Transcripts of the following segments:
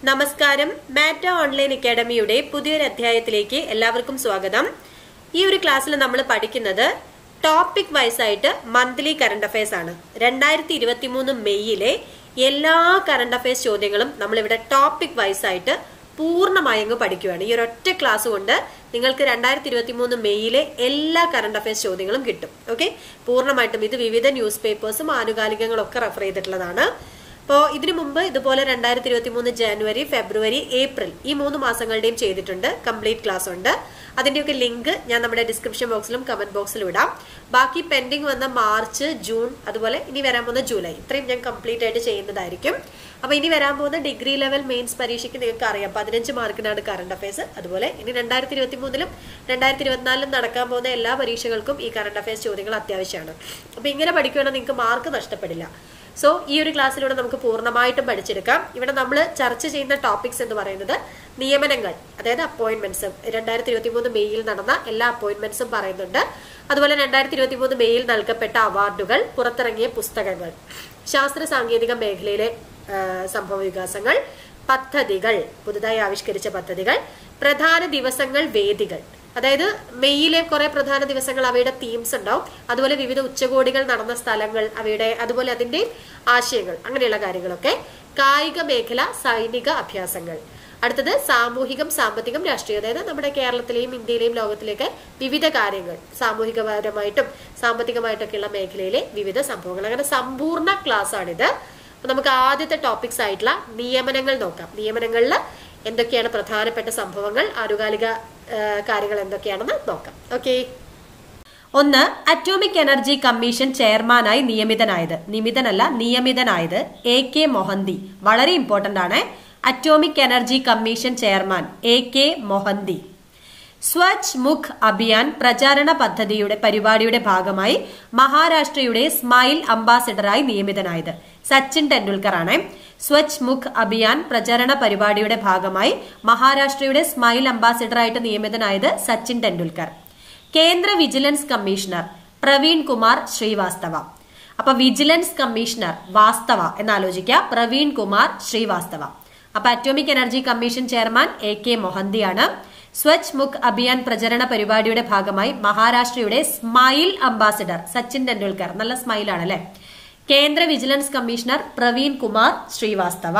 നമസ്കാരം മാറ്റ ഓൺലൈൻ അക്കാഡമിയുടെ പുതിയൊരു അധ്യായത്തിലേക്ക് എല്ലാവർക്കും സ്വാഗതം ഈ ഒരു ക്ലാസ്സിൽ നമ്മൾ പഠിക്കുന്നത് ടോപ്പിക് വൈസ് ആയിട്ട് മന്ത്ലി കറണ്ട് അഫയേഴ്സ് ആണ് രണ്ടായിരത്തി ഇരുപത്തി മൂന്ന് മെയ്യിലെ എല്ലാ കറണ്ട് അഫയേഴ്സ് ചോദ്യങ്ങളും നമ്മളിവിടെ ടോപ്പിക് വൈസ് ആയിട്ട് പൂർണ്ണമായി അങ്ങ് പഠിക്കുകയാണ് ഈ ഒരൊറ്റ ക്ലാസ് കൊണ്ട് നിങ്ങൾക്ക് രണ്ടായിരത്തി ഇരുപത്തി മൂന്ന് മെയ്യിലെ എല്ലാ കറണ്ട് അഫയേഴ്സ് ചോദ്യങ്ങളും കിട്ടും ഓക്കെ പൂർണ്ണമായിട്ടും ഇത് വിവിധ ന്യൂസ് പേപ്പേഴ്സും ആനുകാലികങ്ങളും ഒക്കെ റെഫർ ചെയ്തിട്ടുള്ളതാണ് അപ്പോൾ ഇതിനു മുമ്പ് ഇതുപോലെ രണ്ടായിരത്തി ഇരുപത്തി മൂന്ന് ജനുവരി ഫെബ്രുവരി ഏപ്രിൽ ഈ മൂന്ന് മാസങ്ങളുടെയും ചെയ്തിട്ടുണ്ട് കംപ്ലീറ്റ് ക്ലാസ് ഉണ്ട് അതിന്റെയൊക്കെ ലിങ്ക് ഞാൻ നമ്മുടെ ഡിസ്ക്രിപ്ഷൻ ബോക്സിലും കമന്റ് ബോക്സിലും ഇടാം ബാക്കി പെൻഡിങ് വന്ന മാർച്ച് ജൂൺ അതുപോലെ ഇനി വരാൻ പോകുന്ന ജൂലൈ ഇത്രയും ഞാൻ കംപ്ലീറ്റ് ആയിട്ട് ചെയ്യുന്നതായിരിക്കും അപ്പൊ ഇനി വരാൻ പോകുന്ന ഡിഗ്രി ലെവൽ മെയിൻസ് പരീക്ഷയ്ക്ക് നിങ്ങൾക്ക് അറിയാം പതിനഞ്ച് മാർക്കിനാണ് കറണ്ട് അഫയേഴ്സ് അതുപോലെ ഇനി രണ്ടായിരത്തി ഇരുപത്തി മൂന്നിലും രണ്ടായിരത്തി ഇരുപത്തിനാലിലും നടക്കാൻ പോകുന്ന എല്ലാ പരീക്ഷകൾക്കും ഈ കറണ്ട് അഫയേഴ്സ് ചോദ്യങ്ങൾ അത്യാവശ്യമാണ് അപ്പൊ ഇങ്ങനെ പഠിക്കുകയാണെങ്കിൽ നിങ്ങൾക്ക് മാർക്ക് നഷ്ടപ്പെടില്ല സോ ഈ ഒരു ക്ലാസ്സിലൂടെ നമുക്ക് പൂർണ്ണമായിട്ടും പഠിച്ചെടുക്കാം ഇവിടെ നമ്മൾ ചർച്ച ചെയ്യുന്ന ടോപ്പിക്സ് എന്ന് പറയുന്നത് നിയമനങ്ങൾ അതായത് അപ്പോയിന്റ്മെന്റ്സും രണ്ടായിരത്തി ഇരുപത്തി മൂന്ന് മെയ്യിൽ നടന്ന എല്ലാ അപ്പോയിന്റ്മെന്റ്സും പറയുന്നുണ്ട് അതുപോലെ രണ്ടായിരത്തി ഇരുപത്തി മൂന്ന് മെയ്യിൽ നൽകപ്പെട്ട അവാർഡുകൾ പുറത്തിറങ്ങിയ പുസ്തകങ്ങൾ ശാസ്ത്ര സാങ്കേതിക മേഖലയിലെ ആ, സംഭവ വികാസങ്ങൾ പദ്ധതികൾ പുതുതായി ആവിഷ്കരിച്ച പദ്ധതികൾ പ്രധാന ദിവസങ്ങൾ വേദികൾ അതായത് മെയ്യിലെ കുറെ പ്രധാന ദിവസങ്ങൾ അവയുടെ തീംസ് ഉണ്ടാവും അതുപോലെ വിവിധ ഉച്ചകോടികൾ നടന്ന സ്ഥലങ്ങൾ അവയുടെ അതുപോലെ അതിന്റെ ആശയങ്ങൾ അങ്ങനെയുള്ള കാര്യങ്ങളൊക്കെ കായിക മേഖല സൈനിക അഭ്യാസങ്ങൾ അടുത്തത് സാമൂഹികം സാമ്പത്തികം രാഷ്ട്രീയം അതായത് നമ്മുടെ കേരളത്തിലെയും ഇന്ത്യയിലെയും ലോകത്തിലേക്ക് വിവിധ കാര്യങ്ങൾ സാമൂഹികപരമായിട്ടും സാമ്പത്തികമായിട്ടൊക്കെയുള്ള മേഖലയിലെ വിവിധ സംഭവങ്ങൾ അങ്ങനെ സമ്പൂർണ്ണ ക്ലാസ് ആണിത് അപ്പൊ നമുക്ക് ആദ്യത്തെ ടോപ്പിക്സ് ആയിട്ടുള്ള നിയമനങ്ങൾ നോക്കാം നിയമനങ്ങളിൽ എന്തൊക്കെയാണ് പ്രധാനപ്പെട്ട സംഭവങ്ങൾ ആനുകാലിക ആ, കാര്യങ്ങൾ എന്തൊക്കെയാണെന്ന് നോക്കാം ഓക്കെ ഒന്ന് അറ്റോമിക് എനർജി കമ്മീഷൻ ചെയർമാനായി നിയമിതനായത് നിയമിതനല്ല നിയമിതനായത് എ കെ മൊഹന്തി വളരെ ഇമ്പോർട്ടന്റ് ആണ് atomic energy commission chairman A K Mohanty Swachh Mukh Abhiyan പ്രചാരണ പദ്ധതിയുടെ പരിപാടിയുടെ ഭാഗമായി മഹാരാഷ്ട്രയുടെ സ്മൈൽ അംബാസിഡറായി നിയമിതനായത് സച്ചിൻ ടെണ്ടുൽക്കർ ആണ് സ്വച്ഛ് മുഖ് അഭിയാൻ പ്രചരണ പരിപാടിയുടെ ഭാഗമായി മഹാരാഷ്ട്രയുടെ സ്മൈൽ അംബാസിഡറായിട്ട് നിയമിതനായത് സച്ചിൻ ടെണ്ടുൽക്കർ കേന്ദ്ര വിജിലൻസ് കമ്മീഷണർ പ്രവീൺ കുമാർ ശ്രീവാസ്തവ അപ്പൊ വിജിലൻസ് കമ്മീഷണർ വാസ്തവ എന്നാലോചിക്കുക പ്രവീൺ കുമാർ ശ്രീവാസ്തവ അപ്പൊ atomic energy commission chairman A K മൊഹന്തിയാണ് സ്വച്ഛ് മുഖ് അഭിയാൻ പ്രചരണ പരിപാടിയുടെ ഭാഗമായി മഹാരാഷ്ട്രയുടെ സ്മൈൽ അംബാസിഡർ സച്ചിൻ ടെണ്ടുൽക്കർ നല്ല സ്മൈൽ ആണ് അല്ലെ കേന്ദ്ര വിജിലൻസ് കമ്മീഷണർ പ്രവീൺ കുമാർ ശ്രീവാസ്തവ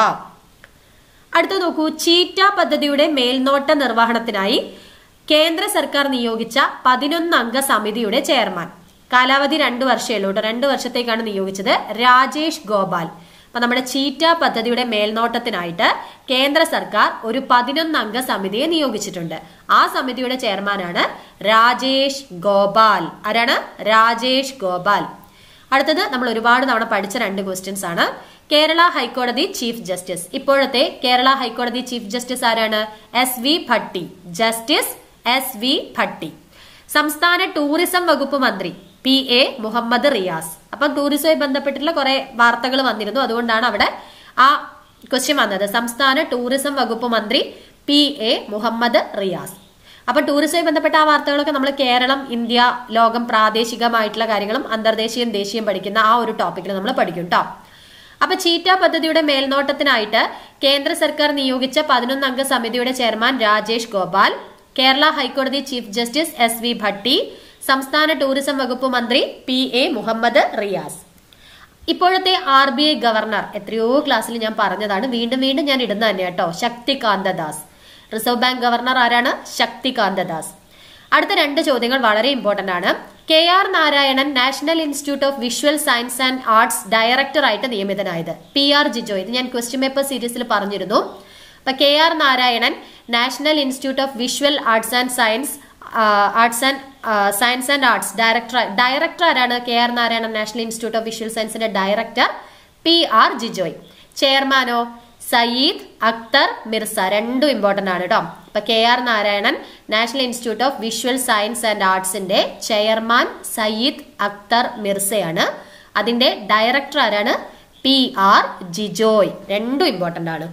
അടുത്ത നോക്കൂ ചീറ്റ പദ്ധതിയുടെ മേൽനോട്ട നിർവഹണത്തിനായി കേന്ദ്ര സർക്കാർ നിയോഗിച്ച പതിനൊന്ന് അംഗ സമിതിയുടെ ചെയർമാൻ കാലാവധി രണ്ടു വർഷമേ ഉള്ളൂ കേട്ടോ രണ്ടു വർഷത്തേക്കാണ് നിയോഗിച്ചത് രാജേഷ് ഗോപാൽ അപ്പൊ നമ്മുടെ ചീറ്റ പദ്ധതിയുടെ മേൽനോട്ടത്തിനായിട്ട് കേന്ദ്ര സർക്കാർ ഒരു പതിനൊന്ന് അംഗ സമിതിയെ നിയോഗിച്ചിട്ടുണ്ട് ആ സമിതിയുടെ ചെയർമാനാണ് രാജേഷ് ഗോപാൽ ആരാണ് രാജേഷ് ഗോപാൽ അടുത്തത് നമ്മൾ ഒരുപാട് തവണ പഠിച്ച രണ്ട് ക്വസ്റ്റ്യൻസ് ആണ് കേരള ഹൈക്കോടതി ചീഫ് ജസ്റ്റിസ് ഇപ്പോഴത്തെ കേരള ഹൈക്കോടതി ചീഫ് ജസ്റ്റിസ് ആരാണ് S V Bhatti justice S V Bhatti സംസ്ഥാന ടൂറിസം വകുപ്പ് മന്ത്രി പി എ മുഹമ്മദ് റിയാസ് അപ്പം ടൂറിസവുമായി ബന്ധപ്പെട്ടിട്ടുള്ള കുറെ വാർത്തകൾ വന്നിരുന്നു അതുകൊണ്ടാണ് അവിടെ ആ ക്വസ്റ്റ്യൻ വന്നത് സംസ്ഥാന ടൂറിസം വകുപ്പ് മന്ത്രി പി എ മുഹമ്മദ് റിയാസ് അപ്പൊ ടൂറിസവുമായി ബന്ധപ്പെട്ട ആ വാർത്തകളൊക്കെ നമ്മൾ കേരളം ഇന്ത്യ ലോകം പ്രാദേശികമായിട്ടുള്ള കാര്യങ്ങളും അന്തർദേശീയം ദേശീയം പഠിക്കുന്ന ആ ഒരു ടോപ്പിക്കിൽ നമ്മൾ പഠിക്കും കേട്ടോ അപ്പൊ ചീറ്റ പദ്ധതിയുടെ മേൽനോട്ടത്തിനായിട്ട് കേന്ദ്ര സർക്കാർ നിയോഗിച്ച പതിനൊന്ന് അംഗ സമിതിയുടെ ചെയർമാൻ രാജേഷ് ഗോപാൽ കേരള ഹൈക്കോടതി chief justice S V Bhatti സംസ്ഥാന ടൂറിസം വകുപ്പ് മന്ത്രി പി എ മുഹമ്മദ് റിയാസ് ഇപ്പോഴത്തെ ആർ ബി ഐ ഗവർണർ എത്രയോ ക്ലാസ്സിൽ ഞാൻ പറഞ്ഞതാണ് വീണ്ടും വീണ്ടും ഞാൻ ഇടുന്ന തന്നെ കേട്ടോ Shaktikanta Das reserve bank governor ആരാണ് ശക്തികാന്ത ദാസ് അടുത്ത രണ്ട് ചോദ്യങ്ങൾ വളരെ ഇമ്പോർട്ടന്റ് ആണ് K R Narayanan national institute of visual science and arts director ആയിട്ട് നിയമിതനായത് പി ആർ ജിജോ ഇത് ഞാൻ ക്വസ്റ്റ്യൻ പേപ്പർ സീരീസിൽ പറഞ്ഞിരുന്നു അപ്പൊ K R Narayanan national institute of visual arts and science arts and science and arts director director ആരാണ് K R Narayanan national institute of visual സയൻസിന്റെ director P R Jijoy ചെയർമാനോ സയീദ് അക്തർ മിർസ രണ്ടും ഇമ്പോർട്ടന്റ് ആണ് കേട്ടോ അപ്പൊ K R Narayanan national institute of visual science and ആർട്സിന്റെ chairman Saeed Akhtar മിർസയാണ് അതിന്റെ ഡയറക്ടർ ആരാണ് പി ആർ ജിജോയ് രണ്ടും ഇമ്പോർട്ടന്റ് ആണ്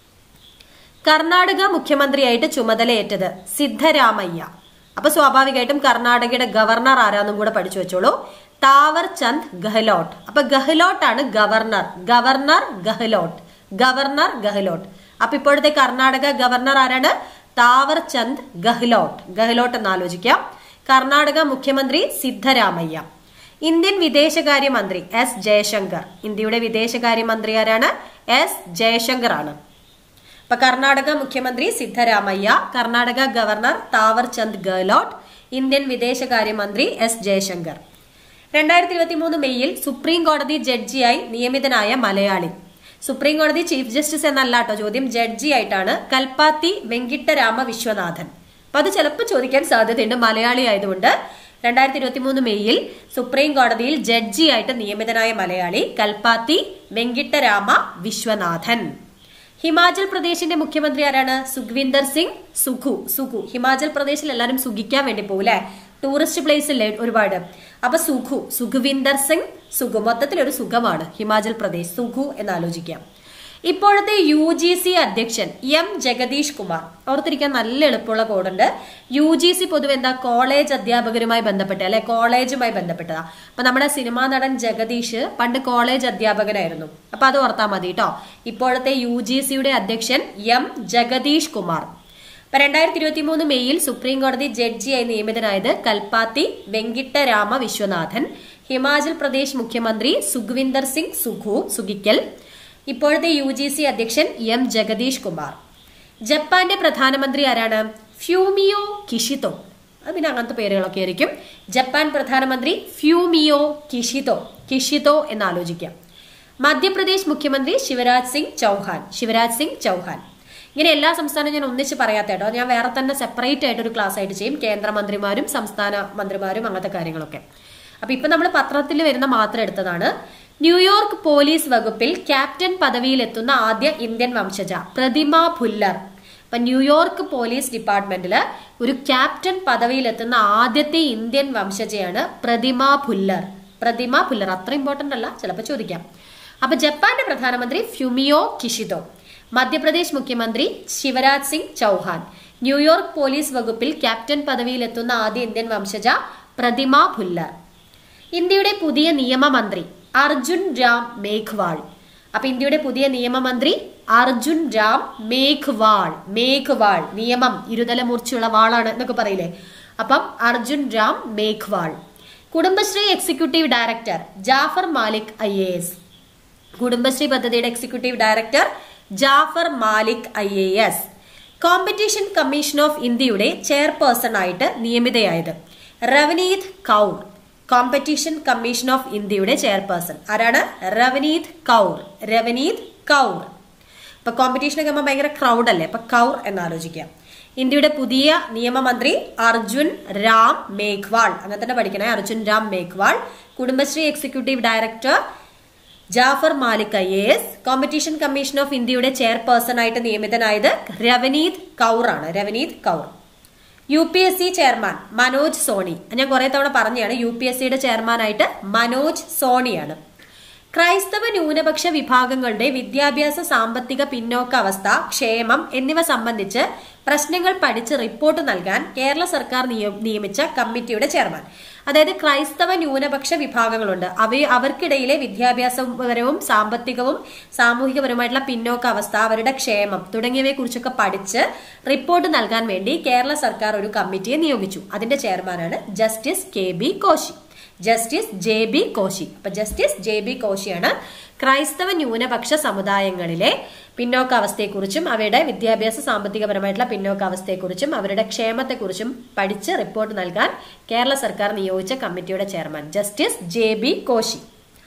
കർണാടക മുഖ്യമന്ത്രിയായിട്ട് ചുമതലയേറ്റത് സിദ്ധരാമയ്യ അപ്പൊ സ്വാഭാവികമായിട്ടും കർണാടകയുടെ ഗവർണർ ആരാന്നും കൂടെ പഠിച്ചു വെച്ചോളൂ താവർ ചന്ദ് ഗെഹ്ലോട്ട് അപ്പൊ ഗെഹ്ലോട്ട് ആണ് governor governor Gehlot governor Gehlot അപ്പൊ ഇപ്പോഴത്തെ കർണാടക ഗവർണർ ആരാണ് താവർ ചന്ദ് ഗഹ്ലോട്ട് ഗഹ്ലോട്ട് എന്ന് ആലോചിക്കാം കർണാടക മുഖ്യമന്ത്രി സിദ്ധരാമയ്യ ഇന്ത്യൻ വിദേശകാര്യമന്ത്രി എസ് ജയശങ്കർ ഇന്ത്യയുടെ വിദേശകാര്യമന്ത്രി ആരാണ് എസ് ജയശങ്കർ ആണ് ഇപ്പൊ കർണാടക മുഖ്യമന്ത്രി സിദ്ധരാമയ്യ കർണാടക ഗവർണർ താവർ ചന്ദ് ഗെഹ്ലോട്ട് ഇന്ത്യൻ വിദേശകാര്യമന്ത്രി എസ് ജയശങ്കർ രണ്ടായിരത്തി ഇരുപത്തി മൂന്ന് മെയ്യിൽ സുപ്രീം കോടതി ജഡ്ജിയായി നിയമിതനായ മലയാളി സുപ്രീം കോടതി ചീഫ് ജസ്റ്റിസ് എന്നല്ല കേട്ടോ ചോദ്യം ജഡ്ജി ആയിട്ടാണ് കൽപ്പാത്തി വെങ്കിട്ടരാമ വിശ്വനാഥൻ അപ്പൊ അത് ചിലപ്പോൾ ചോദിക്കാൻ സാധ്യതയുണ്ട് മലയാളി ആയതുകൊണ്ട് രണ്ടായിരത്തി ഇരുപത്തി മൂന്ന് മെയ്യിൽ സുപ്രീം കോടതിയിൽ ജഡ്ജിയായിട്ട് നിയമിതനായ മലയാളി കൽപ്പാത്തി വെങ്കിട്ടരാമ വിശ്വനാഥൻ ഹിമാചൽ പ്രദേശിന്റെ മുഖ്യമന്ത്രി ആരാണ് സുഖ്വിന്ദർ സിംഗ് സുഖു സുഖു ഹിമാചൽ പ്രദേശിൽ എല്ലാവരും സുഖിക്കാൻ വേണ്ടി പോകൂലേ ടൂറിസ്റ്റ് പ്ലേസ് ഇല്ലേ ഒരുപാട് അപ്പൊ സുഖു സുഖ്വിന്ദർ സിംഗ് സുഖു മൊത്തത്തിൽ ഒരു സുഖമാണ് ഹിമാചൽ പ്രദേശ് സുഖു എന്ന് ആലോചിക്കാം ഇപ്പോഴത്തെ യു ജി സി അധ്യക്ഷൻ എം ജഗദീഷ് കുമാർ ഓർത്തിരിക്കാൻ നല്ല എളുപ്പമുള്ള കോഡുണ്ട് യു ജി സി പൊതുവെ എന്താ കോളേജ് അധ്യാപകരുമായി ബന്ധപ്പെട്ട് അല്ലെ കോളേജുമായി ബന്ധപ്പെട്ടതാ അപ്പൊ നമ്മുടെ സിനിമാ നടൻ ജഗദീഷ് പണ്ട് കോളേജ് അധ്യാപകനായിരുന്നു അപ്പൊ അത് ഓർത്താൽ മതി കേട്ടോ ഇപ്പോഴത്തെ യു ജി സിയുടെ അധ്യക്ഷൻ എം ജഗദീഷ് കുമാർ ഇപ്പൊ രണ്ടായിരത്തി ഇരുപത്തി മൂന്ന് മെയ്യിൽ സുപ്രീം കോടതി ജഡ്ജിയായി നിയമിതനായത് കൽപ്പാത്തി വെങ്കിട്ടരാമ വിശ്വനാഥൻ ഹിമാചൽ പ്രദേശ് മുഖ്യമന്ത്രി സുഖ്വിന്ദർ സിംഗ് സുഖു സുഖിക്കൽ ഇപ്പോഴത്തെ യു ജി സി അധ്യക്ഷൻ എം ജഗദീഷ് കുമാർ ജപ്പാന്റെ പ്രധാനമന്ത്രി ആരാണ് ഫ്യൂമിയോ കിഷിതോ അത് പിന്നെ അങ്ങനത്തെ പേരുകളൊക്കെ ആയിരിക്കും ജപ്പാൻ പ്രധാനമന്ത്രി ഫ്യൂമിയോ കിഷിതോ കിഷിതോ എന്ന് ആലോചിക്കാം മധ്യപ്രദേശ് മുഖ്യമന്ത്രി ശിവരാജ് സിംഗ് ചൗഹാൻ ശിവരാജ് സിംഗ് ചൗഹാൻ ഇങ്ങനെ എല്ലാ സംസ്ഥാനവും ഞാൻ ഒന്നിച്ച് പറയാത്ത കേട്ടോ ഞാൻ വേറെ തന്നെ സെപ്പറേറ്റ് ആയിട്ട് ഒരു ക്ലാസ് ആയിട്ട് ചെയ്യും കേന്ദ്രമന്ത്രിമാരും സംസ്ഥാന മന്ത്രിമാരും അങ്ങനത്തെ കാര്യങ്ങളൊക്കെ അപ്പൊ ഇപ്പൊ നമ്മൾ പത്രത്തിൽ വരുന്ന മാത്രം എടുത്തതാണ് ന്യൂയോർക്ക് പോലീസ് വകുപ്പിൽ ക്യാപ്റ്റൻ പദവിയിലെത്തുന്ന ആദ്യ ഇന്ത്യൻ വംശജ പ്രതിമ ഭുല്ലർ ഇപ്പൊ ന്യൂയോർക്ക് പോലീസ് ഡിപ്പാർട്ട്മെന്റില് ഒരു ക്യാപ്റ്റൻ പദവിയിലെത്തുന്ന ആദ്യത്തെ ഇന്ത്യൻ വംശജയാണ് പ്രതിമ ഭുല്ലർ പ്രതിമ ഭുല്ലർ അത്ര ഇമ്പോർട്ടന്റ് അല്ല ചിലപ്പോൾ ചോദിക്കാം അപ്പൊ ജപ്പാന്റെ പ്രധാനമന്ത്രി ഫ്യുമിയോ കിഷിതോ മധ്യപ്രദേശ് മുഖ്യമന്ത്രി ശിവരാജ് സിംഗ് ചൗഹാൻ ന്യൂയോർക്ക് പോലീസ് വകുപ്പിൽ ക്യാപ്റ്റൻ പദവിയിലെത്തുന്ന ആദ്യ ഇന്ത്യൻ വംശജ പ്രതിമ ഭുല്ലർ ഇന്ത്യയുടെ പുതിയ നിയമമന്ത്രി അർജുൻ രാം മേഘ്വാൾ അപ്പൊ ഇന്ത്യയുടെ പുതിയ നിയമമന്ത്രി അർജുൻ രാം മേഘ്വാൾ മേഘ്വാൾ നിയമം ഇരുതല മൂർച്ചയുള്ള വാളാണ് എന്നൊക്കെ പറയില്ലേ അപ്പം Arjun Ram Meghwal Kudumbashree executive director Jafar Malik I A S Kudumbashree പദ്ധതിയുടെ executive director Jafar Malik I A S competition commission of ഇന്ത്യയുടെ ചെയർപേഴ്സൺ ആയിട്ട് നിയമിതയായത് Ravneet Kaur competition commission of ഇന്ത്യയുടെ ചെയർപേഴ്സൺ ആരാണ് റവനീത് കൗർ രവനീത് കൗർ ഇപ്പൊ കോമ്പറ്റീഷൻ ഒക്കെ ആകുമ്പോൾ ഭയങ്കര ക്രൗഡ് അല്ലേ അപ്പൊ കൗർ എന്ന് ആലോചിക്കാം ഇന്ത്യയുടെ പുതിയ നിയമമന്ത്രി അർജുൻ രാം മേഘ്വാൾ അങ്ങനെ തന്നെ പഠിക്കണേ Arjun Ram Meghwal Kudumbashree executive director Jafar Malik I A S competition commission of ഇന്ത്യയുടെ ചെയർപേഴ്സൺ ആയിട്ട് നിയമിതനായത് രവനീത് കൗർ ആണ് Ravneet Kaur U P S C chairman Manoj Soni ഞാൻ കുറെ തവണ പറഞ്ഞാണ് യു പി എസ് സിയുടെ ചെയർമാനായിട്ട് മനോജ് സോണിയാണ് ക്രൈസ്തവ ന്യൂനപക്ഷ വിഭാഗങ്ങളുടെ വിദ്യാഭ്യാസ സാമ്പത്തിക പിന്നോക്കാവസ്ഥ ക്ഷേമം എന്നിവ സംബന്ധിച്ച് പ്രശ്നങ്ങൾ പഠിച്ച് റിപ്പോർട്ട് നൽകാൻ കേരള സർക്കാർ നിയ- നിയമിച്ച കമ്മിറ്റിയുടെ ചെയർമാൻ അതായത് ക്രൈസ്തവ ന്യൂനപക്ഷ വിഭാഗങ്ങളുണ്ട് അവ അവർക്കിടയിലെ വിദ്യാഭ്യാസപരവും സാമ്പത്തികവും സാമൂഹികപരമായിട്ടുള്ള പിന്നോക്കാവസ്ഥ അവരുടെ ക്ഷേമം തുടങ്ങിയവയെ കുറിച്ചൊക്കെ പഠിച്ച് റിപ്പോർട്ട് നൽകാൻ വേണ്ടി കേരള സർക്കാർ ഒരു കമ്മിറ്റിയെ നിയോഗിച്ചു അതിന്റെ ചെയർമാനാണ് justice K B Koshy justice J B Koshy അപ്പൊ ജസ്റ്റിസ് ജെ ബി കോശിയാണ് ക്രൈസ്തവ ന്യൂനപക്ഷ സമുദായങ്ങളിലെ പിന്നോക്കാവസ്ഥയെക്കുറിച്ചും അവയുടെ വിദ്യാഭ്യാസ സാമ്പത്തികപരമായിട്ടുള്ള പിന്നോക്കാവസ്ഥയെക്കുറിച്ചും അവരുടെ ക്ഷേമത്തെക്കുറിച്ചും പഠിച്ച് റിപ്പോർട്ട് നൽകാൻ കേരള സർക്കാർ നിയോഗിച്ച കമ്മിറ്റിയുടെ chairman justice J B Koshy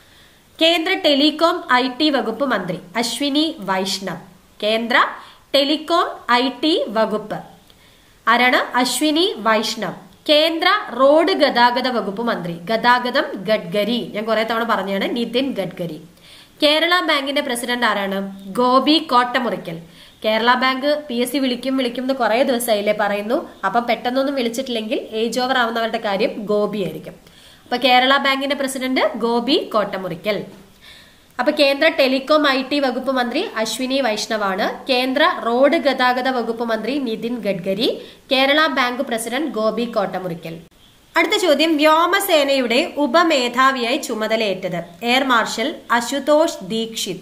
കേന്ദ്ര ടെലികോം ഐ ടി വകുപ്പ് മന്ത്രി അശ്വിനി വൈഷ്ണവ് കേന്ദ്ര ടെലികോം ഐ ടി വകുപ്പ് ആരാണ് അശ്വിനി വൈഷ്ണവ് കേന്ദ്ര റോഡ് ഗതാഗത വകുപ്പ് മന്ത്രി ഗതാഗതം ഗഡ്കരി ഞാൻ കുറെ തവണ പറഞ്ഞാണ് നിതിൻ ഗഡ്കരി കേരള ബാങ്കിന്റെ പ്രസിഡന്റ് ആരാണ് Gopi Kottamurickal Kerala bank P S C വിളിക്കും വിളിക്കും എന്ന് കുറെ ദിവസമായില്ലേ പറയുന്നു അപ്പം പെട്ടെന്നൊന്നും വിളിച്ചിട്ടില്ലെങ്കിൽ ഏജ് ഓവർ ആവുന്നവരുടെ കാര്യം ഗോപി ആയിരിക്കും അപ്പൊ കേരള ബാങ്കിന്റെ പ്രസിഡന്റ് ഗോപി കോട്ടമുറിക്കൽ അപ്പൊ കേന്ദ്ര ടെലികോം ഐ ടി വകുപ്പ് മന്ത്രി അശ്വിനി വൈഷ്ണവാണ് കേന്ദ്ര റോഡ് ഗതാഗത വകുപ്പ് മന്ത്രി നിതിൻ ഗഡ്കരി കേരള ബാങ്ക് പ്രസിഡന്റ് ഗോപി കോട്ടമുറിക്കൽ അടുത്ത ചോദ്യം വ്യോമസേനയുടെ ഉപമേധാവിയായി ചുമതലയേറ്റത് എയർ മാർഷൽ അശുതോഷ് ദീക്ഷിത്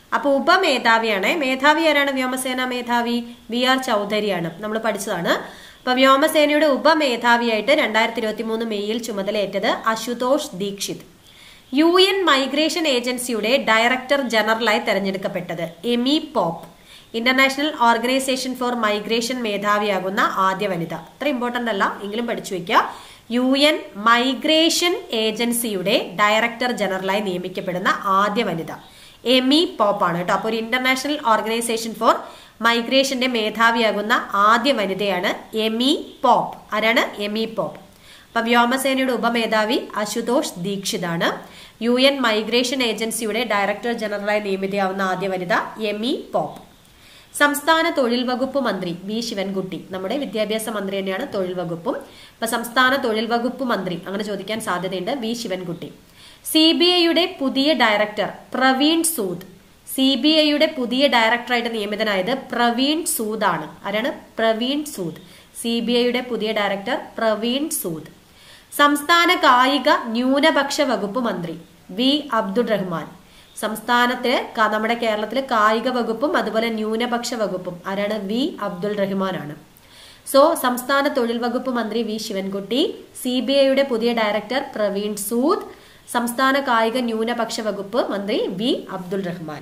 അപ്പൊ ഉപമേധാവിയാണ് മേധാവി ആരാണ് വ്യോമസേന മേധാവി വി ആർ ചൗധരിയാണ് നമ്മൾ പഠിച്ചതാണ് അപ്പൊ വ്യോമസേനയുടെ ഉപമേധാവിയായിട്ട് രണ്ടായിരത്തി ഇരുപത്തി മൂന്ന് മെയ്യിൽ ചുമതലയേറ്റത് Ashutosh Dixit U N migration ഏജൻസിയുടെ ഡയറക്ടർ ജനറലായി തെരഞ്ഞെടുക്കപ്പെട്ടത് Amy Pope international organisation for migration മേധാവിയാകുന്ന ആദ്യ വനിത അത്ര ഇമ്പോർട്ടന്റ് അല്ല എങ്കിലും പഠിച്ചു വെക്കുക യു എൻ മൈഗ്രേഷൻ ഏജൻസിയുടെ ഡയറക്ടർ ജനറലായി നിയമിക്കപ്പെടുന്ന ആദ്യ വനിത എമി പോപ്പ് ആണ് കേട്ടോ അപ്പോൾ ഒരു ഇന്റർനാഷണൽ ഓർഗനൈസേഷൻ ഫോർ മൈഗ്രേഷന്റെ മേധാവിയാകുന്ന ആദ്യ വനിതയാണ് എമി പോപ്പ് ആരാണ് എമി പോപ്പ് അപ്പൊ വ്യോമസേനയുടെ ഉപമേധാവി അശുതോഷ് ദീക്ഷിതാണ് യു എൻ മൈഗ്രേഷൻ ഏജൻസിയുടെ ഡയറക്ടർ ജനറലായി നിയമിതയാവുന്ന ആദ്യ വനിത എമി പോപ്പ് സംസ്ഥാന തൊഴിൽ വകുപ്പ് മന്ത്രി വി ശിവൻകുട്ടി നമ്മുടെ വിദ്യാഭ്യാസ മന്ത്രി തന്നെയാണ് തൊഴിൽ വകുപ്പും അപ്പൊ സംസ്ഥാന തൊഴിൽ വകുപ്പ് മന്ത്രി അങ്ങനെ ചോദിക്കാൻ സാധ്യതയുണ്ട് വി ശിവൻകുട്ടി സി ബി ഐയുടെ പുതിയ director Praveen Sood C B ഐയുടെ പുതിയ ഡയറക്ടറായിട്ട് നിയമിതനായത് പ്രവീൺ സൂദ് ആണ് ആരാണ് പ്രവീൺ സൂദ് സി ബി ഐയുടെ പുതിയ ഡയറക്ടർ പ്രവീൺ സൂദ് സംസ്ഥാന കായിക ന്യൂനപക്ഷ വകുപ്പ് മന്ത്രി വി അബ്ദുൾ റഹ്മാൻ സംസ്ഥാനത്ത് ക- നമ്മുടെ കേരളത്തിലെ കായിക വകുപ്പും അതുപോലെ ന്യൂനപക്ഷ വകുപ്പും ആരാണ് വി അബ്ദുൾ റഹ്മാനാണ് സോ സംസ്ഥാന തൊഴിൽ വകുപ്പ് മന്ത്രി വി ശിവൻകുട്ടി സി ബി ഐയുടെ പുതിയ ഡയറക്ടർ പ്രവീൺ സൂദ് സംസ്ഥാന കായിക ന്യൂനപക്ഷ വകുപ്പ് മന്ത്രി V Abdul Rahman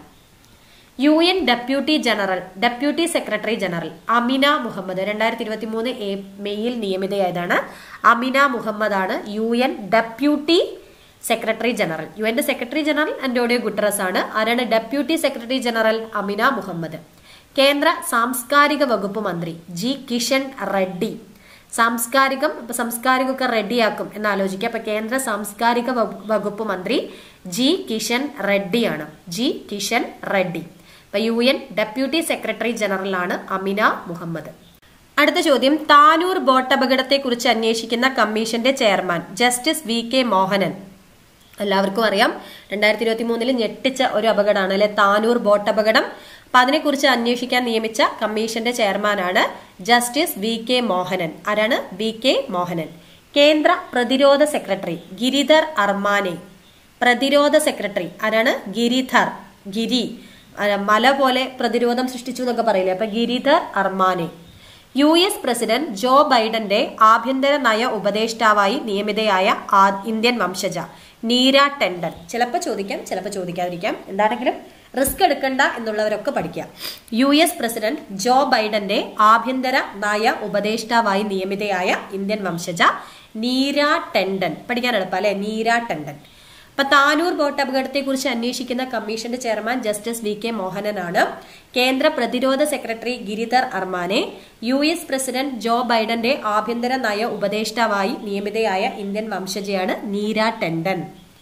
U N deputy general deputy secretary general Amina Mohammed രണ്ടായിരത്തി ഇരുപത്തി മൂന്ന് മെയ്യിൽ നിയമിതയായതാണ് അമിന മുഹമ്മദ് ആണ് U N deputy secretary general U എന്റെ സെക്രട്ടറി ജനറൽ അന്റോണിയോ ഗുട്ടറസ് ആണ് ആരാണ് deputy secretary general Amina Mohammed കേന്ദ്ര സാംസ്കാരിക വകുപ്പ് മന്ത്രി ജി കിഷൻ റെഡ്ഡി സാംസ്കാരികം ഇപ്പൊ സംസ്കാരികമൊക്കെ റെഡിയാക്കും എന്ന് ആലോചിക്കുക അപ്പൊ കേന്ദ്ര സാംസ്കാരിക വകു- വകുപ്പ് മന്ത്രി ജി കിഷൻ റെഡ്ഡിയാണ് ജി കിഷൻ റെഡ്ഡി ഇപ്പൊ യു എൻ ഡെപ്യൂട്ടി സെക്രട്ടറി ജനറലാണ് അമിന മുഹമ്മദ് അടുത്ത ചോദ്യം താനൂർ ബോട്ട് അപകടത്തെക്കുറിച്ച് അന്വേഷിക്കുന്ന കമ്മീഷന്റെ chairman justice V K Mohanan എല്ലാവർക്കും അറിയാം രണ്ടായിരത്തി ഇരുപത്തി മൂന്നില് ഞെട്ടിച്ച ഒരു അപകടമാണ് അല്ലെ താനൂർ ബോട്ട് അപകടം അപ്പൊ അതിനെക്കുറിച്ച് അന്വേഷിക്കാൻ നിയമിച്ച കമ്മീഷന്റെ ചെയർമാനാണ് ജസ്റ്റിസ് വി കെ മോഹനൻ ആരാണ് വി കെ മോഹനൻ കേന്ദ്ര പ്രതിരോധ സെക്രട്ടറി ഗിരിധർ അർമാനെ പ്രതിരോധ സെക്രട്ടറി ആരാണ് ഗിരിധർ ഗിരി ആ, മല പോലെ പ്രതിരോധം സൃഷ്ടിച്ചു എന്നൊക്കെ പറയില്ലേ അപ്പൊ Giridhar Aramane U S president Joe ബൈഡന്റെ ആഭ്യന്തര നയ ഉപദേഷ്ടാവായി നിയമിതയായ ആ- ഇന്ത്യൻ വംശജ നീര ടെൻഡൻ ചിലപ്പോൾ ചോദിക്കാം ചിലപ്പോൾ ചോദിക്കാതിരിക്കാം എന്താണെങ്കിലും റിസ്ക് എടുക്കണ്ട എന്നുള്ളവരൊക്കെ പഠിക്കുക യു എസ് പ്രസിഡന്റ് ജോ ബൈഡന്റെ ആഭ്യന്തര നയ ഉപദേഷ്ടാവായി നിയമിതയായ ഇന്ത്യൻ വംശജ നീര ടെൻഡൻ പഠിക്കാൻ എളുപ്പം അല്ലെ നീര ടെൻഡൻ അപ്പൊ താനൂർ ബോട്ട് അപകടത്തെ കുറിച്ച് അന്വേഷിക്കുന്ന കമ്മീഷന്റെ ചെയർമാൻ ജസ്റ്റിസ് വി കെ മോഹനനാണ് കേന്ദ്ര പ്രതിരോധ secretary Giridhar Aramane U S president Joe ബൈഡന്റെ ആഭ്യന്തര നയ ഉപദേഷ്ടാവായി നിയമിതയായ ഇന്ത്യൻ വംശജയാണ് നീര ടെൻഡൻ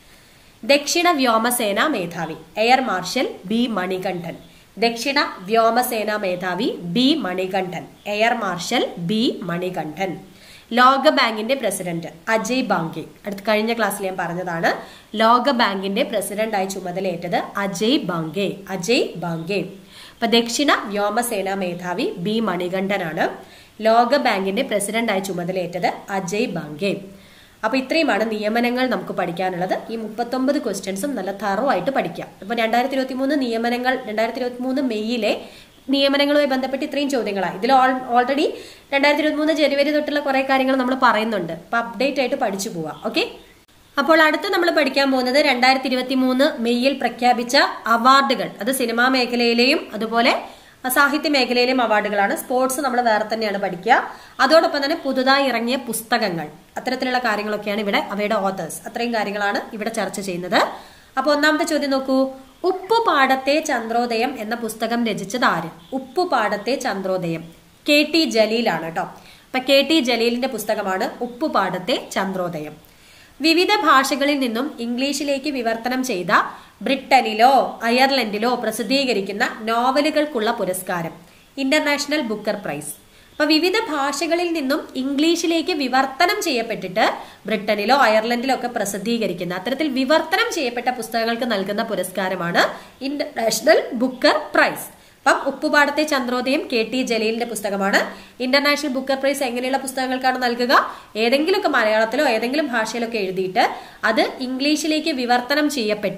ദക്ഷിണ വ്യോമസേന മേധാവി എയർ മാർഷൽ ബി മണികണ്ഠൻ ദക്ഷിണ വ്യോമസേന മേധാവി B Manikandan air marshal B Manikandan ലോക ബാങ്കിന്റെ പ്രസിഡന്റ് അജയ് ബാങ്കെ അടുത്ത കഴിഞ്ഞ ക്ലാസ്സിൽ ഞാൻ പറഞ്ഞതാണ് ലോക ബാങ്കിന്റെ പ്രസിഡന്റായി ചുമതലയേറ്റത് അജയ് ബാങ്കെ അജയ് ബാങ്കെ അപ്പൊ ദക്ഷിണ വ്യോമസേന മേധാവി ബി മണികണ്ഠനാണ് ലോക ബാങ്കിന്റെ പ്രസിഡന്റായി ചുമതലയേറ്റത് അജയ് ബാങ്കെ അപ്പൊ ഇത്രയുമാണ് നിയമനങ്ങൾ നമുക്ക് പഠിക്കാനുള്ളത് ഈ മുപ്പത്തൊമ്പത് ക്വസ്റ്റ്യൻസും നല്ല തറോ ആയിട്ട് പഠിക്കാം ഇപ്പൊ രണ്ടായിരത്തി ഇരുപത്തി മൂന്ന് നിയമനങ്ങൾ രണ്ടായിരത്തി ഇരുപത്തി മൂന്ന് മെയ്യിലെ നിയമനങ്ങളുമായി ബന്ധപ്പെട്ട് ഇത്രയും ചോദ്യങ്ങളാണ് ഇതിൽ ഓൾറെഡി രണ്ടായിരത്തി ഇരുപത്തി മൂന്ന് ജനുവരി തൊട്ടുള്ള കുറെ കാര്യങ്ങൾ നമ്മൾ പറയുന്നുണ്ട് അപ്പൊ അപ്ഡേറ്റ് ആയിട്ട് പഠിച്ചു പോവാം ഓക്കെ അപ്പോൾ അടുത്ത് നമ്മൾ പഠിക്കാൻ പോകുന്നത് രണ്ടായിരത്തി ഇരുപത്തി മൂന്ന് മെയ്യിൽ പ്രഖ്യാപിച്ച അവാർഡുകൾ അത് സിനിമാ മേഖലയിലെയും അതുപോലെ സാഹിത്യ മേഖലയിലെയും അവാർഡുകളാണ് സ്പോർട്സ് നമ്മൾ വേറെ തന്നെയാണ് പഠിക്കുക അതോടൊപ്പം തന്നെ പുതുതായി ഇറങ്ങിയ പുസ്തകങ്ങൾ അത്തരത്തിലുള്ള കാര്യങ്ങളൊക്കെയാണ് ഇവിടെ അവയുടെ ഓതേഴ്സ് അത്രയും കാര്യങ്ങളാണ് ഇവിടെ ചർച്ച ചെയ്യുന്നത് അപ്പൊ ഒന്നാമത്തെ ചോദ്യം നോക്കൂ ഉപ്പുപാടത്തെ ചന്ദ്രോദയം എന്ന പുസ്തകം രചിച്ചത് ആര് ഉപ്പുപാടത്തെ ചന്ദ്രോദയം കെ ടി ജലീലാണ് കേട്ടോ അപ്പൊ കെ ടി ജലീലിന്റെ പുസ്തകമാണ് ഉപ്പുപാടത്തെ ചന്ദ്രോദയം വിവിധ ഭാഷകളിൽ നിന്നും ഇംഗ്ലീഷിലേക്ക് വിവർത്തനം ചെയ്ത ബ്രിട്ടനിലോ അയർലൻഡിലോ പ്രസിദ്ധീകരിക്കുന്ന നോവലുകൾക്കുള്ള പുരസ്കാരം ഇന്റർനാഷണൽ ബുക്കർ പ്രൈസ് അപ്പൊ വിവിധ ഭാഷകളിൽ നിന്നും ഇംഗ്ലീഷിലേക്ക് വിവർത്തനം ചെയ്യപ്പെട്ടിട്ട് ബ്രിട്ടനിലോ അയർലൻഡിലോ ഒക്കെ പ്രസിദ്ധീകരിക്കുന്ന അത്തരത്തിൽ വിവർത്തനം ചെയ്യപ്പെട്ട പുസ്തകങ്ങൾക്ക് നൽകുന്ന പുരസ്കാരമാണ് ഇന്റർനാഷണൽ ബുക്കർ പ്രൈസ് അപ്പം ഉപ്പുപാടത്തെ ചന്ദ്രോദയം കെ ടി ജലീലിന്റെ പുസ്തകമാണ് ഇന്റർനാഷണൽ ബുക്കർ പ്രൈസ് എങ്ങനെയുള്ള പുസ്തകങ്ങൾക്കാണ് നൽകുക ഏതെങ്കിലുമൊക്കെ മലയാളത്തിലോ ഏതെങ്കിലും ഭാഷയിലൊക്കെ എഴുതിയിട്ട് അത് ഇംഗ്ലീഷിലേക്ക് വിവർത്തനം ചെയ്യപ്പെട്ട്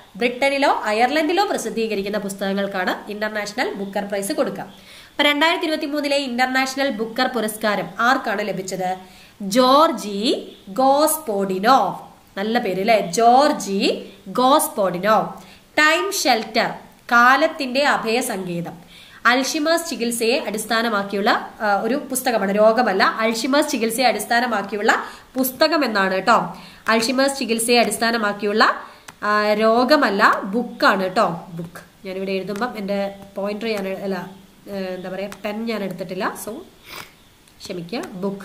ബ്രിട്ടനിലോ അയർലൻഡിലോ പ്രസിദ്ധീകരിക്കുന്ന പുസ്തകങ്ങൾക്കാണ് ഇന്റർനാഷണൽ ബുക്കർ പ്രൈസ് കൊടുക്കുക അപ്പൊ രണ്ടായിരത്തി ഇരുപത്തി മൂന്നിലെ ഇന്റർനാഷണൽ ബുക്കർ പുരസ്കാരം ആർക്കാണ് ലഭിച്ചത് ജോർജി ഗോസ്പോഡിനോവ് നല്ല പേര് അല്ലെ ജോർജി ഗോസ്പോഡിനോവ് ടൈം ഷെൽട്ടർ കാലത്തിന്റെ അഭയസങ്കേതം അൾഷിമേഴ്സ് ചികിത്സയെ അടിസ്ഥാനമാക്കിയുള്ള ആ, ഒരു പുസ്തകമാണ് രോഗമല്ല അൾഷിമേഴ്സ് ചികിത്സയെ അടിസ്ഥാനമാക്കിയുള്ള പുസ്തകം എന്നാണ് കേട്ടോ അൾഷിമേഴ്സ് ചികിത്സയെ അടിസ്ഥാനമാക്കിയുള്ള ആ, രോഗമല്ല ബുക്കാണ് കേട്ടോ ബുക്ക് ഞാനിവിടെ എഴുതുമ്പം എൻ്റെ പോയിന്റർ ഞാൻ എ- അല്ല ഏ, എന്താ പറയുക പെൻ ഞാൻ എടുത്തിട്ടില്ല സോ ക്ഷമിക്കുക ബുക്ക്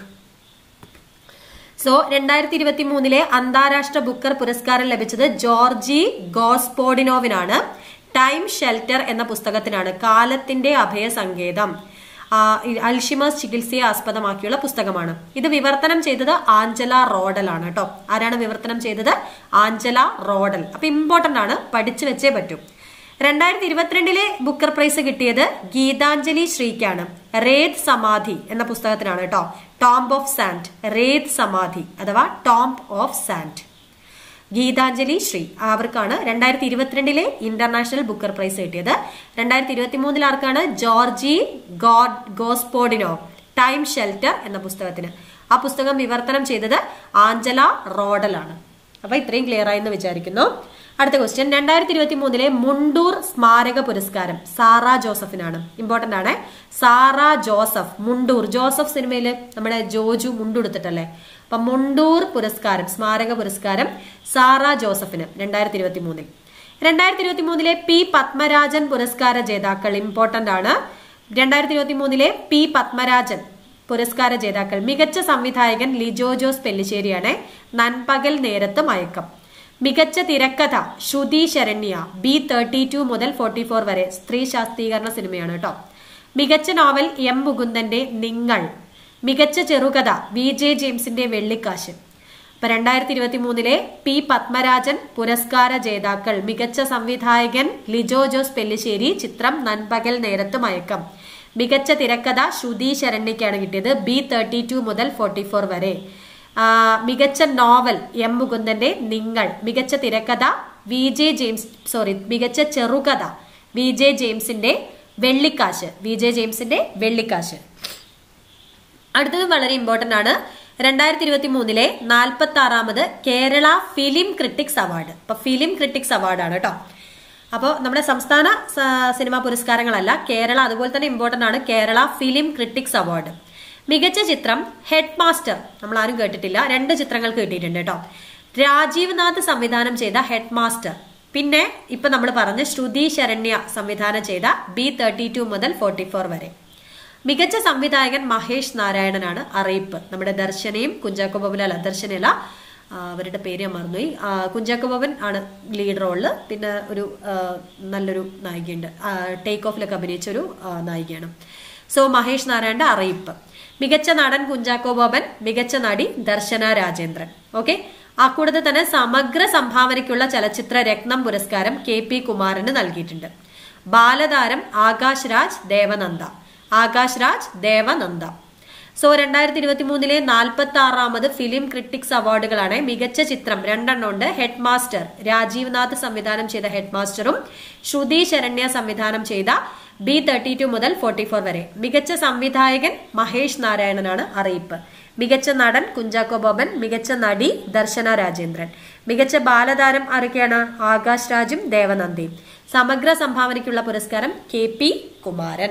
സോ രണ്ടായിരത്തി ഇരുപത്തി മൂന്നിലെ അന്താരാഷ്ട്ര ബുക്കർ പുരസ്കാരം ലഭിച്ചത് ജോർജി ഗോസ്പോഡിനോവിനാണ് ടൈം ഷെൽട്ടർ എന്ന പുസ്തകത്തിനാണ് കാലത്തിന്റെ അഭയസങ്കേതം ആ, ഈ അൽഷിമേഴ്സ് ചികിത്സയെ ആസ്പദമാക്കിയുള്ള പുസ്തകമാണ് ഇത് വിവർത്തനം ചെയ്തത് ആഞ്ചല റോഡൽ ആണ് കേട്ടോ ആരാണ് വിവർത്തനം ചെയ്തത് ആഞ്ചല റോഡൽ അപ്പൊ ഇമ്പോർട്ടന്റ് ആണ് പഠിച്ചു വെച്ചേ പറ്റൂ രണ്ടായിരത്തി ഇരുപത്തിരണ്ടിലെ ബുക്കർ പ്രൈസ് കിട്ടിയത് ഗീതാഞ്ജലി ശ്രീക്കാണ് റേത് സമാധി എന്ന പുസ്തകത്തിനാണ് കേട്ടോ tomb of sand Ret Samadhi അഥവാ tomb of sand Geetanjali Shree അവർക്കാണ് രണ്ടായിരത്തി ഇരുപത്തിരണ്ടിലെ ഇന്റർനാഷണൽ ബുക്കർ പ്രൈസ് കിട്ടിയത് രണ്ടായിരത്തി ഇരുപത്തി മൂന്നിൽ ആർക്കാണ് ജോർജി ഗോഡ് ഗോസ്പോഡിനോ ടൈം ഷെൽട്ടർ എന്ന പുസ്തകത്തിന് ആ പുസ്തകം വിവർത്തനം ചെയ്തത് ആഞ്ചല റോഡലാണ് അപ്പൊ ഇത്രയും ക്ലിയർ ആയെന്ന് വിചാരിക്കുന്നു അടുത്ത ക്വസ്റ്റ്യൻ രണ്ടായിരത്തി ഇരുപത്തി മൂന്നിലെ മുണ്ടൂർ സ്മാരക പുരസ്കാരം സാറ ജോസഫിനാണ് ഇമ്പോർട്ടന്റ് ആണ് സാറ ജോസഫ് മുണ്ടൂർ ജോസഫ് സിനിമയിൽ നമ്മുടെ ജോജു മുണ്ടുടുത്തിട്ടല്ലേ അപ്പൊ മുണ്ടൂർ പുരസ്കാരം സ്മാരക പുരസ്കാരം സാറ ജോസഫിന് രണ്ടായിരത്തി ഇരുപത്തി മൂന്നിൽ രണ്ടായിരത്തി ഇരുപത്തി മൂന്നിലെ പി പത്മരാജൻ പുരസ്കാര ജേതാക്കൾ ഇമ്പോർട്ടന്റ് ആണ് രണ്ടായിരത്തി ഇരുപത്തി മൂന്നിലെ പി പത്മരാജൻ പുരസ്കാര ജേതാക്കൾ മികച്ച സംവിധായകൻ ലിജോ ജോസ് പെല്ലിശ്ശേരിയാണ് നൻപകൽ നേരത്ത് മയക്കം മികച്ച തിരക്കഥ Shruthi Sharanya B thirty two മുതൽ ഫോർട്ടി ഫോർ വരെ സ്ത്രീ ശാസ്ത്രീകരണ സിനിമയാണ് കേട്ടോ മികച്ച നോവൽ എം മുകുന്ദന്റെ നിങ്ങൾ മികച്ച ചെറുകഥ വി ജെ ജെയിംസിന്റെ വെള്ളിക്കാശ് അപ്പൊ രണ്ടായിരത്തി ഇരുപത്തി മൂന്നിലെ പി പത്മരാജൻ പുരസ്കാര ജേതാക്കൾ മികച്ച സംവിധായകൻ ലിജോ ജോസ് പെല്ലിശ്ശേരി ചിത്രം നൻപകൽ നേരത്ത് മയക്കം മികച്ച തിരക്കഥ ശ്രുതി ശരണ്യയ്ക്കാണ് കിട്ടിയത് ബി തേർട്ടി ടു മുതൽ ഫോർട്ടി ഫോർ വരെ ആ, മികച്ച നോവൽ എം മുകുന്ദന്റെ നിങ്ങൾ മികച്ച തിരക്കഥ വി ജെ ജെയിംസ് സോറി മികച്ച ചെറുകഥ വി ജെ ജെയിംസിന്റെ വെള്ളിക്കാശ് വി ജെ ജെയിംസിന്റെ വെള്ളിക്കാശ് അടുത്തത് വളരെ ഇമ്പോർട്ടന്റ് ആണ് രണ്ടായിരത്തി ഇരുപത്തി മൂന്നിലെ നാൽപ്പത്തി ആറാമത് കേരള ഫിലിം ക്രിട്ടിക്സ് അവാർഡ് അപ്പൊ ഫിലിം ക്രിട്ടിക്സ് അവാർഡാണ് കേട്ടോ അപ്പോൾ നമ്മുടെ സംസ്ഥാന സ- സിനിമാ പുരസ്കാരങ്ങളല്ല കേരള അതുപോലെ തന്നെ ഇമ്പോർട്ടന്റ് ആണ് കേരള ഫിലിം ക്രിട്ടിക്സ് അവാർഡ് മികച്ച ചിത്രം ഹെഡ് മാസ്റ്റർ നമ്മൾ ആരും കേട്ടിട്ടില്ല രണ്ട് ചിത്രങ്ങൾക്ക് കിട്ടിയിട്ടുണ്ട് കേട്ടോ രാജീവ് നാഥ് സംവിധാനം ചെയ്ത ഹെഡ് മാസ്റ്റർ പിന്നെ ഇപ്പൊ നമ്മൾ പറഞ്ഞ ശ്രുതി ശരണ്യ സംവിധാനം ചെയ്ത ബി തേർട്ടി ടു മുതൽ ഫോർട്ടി ഫോർ വരെ മികച്ച സംവിധായകൻ മഹേഷ് നാരായണനാണ് അറിയിപ്പ് നമ്മുടെ ദർശനയും കുഞ്ചാക്കോ ബോബൻ അല്ല ദർശനയല്ല ആ, അവരുടെ പേര് ഞാൻ മറന്നുപോയി ആ, കുഞ്ചാക്കോ ബോബൻ ആണ് ലീഡ് റോളില് പിന്നെ ഒരു ആ, നല്ലൊരു നായികയുണ്ട് ടേക്ക് ഓഫിലൊക്കെ അഭിനയിച്ച ഒരു ആ, നായികയാണ് സോ മഹേഷ് നാരായണന്റെ അറിയിപ്പ് മികച്ച നടൻ കുഞ്ചാക്കോ ബോബൻ മികച്ച നടി ദർശന രാജേന്ദ്രൻ ഓക്കെ ആ കൂടാതെ തന്നെ സമഗ്ര സംഭാവനയ്ക്കുള്ള ചലച്ചിത്ര രത്നം പുരസ്കാരം കെ പി കുമാരന് നൽകിയിട്ടുണ്ട് ബാലതാരം ആകാശ് രാജ് ദേവനന്ദ ആകാശ് രാജ് ദേവനന്ദ സോ രണ്ടായിരത്തി ഇരുപത്തി മൂന്നിലെ നാൽപ്പത്തി ആറാമത് ഫിലിം ക്രിട്ടിക്സ് അവാർഡുകളാണ് മികച്ച ചിത്രം രണ്ടെണ്ണം ഉണ്ട് ഹെഡ് മാസ്റ്റർ രാജീവ് നാഥ് സംവിധാനം ചെയ്ത ഹെഡ് മാസ്റ്ററും ശ്രുതി ശരണ്യ സംവിധാനം ചെയ്ത ബി തേർട്ടി ടു മുതൽ ഫോർട്ടി ഫോർ വരെ മികച്ച സംവിധായകൻ മഹേഷ് നാരായണനാണ് അറിയിപ്പ് മികച്ച നടൻ കുഞ്ചാക്കോ ബോബൻ മികച്ച നടി ദർശന രാജേന്ദ്രൻ മികച്ച ബാലതാരം ആരൊക്കെയാണ് ആകാശ് രാജും ദേവനന്ദയും സമഗ്ര സംഭാവനയ്ക്കുള്ള പുരസ്കാരം കെ പി കുമാരൻ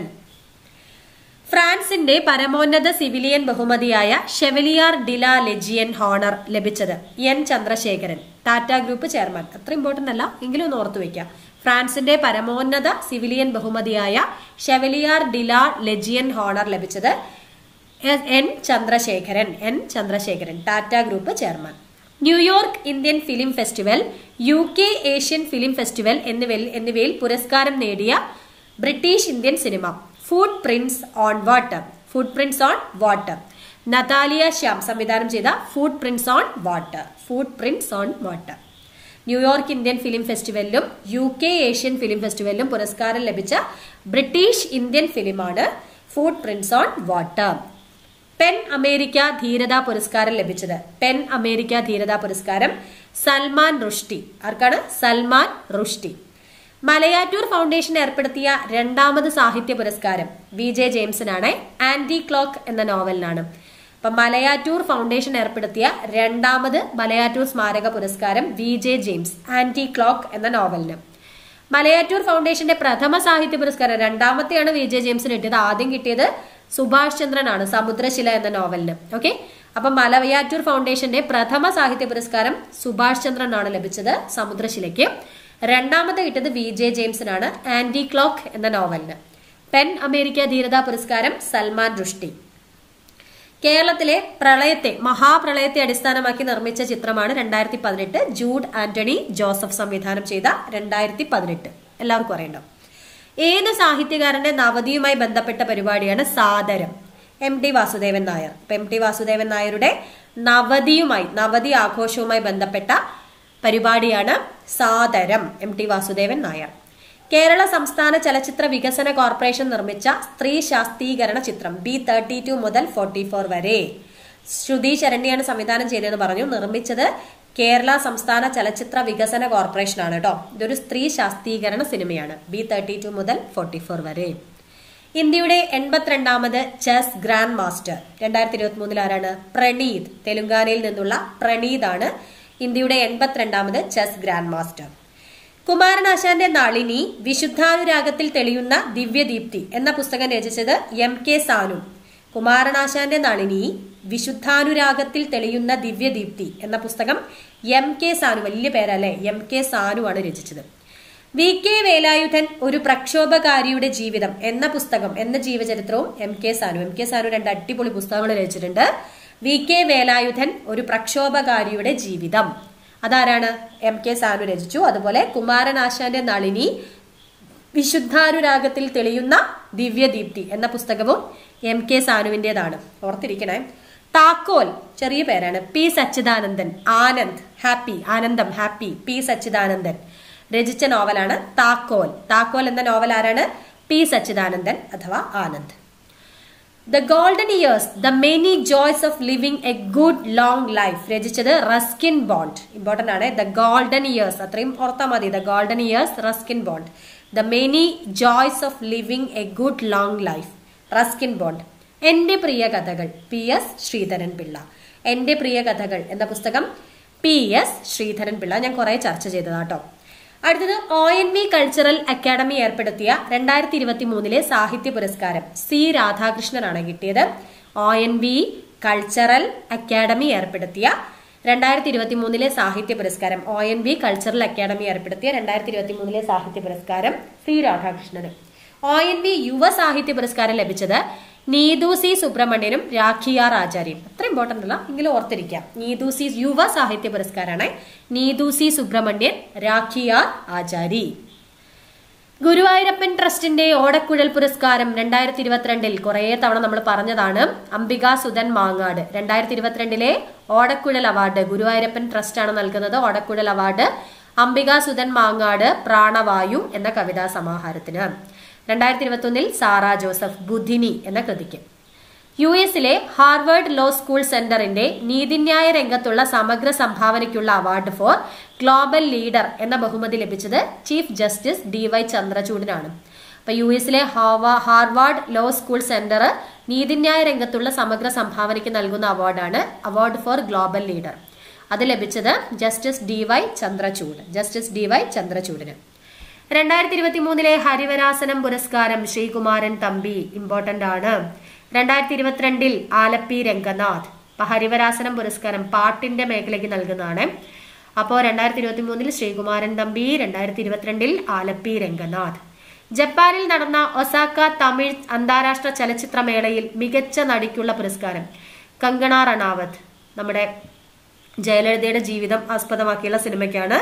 ഫ്രാൻസിന്റെ പരമോന്നത സിവിലിയൻ ബഹുമതിയായ ഷെവലിയാർ ഡില ലെജിയൻ ഹോണർ ലഭിച്ചത് N Chandrasekaran Tata group chairman അത്ര ഇമ്പോർട്ടന്റ് അല്ല എങ്കിലും ഒന്ന് ഓർത്തു വെക്കാം ഫ്രാൻസിന്റെ പരമോന്നത സിവിലിയൻ ബഹുമതിയായ ഷെവലിയാർ ഡില ലെജിയൻ ഹോണർ ലഭിച്ചത് എ- N Chandrasekaran N Chandrasekaran Tata group chairman New York Indian film festival U K Asian film festival എന്നിവയിൽ എന്നിവയിൽ പുരസ്കാരം നേടിയ British Indian cinema footprints on water footprints on water Natalia Shyam സംവിധാനം ചെയ്ത footprints on water footprints on water New York Indian film ഫെസ്റ്റിവലിലും U K Asian film ഫെസ്റ്റിവലിലും പുരസ്കാരം ലഭിച്ച ബ്രിട്ടീഷ് ഇന്ത്യൻ ഫിലിമാണ് footprints on water PEN America ധീരതാ പുരസ്കാരം ലഭിച്ചത് പെൻ അമേരിക്ക ധീരതാ പുരസ്കാരം സൽമാൻ റുഷ്ടി ആർക്കാണ് സൽമാൻ റുഷ്ടി മലയാറ്റൂർ ഫൗണ്ടേഷൻ ഏർപ്പെടുത്തിയ രണ്ടാമത് സാഹിത്യ പുരസ്കാരം വി ജെ ജെയിംസിനാണ് ആന്റി ക്ലോക്ക് എന്ന നോവലിനാണ് അപ്പൊ മലയാറ്റൂർ ഫൗണ്ടേഷൻ ഏർപ്പെടുത്തിയ രണ്ടാമത് മലയാറ്റൂർ സ്മാരക പുരസ്കാരം V J James anti clock എന്ന നോവലിന് മലയാറ്റൂർ ഫൗണ്ടേഷന്റെ പ്രഥമ സാഹിത്യ പുരസ്കാരം രണ്ടാമത്തെയാണ് വി ജെ ജെയിംസിന് കിട്ടിയത് ആദ്യം കിട്ടിയത് സുഭാഷ് ചന്ദ്രനാണ് സമുദ്രശില എന്ന നോവലിന് ഓക്കെ അപ്പൊ മലയാറ്റൂർ ഫൗണ്ടേഷന്റെ പ്രഥമ സാഹിത്യ പുരസ്കാരം സുഭാഷ് ചന്ദ്രനാണ് ലഭിച്ചത് സമുദ്രശിലയ്ക്ക് രണ്ടാമത്തെ കിട്ടിയത് വി ജെ ജെയിംസിനാണ് ആന്റി ക്ലോക്ക് എന്ന നോവലിന് പെൻ അമേരിക്ക ധീരതാ പുരസ്കാരം സൽമാൻ റുഷ്ടി കേരളത്തിലെ പ്രളയത്തെ മഹാപ്രളയത്തെ അടിസ്ഥാനമാക്കി നിർമ്മിച്ച ചിത്രമാണ് രണ്ടായിരത്തി പതിനെട്ട് ജൂഡ് ആന്റണി ജോസഫ് സംവിധാനം ചെയ്ത രണ്ടായിരത്തി പതിനെട്ട് എല്ലാവർക്കും അറിയണ്ടോ ഏത് സാഹിത്യകാരന്റെ നവതിയുമായി ബന്ധപ്പെട്ട പരിപാടിയാണ് സാദരം എം ടി വാസുദേവൻ നായർ ഇപ്പൊ എം ടി വാസുദേവൻ നായരുടെ നവതിയുമായി നവതി ആഘോഷവുമായി ബന്ധപ്പെട്ട പരിപാടിയാണ് സാദരം എം ടി വാസുദേവൻ നായർ കേരള സംസ്ഥാന ചലച്ചിത്ര വികസന കോർപ്പറേഷൻ നിർമ്മിച്ച സ്ത്രീ ശാസ്ത്രീകരണ ചിത്രം ബി തേർട്ടി ടു മുതൽ ഫോർട്ടി ഫോർ വരെ ശ്രുതി ശരണ്യാണ് സംവിധാനം ചെയ്തതെന്ന് പറഞ്ഞു നിർമ്മിച്ചത് കേരള സംസ്ഥാന ചലച്ചിത്ര വികസന കോർപ്പറേഷൻ ആണ് കേട്ടോ ഇതൊരു സ്ത്രീ ശാസ്ത്രീകരണ സിനിമയാണ് ബി തേർട്ടി ടു മുതൽ ഫോർട്ടി ഫോർ വരെ ഇന്ത്യയുടെ എൺപത്തിരണ്ടാമത് ചെസ് ഗ്രാൻഡ് മാസ്റ്റർ രണ്ടായിരത്തി ഇരുപത്തി മൂന്നിൽ ആരാണ് പ്രണീത് തെലുങ്കാനയിൽ നിന്നുള്ള പ്രണീത് ആണ് ഇന്ത്യയുടെ എൺപത്തിരണ്ടാമത് ചെസ് ഗ്രാൻഡ് മാസ്റ്റർ കുമാരനാശാന്റെ നളിനി വിശുദ്ധാനുരാഗത്തിൽ തെളിയുന്ന ദിവ്യദീപ്തി എന്ന പുസ്തകം രചിച്ചത് എം കെ സാനു കുമാരനാശാന്റെ നളിനി വിശുദ്ധാനുരാഗത്തിൽ തെളിയുന്ന ദിവ്യദീപ്തി എന്ന പുസ്തകം എം കെ സാനു വലിയ പേരല്ലേ എം കെ സാനു ആണ് രചിച്ചത് വി കെ വേലായുധൻ ഒരു പ്രക്ഷോഭകാരിയുടെ ജീവിതം എന്ന പുസ്തകം എന്ന ജീവചരിത്രവും M K Sanu M K Sanu രണ്ട് അടിപൊളി പുസ്തകങ്ങൾ രചിച്ചിട്ടുണ്ട് വി കെ വേലായുധൻ ഒരു പ്രക്ഷോഭകാരിയുടെ ജീവിതം അതാരാണ് എം കെ സാനു രചിച്ചു അതുപോലെ കുമാരനാശാന്റെ നളിനി വിശുദ്ധാനുരാഗത്തിൽ തെളിയുന്ന ദിവ്യദീപ്തി എന്ന പുസ്തകവും എം കെ സാനുവിൻ്റെതാണ് ഓർത്തിരിക്കണേ താക്കോൽ ചെറിയ പേരാണ് പി സച്ചിദാനന്ദൻ ആനന്ദ് ഹാപ്പി ആനന്ദം ഹാപ്പി പി സച്ചിദാനന്ദൻ രചിച്ച നോവലാണ് താക്കോൽ താക്കോൽ എന്ന നോവൽ ആരാണ് പി സച്ചിദാനന്ദൻ അഥവാ Anand the golden years the many joys of living a good long life രചിച്ചത് റസ്കിൻ ബോണ്ട് ഇമ്പോർട്ടന്റ് ആണ് ദ ഗോൾഡൻ ഇയേഴ്സ് അത്രയും ഓർത്താൽ മതി the golden years Ruskin Bond the many joys of living a good long life Ruskin Bond എന്റെ പ്രിയ കഥകൾ P S Sreedharan Pillai എന്റെ പ്രിയ കഥകൾ എന്ന പുസ്തകം പി എസ് ശ്രീധരൻ പിള്ള ഞാൻ കുറെ ചർച്ച ചെയ്തതാട്ടോ അടുത്തത് O N V cultural academy ഏർപ്പെടുത്തിയ രണ്ടായിരത്തി ഇരുപത്തി മൂന്നിലെ സാഹിത്യ പുരസ്കാരം സി രാധാകൃഷ്ണനാണ് കിട്ടിയത് O N V cultural academy ഏർപ്പെടുത്തിയ രണ്ടായിരത്തി ഇരുപത്തി മൂന്നിലെ സാഹിത്യ പുരസ്കാരം O N V cultural academy ഏർപ്പെടുത്തിയ രണ്ടായിരത്തി ഇരുപത്തി മൂന്നിലെ സാഹിത്യ പുരസ്കാരം സി രാധാകൃഷ്ണന് ഒ എൻ വി യുവ സാഹിത്യ പുരസ്കാരം ലഭിച്ചത് നീതു സി സുബ്രഹ്മണ്യനും രാഖിയാർ ആചാര്യം അത്ര ഇമ്പോർട്ടന്റ് അല്ല എങ്കിലും ഓർത്തിരിക്കാം നീതു സി യുവ സാഹിത്യ പുരസ്കാരമാണ് നീതു സി സുബ്രഹ്മണ്യൻ രാഖിയാർ ആചാരി ഗുരുവായൂരപ്പൻ ട്രസ്റ്റിന്റെ ഓടക്കുഴൽ പുരസ്കാരം രണ്ടായിരത്തി ഇരുപത്തിരണ്ടിൽ കുറേ തവണ നമ്മൾ പറഞ്ഞതാണ് അംബിക സുധൻ മാങ്ങാട് രണ്ടായിരത്തി ഇരുപത്തിരണ്ടിലെ ഓടക്കുഴൽ അവാർഡ് ഗുരുവായൂരപ്പൻ ട്രസ്റ്റ് ആണ് നൽകുന്നത് ഓടക്കുഴൽ അവാർഡ് അംബിക സുധൻ മാങ്ങാട് പ്രാണവായു എന്ന കവിതാ സമാഹാരത്തിന് രണ്ടായിരത്തി ഇരുപത്തി ഒന്നിൽ സാറ ജോസഫ് ബുദ്ധിനി എന്ന കൃതിക്ക് യു എസിലെ ഹാർവേഡ് ലോ സ്കൂൾ സെന്ററിന്റെ നീതിന്യായ രംഗത്തുള്ള സമഗ്ര സംഭാവനയ്ക്കുള്ള അവാർഡ് ഫോർ ഗ്ലോബൽ ലീഡർ എന്ന ബഹുമതി ലഭിച്ചത് ചീഫ് ജസ്റ്റിസ് ഡി വൈ ചന്ദ്രചൂഡിനാണ് അപ്പൊ യു എസിലെ ഹാർവാർഡ് ലോ സ്കൂൾ സെന്റർ നീതിന്യായ രംഗത്തുള്ള സമഗ്ര സംഭാവനയ്ക്ക് നൽകുന്ന അവാർഡാണ് അവാർഡ് ഫോർ ഗ്ലോബൽ ലീഡർ അത് ലഭിച്ചത് justice D Y Chandrachud justice D Y ചന്ദ്രചൂഡിന് രണ്ടായിരത്തി ഇരുപത്തി മൂന്നിലെ ഹരിവരാസനം പുരസ്കാരം ശ്രീകുമാരൻ തമ്പി ഇമ്പോർട്ടന്റ് ആണ് രണ്ടായിരത്തി ഇരുപത്തിരണ്ടിൽ ആലപ്പി രംഗനാഥ് അപ്പൊ ഹരിവരാസനം പുരസ്കാരം പാട്ടിന്റെ മേഖലയ്ക്ക് നൽകുന്നതാണ് അപ്പോൾ രണ്ടായിരത്തി ഇരുപത്തി മൂന്നിൽ ശ്രീകുമാരൻ തമ്പി രണ്ടായിരത്തി ഇരുപത്തിരണ്ടിൽ ആലപ്പി രംഗനാഥ് ജപ്പാനിൽ നടന്ന ഒസാക്ക തമിഴ് അന്താരാഷ്ട്ര ചലച്ചിത്രമേളയിൽ മികച്ച നടിക്കുള്ള പുരസ്കാരം കങ്കണ റണാവത്ത് നമ്മുടെ ജയലളിതയുടെ ജീവിതം ആസ്പദമാക്കിയുള്ള സിനിമയ്ക്കാണ്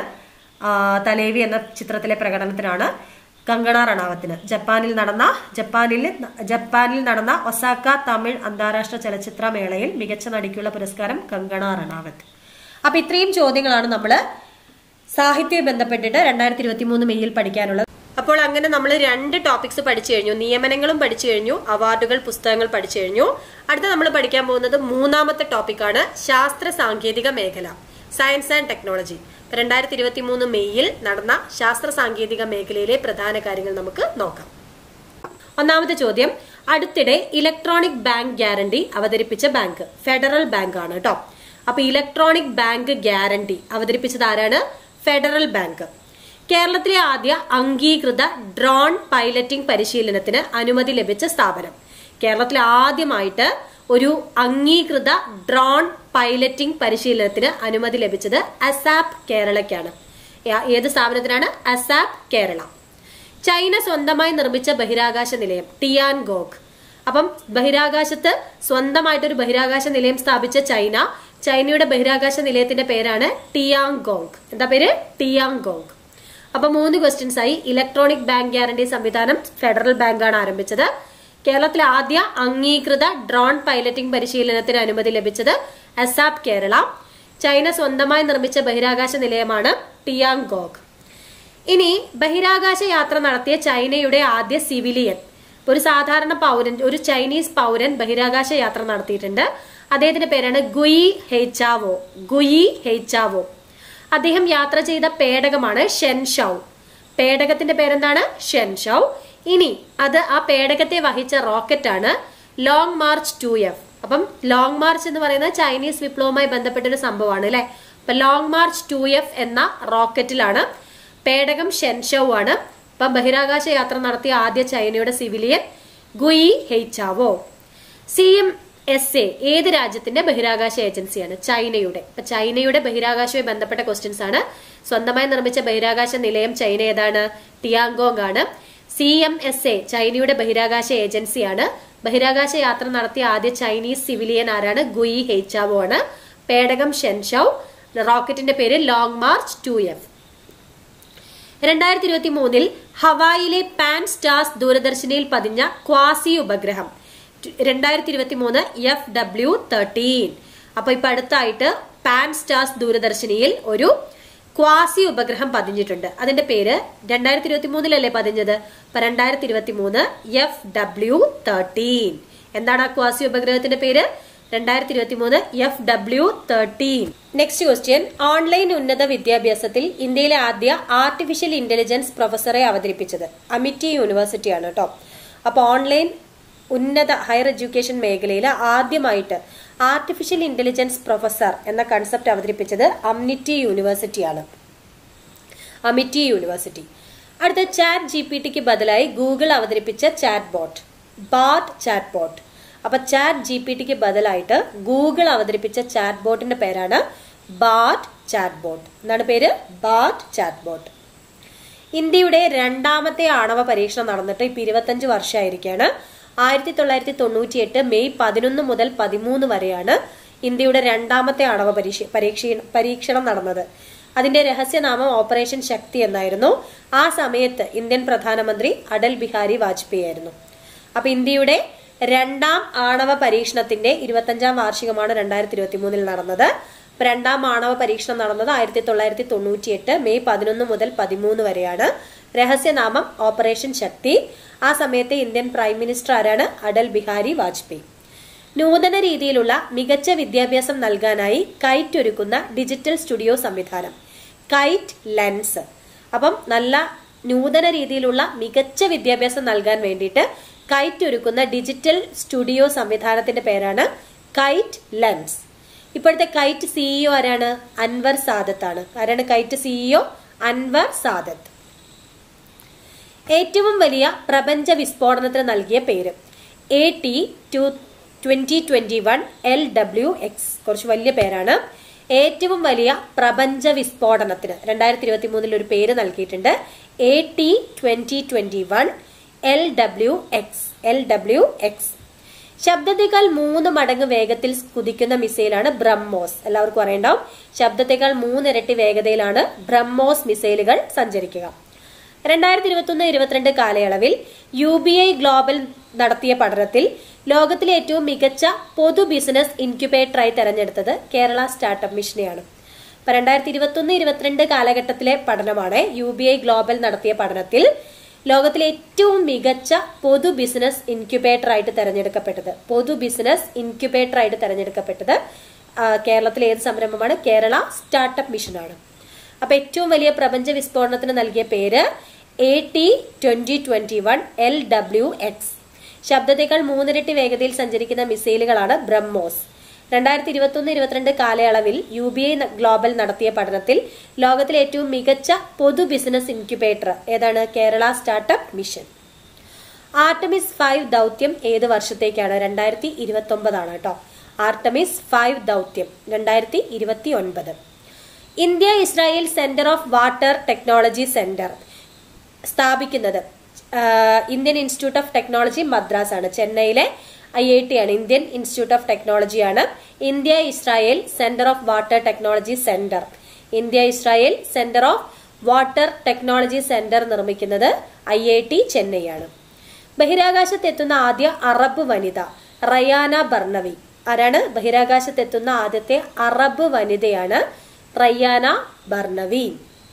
തലേവി എന്ന ചിത്രത്തിലെ പ്രകടനത്തിനാണ് കങ്കണ റണാവത്തിന് ജപ്പാനിൽ നടന്ന ജപ്പാനിൽ ജപ്പാനിൽ നടന്ന ഒസാക്ക തമിഴ് അന്താരാഷ്ട്ര ചലച്ചിത്ര മേളയിൽ മികച്ച നടിക്കുള്ള പുരസ്കാരം കങ്കണ റണാവത്ത് അപ്പൊ ഇത്രയും ചോദ്യങ്ങളാണ് നമ്മൾ സാഹിത്യം ബന്ധപ്പെട്ടിട്ട് രണ്ടായിരത്തി ഇരുപത്തി മൂന്ന് മെയ്യിൽ പഠിക്കാനുള്ളത് അപ്പോൾ അങ്ങനെ നമ്മൾ രണ്ട് ടോപ്പിക്സ് പഠിച്ചു കഴിഞ്ഞു നിയമനങ്ങളും പഠിച്ചു കഴിഞ്ഞു അവാർഡുകൾ പുസ്തകങ്ങൾ പഠിച്ചു കഴിഞ്ഞു അടുത്ത നമ്മൾ പഠിക്കാൻ പോകുന്നത് മൂന്നാമത്തെ ടോപ്പിക്കാണ് ശാസ്ത്ര സാങ്കേതിക മേഖല സയൻസ് ആൻഡ് ടെക്നോളജി രണ്ടായിരത്തി ഇരുപത്തി മൂന്ന് മെയ്യിൽ നടന്ന ശാസ്ത്ര സാങ്കേതിക മേഖലയിലെ പ്രധാന കാര്യങ്ങൾ നമുക്ക് നോക്കാം ഒന്നാമത്തെ ചോദ്യം അടുത്തിടെ ഇലക്ട്രോണിക് ബാങ്ക് ഗ്യാരണ്ടി അവതരിപ്പിച്ച ബാങ്ക് ഫെഡറൽ ബാങ്ക് ആണ് കേട്ടോ അപ്പൊ ഇലക്ട്രോണിക് ബാങ്ക് ഗ്യാരണ്ടി അവതരിപ്പിച്ചത് ആരാണ് ഫെഡറൽ ബാങ്ക് കേരളത്തിലെ ആദ്യ അംഗീകൃത ഡ്രോൺ പൈലറ്റിംഗ് പരിശീലനത്തിന് അനുമതി ലഭിച്ച സ്ഥാപനം കേരളത്തിൽ ആദ്യമായിട്ട് ഒരു അംഗീകൃത ഡ്രോൺ പൈലറ്റിംഗ് പരിശീലനത്തിന് അനുമതി ലഭിച്ചത് അസാപ് കേരളയ്ക്കാണ് ഏ- ഏത് സ്ഥാപനത്തിനാണ് അസാപ് കേരള ചൈന സ്വന്തമായി നിർമ്മിച്ച ബഹിരാകാശ നിലയം ടിയാൻ ഗോഗ് അപ്പം ബഹിരാകാശത്ത് സ്വന്തമായിട്ടൊരു ബഹിരാകാശ നിലയം സ്ഥാപിച്ച ചൈന ചൈനയുടെ ബഹിരാകാശ നിലയത്തിന്റെ പേരാണ് ടിയാങ് ഗോങ് എന്താ പേര് ടിയാങ് ഗോങ് അപ്പൊ മൂന്ന് ക്വസ്റ്റ്യൻസ് ആയി ഇലക്ട്രോണിക് ബാങ്ക് ഗ്യാരണ്ടി സംവിധാനം ഫെഡറൽ ബാങ്കാണ് ആരംഭിച്ചത് കേരളത്തിലെ ആദ്യ അംഗീകൃത ഡ്രോൺ പൈലറ്റിംഗ് പരിശീലനത്തിന് അനുമതി ലഭിച്ചത് അസാപ് കേരള ചൈന സ്വന്തമായി നിർമ്മിച്ച ബഹിരാകാശ നിലയമാണ് ടിയാങ് ഗോഗ് ഇനി ബഹിരാകാശ യാത്ര നടത്തിയ ചൈനയുടെ ആദ്യ സിവിലിയൻ ഒരു സാധാരണ പൗരൻ ഒരു ചൈനീസ് പൗരൻ ബഹിരാകാശ യാത്ര നടത്തിയിട്ടുണ്ട് അദ്ദേഹത്തിന്റെ പേരാണ് ഗുയി ഹെയ്ച്ചാവോ ഗുയി ഹെയ്ച്ചാവോ അദ്ദേഹം യാത്ര ചെയ്ത പേടകമാണ് ഷെൻഷൌ പേടകത്തിന്റെ പേരെന്താണ് ഷെൻഷൌ ഇനി അത് ആ പേടകത്തെ വഹിച്ച റോക്കറ്റാണ് ലോങ് മാർച്ച് ടു എഫ് അപ്പം ലോങ് മാർച്ച് എന്ന് പറയുന്നത് ചൈനീസ് വിപ്ലവവുമായി ബന്ധപ്പെട്ട ഒരു സംഭവമാണ് അല്ലെ അപ്പൊ ലോങ് മാർച്ച് ടു എഫ് എന്ന റോക്കറ്റിലാണ് പേടകം ഷെൻഷൌ ആണ് അപ്പം ബഹിരാകാശ യാത്ര നടത്തിയ ആദ്യ ചൈനയുടെ civilian Gui Haichao C M S A ഏത് രാജ്യത്തിന്റെ ബഹിരാകാശ ഏജൻസിയാണ് ചൈനയുടെ അപ്പൊ ചൈനയുടെ ബഹിരാകാശവുമായി ബന്ധപ്പെട്ട ക്വസ്റ്റ്യൻസ് ആണ് സ്വന്തമായി നിർമ്മിച്ച ബഹിരാകാശ നിലയം ചൈന ഏതാണ് ടിയാങ്കോങ് ആണ് സി എം എസ് എ ചൈനയുടെ ബഹിരാകാശ ഏജൻസിയാണ് ബഹിരാകാശ യാത്ര നടത്തിയ ആദ്യ ചൈനീസ് സിവിലിയൻ ആരാണ് ഗുയി ഹെയ്ച്ചാവോ ആണ് പേടകം ഷെൻഷൌ റോക്കറ്റിന്റെ പേര് ലോങ് മാർച്ച് ടു എഫ് രണ്ടായിരത്തി ഇരുപത്തി മൂന്നിൽ ഹവായിലെ പാൻ സ്റ്റാർസ് ദൂരദർശനിൽ പതിഞ്ഞ ക്വാസി ഉപഗ്രഹം രണ്ടായിരത്തി ഇരുപത്തി മൂന്ന് എഫ് ഡബ്ല്യു തേർട്ടീൻ അപ്പൊ ഇപ്പൊ അടുത്തായിട്ട് പാൻ സ്റ്റാർസ് ദൂരദർശനിയിൽ ഒരു ക്വാസി ഉപഗ്രഹം പതിഞ്ഞിട്ടുണ്ട് അതിന്റെ പേര് രണ്ടായിരത്തി ഇരുപത്തി മൂന്നിലല്ലേ പതിഞ്ഞത് അപ്പൊ രണ്ടായിരത്തി ഇരുപത്തി മൂന്ന് എഫ് ഡബ്ല്യു തേർട്ടീൻ എന്താണ് ആ ക്വാസി ഉപഗ്രഹത്തിന്റെ പേര് രണ്ടായിരത്തി ഇരുപത്തി മൂന്ന് F W thirteen next question online ഉന്നത വിദ്യാഭ്യാസത്തിൽ ഇന്ത്യയിലെ ആദ്യ ആർട്ടിഫിഷ്യൽ ഇന്റലിജൻസ് പ്രൊഫസറെ അവതരിപ്പിച്ചത് അമിറ്റി യൂണിവേഴ്സിറ്റിയാണ് കേട്ടോ അപ്പൊ ഓൺലൈൻ ഉന്നത ഹയർ എഡ്യൂക്കേഷൻ മേഖലയിൽ ആദ്യമായിട്ട് ആർട്ടിഫിഷ്യൽ ഇന്റലിജൻസ് പ്രൊഫസർ എന്ന കൺസെപ്റ്റ് അവതരിപ്പിച്ചത് അമ്നിറ്റി യൂണിവേഴ്സിറ്റിയാണ് അമിറ്റി യൂണിവേഴ്സിറ്റി അടുത്ത ചാറ്റ് ജി പി ടിക്ക് ബദലായി ഗൂഗിൾ അവതരിപ്പിച്ച chatbot Bard chatbot അപ്പൊ ചാറ്റ് ജി പി ടിക്ക് ബദലായിട്ട് ഗൂഗിൾ അവതരിപ്പിച്ച ചാറ്റ് ബോട്ടിന്റെ പേരാണ് ബാട്ട് ചാറ്റ് ബോട്ട് എന്താണ് പേര് ബാട്ട് ചാറ്റ് ബോട്ട് ഇന്ത്യയുടെ രണ്ടാമത്തെ ആണവ പരീക്ഷണം നടന്നിട്ട് ഇപ്പൊ ഇരുപത്തഞ്ച് വർഷമായിരിക്കാണ് ആയിരത്തി തൊള്ളായിരത്തി തൊണ്ണൂറ്റി എട്ട് മെയ് പതിനൊന്ന് മുതൽ പതിമൂന്ന് വരെയാണ് ഇന്ത്യയുടെ രണ്ടാമത്തെ ആണവ പരീക്ഷ പരീക്ഷ പരീക്ഷണം നടന്നത് അതിന്റെ രഹസ്യനാമം ഓപ്പറേഷൻ ശക്തി എന്നായിരുന്നു ആ സമയത്ത് ഇന്ത്യൻ പ്രധാനമന്ത്രി അടൽ ബിഹാരി വാജ്പേയി ആയിരുന്നു അപ്പൊ ഇന്ത്യയുടെ രണ്ടാം ആണവ പരീക്ഷണത്തിന്റെ ഇരുപത്തഞ്ചാം വാർഷികമാണ് രണ്ടായിരത്തി ഇരുപത്തി മൂന്നിൽ നടന്നത് അപ്പൊ രണ്ടാം ആണവ പരീക്ഷണം നടന്നത് ആയിരത്തി തൊള്ളായിരത്തി തൊണ്ണൂറ്റി എട്ട് മെയ് പതിനൊന്ന് മുതൽ പതിമൂന്ന് വരെയാണ് രഹസ്യനാമം ഓപ്പറേഷൻ ശക്തി ആ സമയത്തെ ഇന്ത്യൻ പ്രൈം മിനിസ്റ്റർ ആരാണ് അടൽ ബിഹാരി വാജ്പേയി നൂതന രീതിയിലുള്ള മികച്ച വിദ്യാഭ്യാസം നൽകാനായി കൈറ്റ് ഒരുക്കുന്ന ഡിജിറ്റൽ സ്റ്റുഡിയോ സംവിധാനം കൈറ്റ് ലെൻസ് അപ്പം നല്ല നൂതന രീതിയിലുള്ള മികച്ച വിദ്യാഭ്യാസം നൽകാൻ വേണ്ടിയിട്ട് കൈറ്റ് ഒരുക്കുന്ന ഡിജിറ്റൽ സ്റ്റുഡിയോ സംവിധാനത്തിന്റെ പേരാണ് കൈറ്റ് ലെൻസ് ഇപ്പോഴത്തെ കൈറ്റ് സിഇഒ ആരാണ് അൻവർ സാദത്ത് ആണ് ആരാണ് കൈറ്റ് സിഇഒ അൻവർ സാദത്ത് ഏറ്റവും വലിയ പ്രപഞ്ച വിസ്ഫോടനത്തിന് നൽകിയ പേര് A T two twenty twenty one L W X കുറച്ച് വലിയ പേരാണ് ഏറ്റവും വലിയ പ്രപഞ്ച വിസ്ഫോടനത്തിന് രണ്ടായിരത്തി ഇരുപത്തി മൂന്നിൽ ഒരു പേര് നൽകിയിട്ടുണ്ട് A T twenty twenty one L W X L W X ശബ്ദത്തേക്കാൾ മൂന്ന് മടങ്ങ് വേഗത്തിൽ കുതിക്കുന്ന മിസൈലാണ് ബ്രഹ്മോസ് എല്ലാവർക്കും അറിയണ്ടാവും ശബ്ദത്തേക്കാൾ മൂന്നിരട്ടി വേഗതയിലാണ് ബ്രഹ്മോസ് മിസൈലുകൾ സഞ്ചരിക്കുക രണ്ടായിരത്തി ഇരുപത്തൊന്ന് ഇരുപത്തിരണ്ട് കാലയളവിൽ യു ബി ഐ ഗ്ലോബൽ നടത്തിയ പഠനത്തിൽ ലോകത്തിലെ ഏറ്റവും മികച്ച പൊതു ബിസിനസ് ഇൻക്യുബേറ്ററായി തെരഞ്ഞെടുത്തത് കേരള സ്റ്റാർട്ടപ്പ് മിഷനെയാണ് ഇപ്പൊ രണ്ടായിരത്തി ഇരുപത്തൊന്ന് ഇരുപത്തിരണ്ട് കാലഘട്ടത്തിലെ പഠനമാണ് യു ബി ഐ ഗ്ലോബൽ നടത്തിയ പഠനത്തിൽ ലോകത്തിലെ ഏറ്റവും മികച്ച പൊതു ബിസിനസ് ഇൻക്യുബേറ്റർ ആയിട്ട് തെരഞ്ഞെടുക്കപ്പെട്ടത് പൊതു ബിസിനസ് ഇൻക്യുബേറ്റർ ആയിട്ട് തെരഞ്ഞെടുക്കപ്പെട്ടത് ആ, കേരളത്തിലെ ഏത് സംരംഭമാണ് കേരള സ്റ്റാർട്ടപ്പ് മിഷനാണ് അപ്പൊ ഏറ്റവും വലിയ പ്രപഞ്ച വിസ്ഫോടനത്തിന് നൽകിയ പേര് A T twenty twenty one L W X ശബ്ദത്തേക്കാൾ മൂന്നിരട്ടി വേഗതയിൽ സഞ്ചരിക്കുന്ന മിസൈലുകളാണ് ബ്രഹ്മോസ് രണ്ടായിരത്തി ഇരുപത്തി ഒന്ന് ഇരുപത്തിരണ്ട് കാലയളവിൽ യു ബി ഐ ഗ്ലോബൽ നടത്തിയ പഠനത്തിൽ ലോകത്തിലെ ഏറ്റവും മികച്ച പൊതു ബിസിനസ് ഇൻക്യുബേറ്റർ ഏതാണ് Kerala startup mission Artemis five ദൗത്യം ഏത് വർഷത്തേക്കാണ് രണ്ടായിരത്തി ഇരുപത്തി ഒമ്പതാണ് കേട്ടോ ആർട്ടമിസ് ഫൈവ് ദൗത്യം രണ്ടായിരത്തി ഇരുപത്തി ഒൻപത് India Israel centre of water technology centre സ്ഥാപിക്കുന്നത് ആ, Indian institute of technology Madras ആണ് ചെന്നൈയിലെ ഐ ഐ ടി ആണ് ഇന്ത്യൻ ഇൻസ്റ്റിറ്റ്യൂട്ട് ഓഫ് ടെക്നോളജി ആണ് India Israel centre of water technology centre India Israel centre of water technology centre നിർമ്മിക്കുന്നത് I I T ചെന്നൈയാണ് ബഹിരാകാശത്തെത്തുന്ന ആദ്യ അറബ് വനിത റയാന ബർണവി ആരാണ് ബഹിരാകാശത്തെത്തുന്ന ആദ്യത്തെ അറബ് വനിതയാണ് റയാന ബർണവി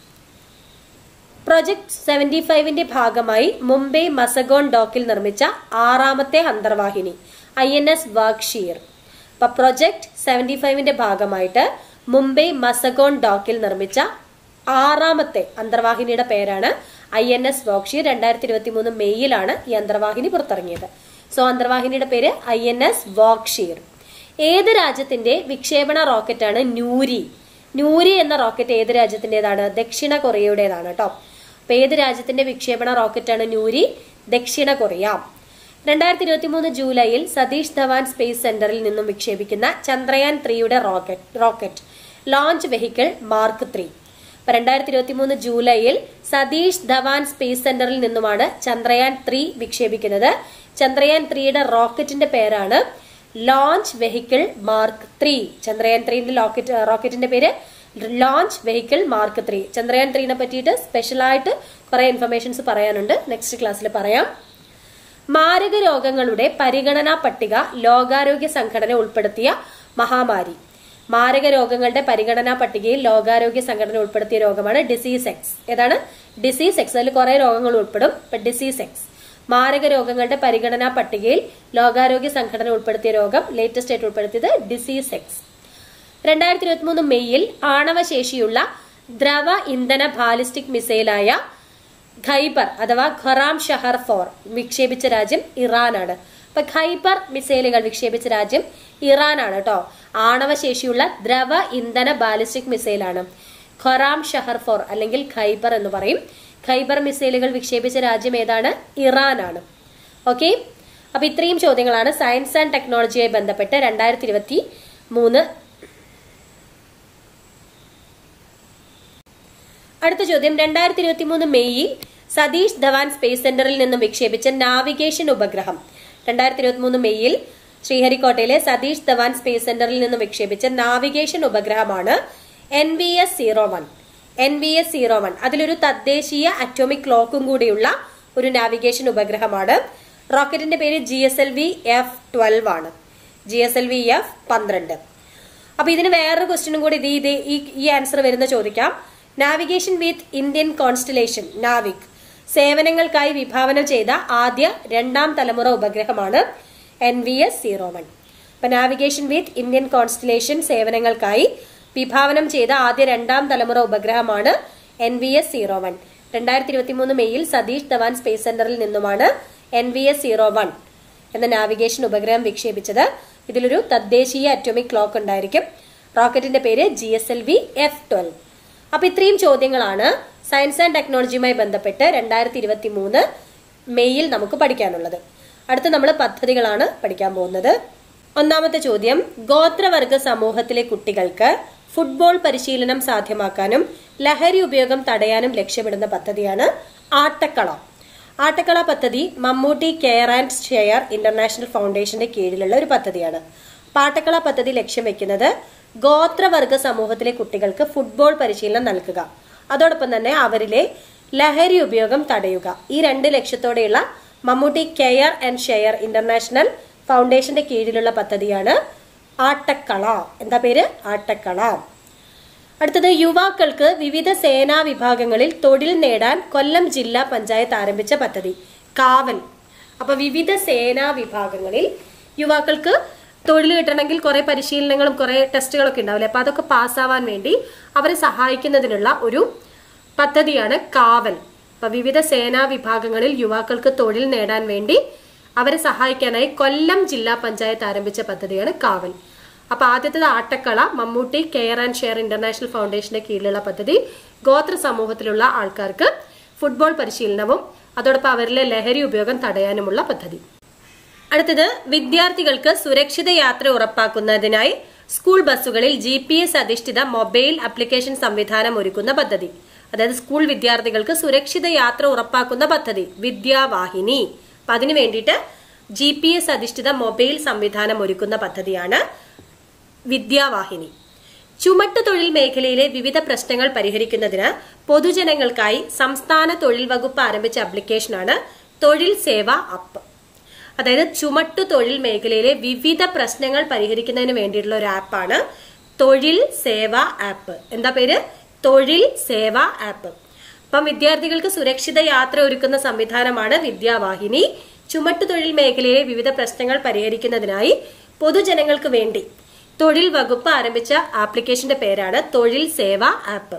പ്രൊജക്ട് സെവന്റി ഫൈവിന്റെ ഭാഗമായി മുംബൈ മസഗോൺ ഡോക്കിൽ നിർമ്മിച്ച ആറാമത്തെ അന്തർവാഹിനി ഐ എൻ എസ് വാഗ്ഷീർ അപ്പൊ പ്രൊജക്ട് സെവന്റി ഫൈവിന്റെ ഭാഗമായിട്ട് മുംബൈ മസഗോൺ ഡോക്കിൽ നിർമ്മിച്ച ആറാമത്തെ അന്തർവാഹിനിയുടെ പേരാണ് ഐ എൻ എസ് വാഗ്ഷീർ രണ്ടായിരത്തി ഇരുപത്തി മൂന്ന് മെയ്യിലാണ് ഈ അന്തർവാഹിനി പുറത്തിറങ്ങിയത് സോ അന്തർവാഹിനിയുടെ പേര് ഐ എൻ എസ് വാഗ്ഷീർ ഏത് രാജ്യത്തിന്റെ വിക്ഷേപണ റോക്കറ്റാണ് നൂരി നൂരി എന്ന റോക്കറ്റ് ഏത് രാജ്യത്തിന്റേതാണ് ദക്ഷിണ കൊറിയയുടേതാണ് കേട്ടോ അപ്പൊ ഏത് രാജ്യത്തിന്റെ വിക്ഷേപണ റോക്കറ്റാണ് നൂരി ദക്ഷിണ കൊറിയ രണ്ടായിരത്തി ഇരുപത്തി മൂന്ന് ജൂലൈയിൽ സതീഷ് ധവാൻ സ്പേസ് സെന്ററിൽ നിന്നും വിക്ഷേപിക്കുന്ന ചന്ദ്രയാൻ ത്രീയുടെ rocket rocket launch vehicle mark three അപ്പൊ രണ്ടായിരത്തി ഇരുപത്തി മൂന്ന് ജൂലൈയിൽ സതീഷ് ധവാൻ സ്പേസ് സെന്ററിൽ നിന്നുമാണ് ചന്ദ്രയാൻ ത്രീ വിക്ഷേപിക്കുന്നത് ചന്ദ്രയാൻ ത്രീയുടെ റോക്കറ്റിന്റെ പേരാണ് launch vehicle mark three Chandrayaan ത്രീന്റെ ലോക്കറ്റ് റോക്കറ്റിന്റെ പേര് launch vehicle mark three Chandrayaan ത്രീനെ പറ്റിയിട്ട് സ്പെഷ്യലായിട്ട് കുറെ ഇൻഫർമേഷൻസ് പറയാനുണ്ട് നെക്സ്റ്റ് ക്ലാസ്സിൽ പറയാം മാരക രോഗങ്ങളുടെ പരിഗണനാ പട്ടിക ലോകാരോഗ്യ സംഘടന ഉൾപ്പെടുത്തിയ മഹാമാരി മാരക രോഗങ്ങളുടെ പരിഗണനാ പട്ടികയിൽ ലോകാരോഗ്യ സംഘടന ഉൾപ്പെടുത്തിയ രോഗമാണ് ഡിസീസ് എക്സ് ഏതാണ് ഡിസീസ് എക്സ് അതിൽ കുറെ രോഗങ്ങൾ ഉൾപ്പെടും ഡിസീസ് എക്സ് മാരക രോഗങ്ങളുടെ പരിഗണനാ പട്ടികയിൽ ലോകാരോഗ്യ സംഘടന ഉൾപ്പെടുത്തിയ രോഗം ലേറ്റസ്റ്റ് ആയിട്ട് ഉൾപ്പെടുത്തിയത് ഡിസീസ് എക്സ് രണ്ടായിരത്തി ഇരുപത്തി മൂന്ന് മെയ്യിൽ ആണവശേഷിയുള്ള ദ്രവ ഇന്ധന ബാലിസ്റ്റിക് മിസൈലായ ഖൈബർ അഥവാ ഖറാം ഷഹർ ഫോർ വിക്ഷേപിച്ച രാജ്യം ഇറാനാണ് അപ്പൊ ഖൈബർ മിസൈലുകൾ വിക്ഷേപിച്ച രാജ്യം ഇറാനാണ് കേട്ടോ ആണവശേഷിയുള്ള ദ്രവ ഇന്ധന ബാലിസ്റ്റിക് മിസൈലാണ് ഖറാം ഷഹർ ഫോർ അല്ലെങ്കിൽ ഖൈബർ എന്ന് പറയും ഖൈബർ മിസൈലുകൾ വിക്ഷേപിച്ച രാജ്യം ഏതാണ് ഇറാനാണ് ഓക്കെ അപ്പൊ ഇത്രയും ചോദ്യങ്ങളാണ് സയൻസ് ആൻഡ് ടെക്നോളജിയുമായി ബന്ധപ്പെട്ട് രണ്ടായിരത്തി ഇരുപത്തി മൂന്ന് അടുത്ത ചോദ്യം രണ്ടായിരത്തി ഇരുപത്തി മൂന്ന് മെയ്യിൽ സതീഷ് ധവാൻ സ്പേസ് സെന്ററിൽ നിന്നും വിക്ഷേപിച്ച നാവിഗേഷൻ ഉപഗ്രഹം രണ്ടായിരത്തി ഇരുപത്തി മൂന്ന് മെയ്യിൽ ശ്രീഹരിക്കോട്ടയിലെ സതീഷ് ധവാൻ സ്പേസ് സെന്ററിൽ നിന്നും വിക്ഷേപിച്ച നാവിഗേഷൻ ഉപഗ്രഹമാണ് N V S zero one N V S zero one അതിലൊരു തദ്ദേശീയ അറ്റോമിക് ക്ലോക്കും കൂടിയുള്ള ഒരു നാവിഗേഷൻ ഉപഗ്രഹമാണ് റോക്കറ്റിന്റെ പേര് G S L V F twelve ആണ് G S L V F പന്ത്രണ്ട് അപ്പൊ ഇതിന് വേറൊരു ക്വസ്റ്റ്യനും കൂടി ഇത് ഇത് ഈ ഈ ആൻസർ വരുന്ന ചോദിക്കാം navigation with Indian constellation NavIC സേവനങ്ങൾക്കായി വിഭാവനം ചെയ്ത ആദ്യ രണ്ടാം തലമുറ ഉപഗ്രഹമാണ് N V S zero one അപ്പൊ നാവിഗേഷൻ വിത്ത് ഇന്ത്യൻ കോൺസ്റ്റലേഷൻ സേവനങ്ങൾക്കായി വിഭാവനം ചെയ്ത ആദ്യ രണ്ടാം തലമുറ ഉപഗ്രഹമാണ് N V S zero one രണ്ടായിരത്തി ഇരുപത്തി മൂന്ന് മെയ്യിൽ സതീഷ് ധവാൻ സ്പേസ് സെന്ററിൽ നിന്നുമാണ് N V S zero one എന്ന നാവിഗേഷൻ ഉപഗ്രഹം വിക്ഷേപിച്ചത് ഇതിലൊരു തദ്ദേശീയ അറ്റോമിക് ക്ലോക്ക് ഉണ്ടായിരിക്കും റോക്കറ്റിന്റെ പേര് G S L V F twelve അപ്പൊ ഇത്രയും ചോദ്യങ്ങളാണ് സയൻസ് ആൻഡ് ടെക്നോളജിയുമായി ബന്ധപ്പെട്ട് രണ്ടായിരത്തി ഇരുപത്തി മൂന്ന് മെയ്യിൽ നമുക്ക് പഠിക്കാനുള്ളത് അടുത്ത് നമ്മൾ പദ്ധതികളാണ് പഠിക്കാൻ പോകുന്നത് ഒന്നാമത്തെ ചോദ്യം ഗോത്രവർഗ സമൂഹത്തിലെ കുട്ടികൾക്ക് ഫുട്ബോൾ പരിശീലനം സാധ്യമാക്കാനും ലഹരി ഉപയോഗം തടയാനും ലക്ഷ്യമിടുന്ന പദ്ധതിയാണ് ആട്ടക്കള ആട്ടക്കള പദ്ധതി Mammootty care and share international ഫൗണ്ടേഷന്റെ കീഴിലുള്ള ഒരു പദ്ധതിയാണ് പാട്ടക്കള പദ്ധതി ലക്ഷ്യം വെക്കുന്നത് ഗോത്രവർഗ സമൂഹത്തിലെ കുട്ടികൾക്ക് ഫുട്ബോൾ പരിശീലനം നൽകുക അതോടൊപ്പം തന്നെ അവരിലെ ലഹരി ഉപയോഗം തടയുക ഈ രണ്ട് ലക്ഷ്യത്തോടെയുള്ള Mammootty care and share international ഫൗണ്ടേഷന്റെ കീഴിലുള്ള പദ്ധതിയാണ് ആട്ടക്കള എന്താ പേര് ആട്ടക്കള അടുത്തത് യുവാക്കൾക്ക് വിവിധ സേനാ വിഭാഗങ്ങളിൽ തൊഴിൽ നേടാൻ കൊല്ലം ജില്ലാ പഞ്ചായത്ത് ആരംഭിച്ച പദ്ധതി കാവൽ അപ്പൊ വിവിധ സേനാ വിഭാഗങ്ങളിൽ യുവാക്കൾക്ക് തൊഴിൽ കിട്ടണമെങ്കിൽ കുറെ പരിശീലനങ്ങളും കുറെ ടെസ്റ്റുകളൊക്കെ ഉണ്ടാവില്ലേ അപ്പൊ അതൊക്കെ പാസ്സാവാൻ വേണ്ടി അവരെ സഹായിക്കുന്നതിനുള്ള ഒരു പദ്ധതിയാണ് കാവൽ അപ്പൊ വിവിധ സേനാ വിഭാഗങ്ങളിൽ യുവാക്കൾക്ക് തൊഴിൽ നേടാൻ വേണ്ടി അവരെ സഹായിക്കാനായി കൊല്ലം ജില്ലാ പഞ്ചായത്ത് ആരംഭിച്ച പദ്ധതിയാണ് കാവൽ അപ്പൊ ആദ്യത്തേത് Attakkala Mammootty care and share international ഫൗണ്ടേഷന്റെ കീഴിലുള്ള പദ്ധതി ഗോത്ര സമൂഹത്തിലുള്ള ആൾക്കാർക്ക് ഫുട്ബോൾ പരിശീലനവും അതോടൊപ്പം അവരിലെ ലഹരി ഉപയോഗം തടയാനുമുള്ള പദ്ധതി അടുത്തത് വിദ്യാർത്ഥികൾക്ക് സുരക്ഷിത യാത്ര ഉറപ്പാക്കുന്നതിനായി സ്കൂൾ ബസ്സുകളിൽ ജി പി എസ് അധിഷ്ഠിത മൊബൈൽ ആപ്ലിക്കേഷൻ സംവിധാനം ഒരുക്കുന്ന പദ്ധതി അതായത് സ്കൂൾ വിദ്യാർത്ഥികൾക്ക് സുരക്ഷിത യാത്ര ഉറപ്പാക്കുന്ന പദ്ധതി വിദ്യാവാഹിനി അപ്പൊ അതിനു വേണ്ടിയിട്ട് ജി പി എസ് അധിഷ്ഠിത മൊബൈൽ സംവിധാനം ഒരുക്കുന്ന പദ്ധതിയാണ് വിദ്യാവാഹിനി ചുമട്ട് തൊഴിൽ മേഖലയിലെ വിവിധ പ്രശ്നങ്ങൾ പരിഹരിക്കുന്നതിന് പൊതുജനങ്ങൾക്കായി സംസ്ഥാന തൊഴിൽ വകുപ്പ് ആരംഭിച്ച ആപ്ലിക്കേഷനാണ് തൊഴിൽ സേവ അപ്പ് അതായത് ചുമട്ടു തൊഴിൽ മേഖലയിലെ വിവിധ പ്രശ്നങ്ങൾ പരിഹരിക്കുന്നതിന് വേണ്ടിയിട്ടുള്ള ഒരു ആപ്പാണ് തൊഴിൽ സേവ ആപ്പ് എന്താ പേര് തൊഴിൽ സേവ ആപ്പ് അപ്പം വിദ്യാർത്ഥികൾക്ക് സുരക്ഷിത യാത്ര ഒരുക്കുന്ന സംവിധാനമാണ് വിദ്യാവാഹിനി ചുമട്ടു തൊഴിൽ മേഖലയിലെ വിവിധ പ്രശ്നങ്ങൾ പരിഹരിക്കുന്നതിനായി പൊതുജനങ്ങൾക്ക് വേണ്ടി തൊഴിൽ വകുപ്പ് ആരംഭിച്ച ആപ്ലിക്കേഷന്റെ പേരാണ് തൊഴിൽ സേവ ആപ്പ്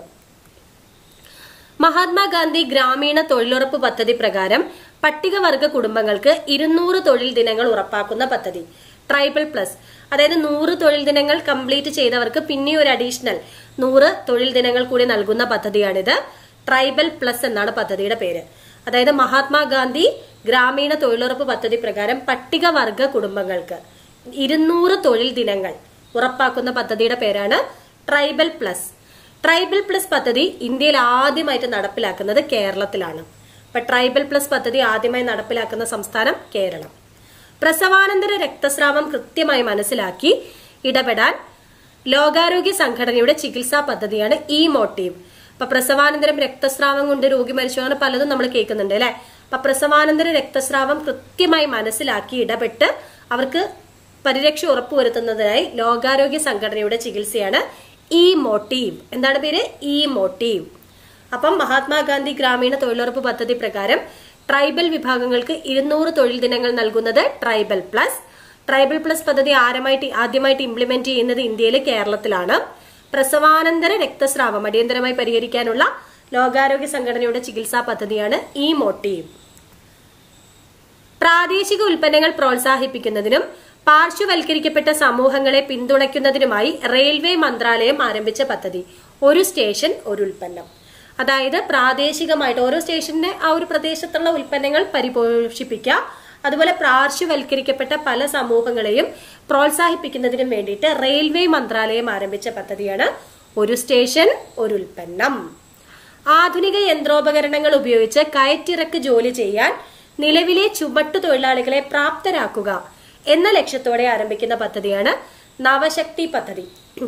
മഹാത്മാഗാന്ധി ഗ്രാമീണ തൊഴിലുറപ്പ് പദ്ധതി പ്രകാരം പട്ടികവർഗ കുടുംബങ്ങൾക്ക് ഇരുന്നൂറ് തൊഴിൽ ദിനങ്ങൾ ഉറപ്പാക്കുന്ന പദ്ധതി ട്രൈബൽ പ്ലസ് അതായത് നൂറ് തൊഴിൽ ദിനങ്ങൾ കംപ്ലീറ്റ് ചെയ്തവർക്ക് പിന്നെ ഒരു അഡീഷണൽ നൂറ് തൊഴിൽ ദിനങ്ങൾ കൂടി നൽകുന്ന പദ്ധതിയാണിത് ട്രൈബൽ പ്ലസ് എന്നാണ് പദ്ധതിയുടെ പേര് അതായത് മഹാത്മാഗാന്ധി ഗ്രാമീണ തൊഴിലുറപ്പ് പദ്ധതി പ്രകാരം പട്ടികവർഗ കുടുംബങ്ങൾക്ക് ഇരുന്നൂറ് തൊഴിൽ ദിനങ്ങൾ ഉറപ്പാക്കുന്ന പദ്ധതിയുടെ പേരാണ് ട്രൈബൽ പ്ലസ് ട്രൈബൽ പ്ലസ് പദ്ധതി ഇന്ത്യയിൽ ആദ്യമായിട്ട് നടപ്പിലാക്കുന്നത് കേരളത്തിലാണ് അപ്പൊ ട്രൈബൽ പ്ലസ് പദ്ധതി ആദ്യമായി നടപ്പിലാക്കുന്ന സംസ്ഥാനം കേരളം പ്രസവാനന്തര രക്തസ്രാവം കൃത്യമായി മനസ്സിലാക്കി ഇടപെടാൻ ലോകാരോഗ്യ സംഘടനയുടെ ചികിത്സാ പദ്ധതിയാണ് ഇ മോട്ടീവ് അപ്പൊ പ്രസവാനന്തരം രക്തസ്രാവം കൊണ്ട് രോഗി മരിച്ചു അങ്ങനെ പലതും നമ്മൾ കേൾക്കുന്നുണ്ട് അല്ലെ അപ്പൊ പ്രസവാനന്തര രക്തസ്രാവം കൃത്യമായി മനസ്സിലാക്കി ഇടപെട്ട് അവർക്ക് പരിരക്ഷ ഉറപ്പുവരുത്തുന്നതിനായി ലോകാരോഗ്യ സംഘടനയുടെ ചികിത്സയാണ് ഇ മോട്ടീവ് എന്താണ് പേര് ഇ മോട്ടീവ് അപ്പം മഹാത്മാഗാന്ധി ഗ്രാമീണ തൊഴിലുറപ്പ് പദ്ധതി പ്രകാരം ട്രൈബൽ വിഭാഗങ്ങൾക്ക് ഇരുന്നൂറ് തൊഴിൽ ദിനങ്ങൾ നൽകുന്നത് ട്രൈബൽ പ്ലസ് ട്രൈബൽ പ്ലസ് പദ്ധതി ആരമായിട്ട് ആദ്യമായിട്ട് ഇംപ്ലിമെന്റ് ചെയ്യുന്നത് ഇന്ത്യയിലെ കേരളത്തിലാണ് പ്രസവാനന്തര രക്തസ്രാവം അടിയന്തരമായി പരിഹരിക്കാനുള്ള ലോകാരോഗ്യ സംഘടനയുടെ ചികിത്സാ പദ്ധതിയാണ് ഇ മോട്ടീവ് പ്രാദേശിക ഉൽപ്പന്നങ്ങൾ പ്രോത്സാഹിപ്പിക്കുന്നതിനും പാർശ്വവൽക്കരിക്കപ്പെട്ട സമൂഹങ്ങളെ പിന്തുണയ്ക്കുന്നതിനുമായി റെയിൽവേ മന്ത്രാലയം ആരംഭിച്ച പദ്ധതി ഒരു സ്റ്റേഷൻ ഒരു ഉൽപ്പന്നം അതായത് പ്രാദേശികമായിട്ട് ഓരോ സ്റ്റേഷന്റെ ആ ഒരു പ്രദേശത്തുള്ള ഉൽപ്പന്നങ്ങൾ പരിപോഷിപ്പിക്കുക അതുപോലെ പാർശ്വവൽക്കരിക്കപ്പെട്ട പല സമൂഹങ്ങളെയും പ്രോത്സാഹിപ്പിക്കുന്നതിനും വേണ്ടിയിട്ട് റെയിൽവേ മന്ത്രാലയം ആരംഭിച്ച പദ്ധതിയാണ് ഒരു സ്റ്റേഷൻ ഒരു ഉൽപ്പന്നം ആധുനിക യന്ത്രോപകരണങ്ങൾ ഉപയോഗിച്ച് കയറ്റിറക്ക് ജോലി ചെയ്യാൻ നിലവിലെ ചുമട്ടു തൊഴിലാളികളെ പ്രാപ്തരാക്കുക എന്ന ലക്ഷ്യത്തോടെ ആരംഭിക്കുന്ന പദ്ധതിയാണ് നവശക്തി പദ്ധതി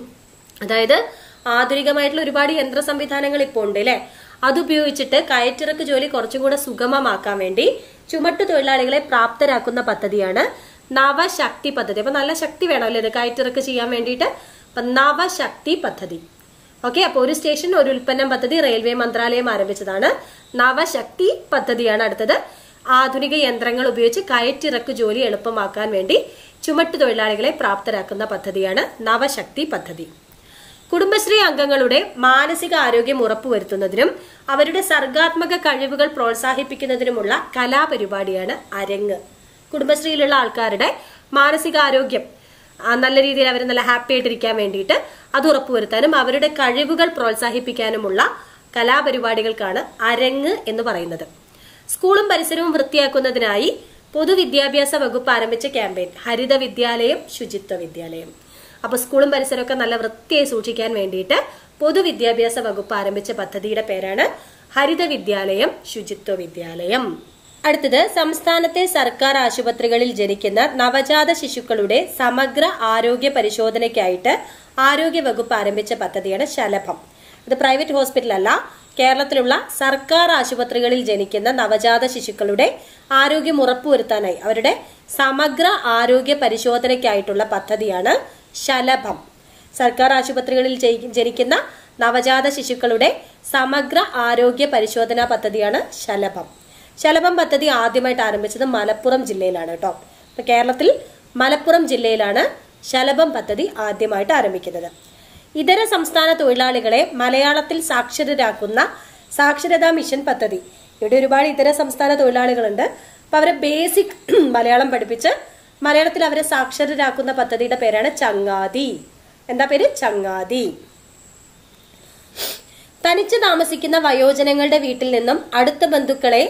അതായത് ആധുനികമായിട്ടുള്ള ഒരുപാട് യന്ത്ര സംവിധാനങ്ങൾ ഇപ്പോൾ ഉണ്ട് അല്ലെ അതുപയോഗിച്ചിട്ട് കയറ്റിറക്ക് ജോലി കുറച്ചും കൂടെ സുഗമമാക്കാൻ വേണ്ടി ചുമട്ടു തൊഴിലാളികളെ പ്രാപ്തരാക്കുന്ന പദ്ധതിയാണ് നവശക്തി പദ്ധതി അപ്പൊ നല്ല ശക്തി വേണമല്ലോ ഇത് കയറ്റിറക്ക് ചെയ്യാൻ വേണ്ടിയിട്ട് അപ്പൊ നവശക്തി പദ്ധതി ഓക്കെ അപ്പൊ ഒരു സ്റ്റേഷൻ ഒരു ഉൽപ്പന്നം പദ്ധതി റെയിൽവേ മന്ത്രാലയം ആരംഭിച്ചതാണ് നവശക്തി പദ്ധതിയാണ് അടുത്തത് ആധുനിക യന്ത്രങ്ങൾ ഉപയോഗിച്ച് കയറ്റിറക്ക് ജോലി എളുപ്പമാക്കാൻ വേണ്ടി ചുമട്ടു തൊഴിലാളികളെ പ്രാപ്തരാക്കുന്ന പദ്ധതിയാണ് നവശക്തി പദ്ധതി കുടുംബശ്രീ അംഗങ്ങളുടെ മാനസിക ആരോഗ്യം ഉറപ്പുവരുത്തുന്നതിനും അവരുടെ സർഗാത്മക കഴിവുകൾ പ്രോത്സാഹിപ്പിക്കുന്നതിനുമുള്ള കലാപരിപാടിയാണ് അരങ്ങ് കുടുംബശ്രീയിലുള്ള ആൾക്കാരുടെ മാനസികാരോഗ്യം ആ, നല്ല രീതിയിൽ അവർ നല്ല ഹാപ്പി ആയിട്ടിരിക്കാൻ വേണ്ടിയിട്ട് അത് ഉറപ്പുവരുത്താനും അവരുടെ കഴിവുകൾ പ്രോത്സാഹിപ്പിക്കാനുമുള്ള കലാപരിപാടികൾക്കാണ് അരങ്ങ് എന്ന് പറയുന്നത് സ്കൂളും പരിസരവും വൃത്തിയാക്കുന്നതിനായി പൊതുവിദ്യാഭ്യാസ വകുപ്പ് ആരംഭിച്ച ക്യാമ്പയിൻ ഹരിത വിദ്യാലയം ശുചിത്വ വിദ്യാലയം അപ്പൊ സ്കൂളും പരിസരമൊക്കെ നല്ല വൃത്തിയായി സൂക്ഷിക്കാൻ വേണ്ടിയിട്ട് പൊതുവിദ്യാഭ്യാസ വകുപ്പ് ആരംഭിച്ച പദ്ധതിയുടെ പേരാണ് ഹരിത വിദ്യാലയം ശുചിത്വ വിദ്യാലയം അടുത്തത് സംസ്ഥാനത്തെ സർക്കാർ ആശുപത്രികളിൽ ജനിക്കുന്ന നവജാത ശിശുക്കളുടെ സമഗ്ര ആരോഗ്യ പരിശോധനയ്ക്കായിട്ട് ആരോഗ്യ വകുപ്പ് ആരംഭിച്ച പദ്ധതിയാണ് ശലഭം ഇത് പ്രൈവറ്റ് ഹോസ്പിറ്റൽ അല്ല കേരളത്തിലുള്ള സർക്കാർ ആശുപത്രികളിൽ ജനിക്കുന്ന നവജാത ശിശുക്കളുടെ ആരോഗ്യം ഉറപ്പുവരുത്താനായി അവരുടെ സമഗ്ര ആരോഗ്യ പരിശോധനയ്ക്കായിട്ടുള്ള പദ്ധതിയാണ് ശലഭം സർക്കാർ ആശുപത്രികളിൽ ജയി- ജനിക്കുന്ന നവജാത ശിശുക്കളുടെ സമഗ്ര ആരോഗ്യ പരിശോധനാ പദ്ധതിയാണ് ശലഭം ശലഭം പദ്ധതി ആദ്യമായിട്ട് ആരംഭിച്ചത് മലപ്പുറം ജില്ലയിലാണ് കേട്ടോ അപ്പൊ കേരളത്തിൽ മലപ്പുറം ജില്ലയിലാണ് ശലഭം പദ്ധതി ആദ്യമായിട്ട് ആരംഭിക്കുന്നത് ഇതര സംസ്ഥാന തൊഴിലാളികളെ മലയാളത്തിൽ സാക്ഷരരാക്കുന്ന സാക്ഷരതാ മിഷൻ പദ്ധതി ഇവിടെ ഒരുപാട് ഇതര സംസ്ഥാന തൊഴിലാളികളുണ്ട് അപ്പൊ അവരെ ബേസിക് മലയാളം പഠിപ്പിച്ച് മലയാളത്തിൽ അവരെ സാക്ഷരരാക്കുന്ന പദ്ധതിയുടെ പേരാണ് ചങ്ങാതി എന്താ പേര് ചങ്ങാതി തനിച്ച് താമസിക്കുന്ന വയോജനങ്ങളുടെ വീട്ടിൽ നിന്നും അടുത്ത ബന്ധുക്കളെ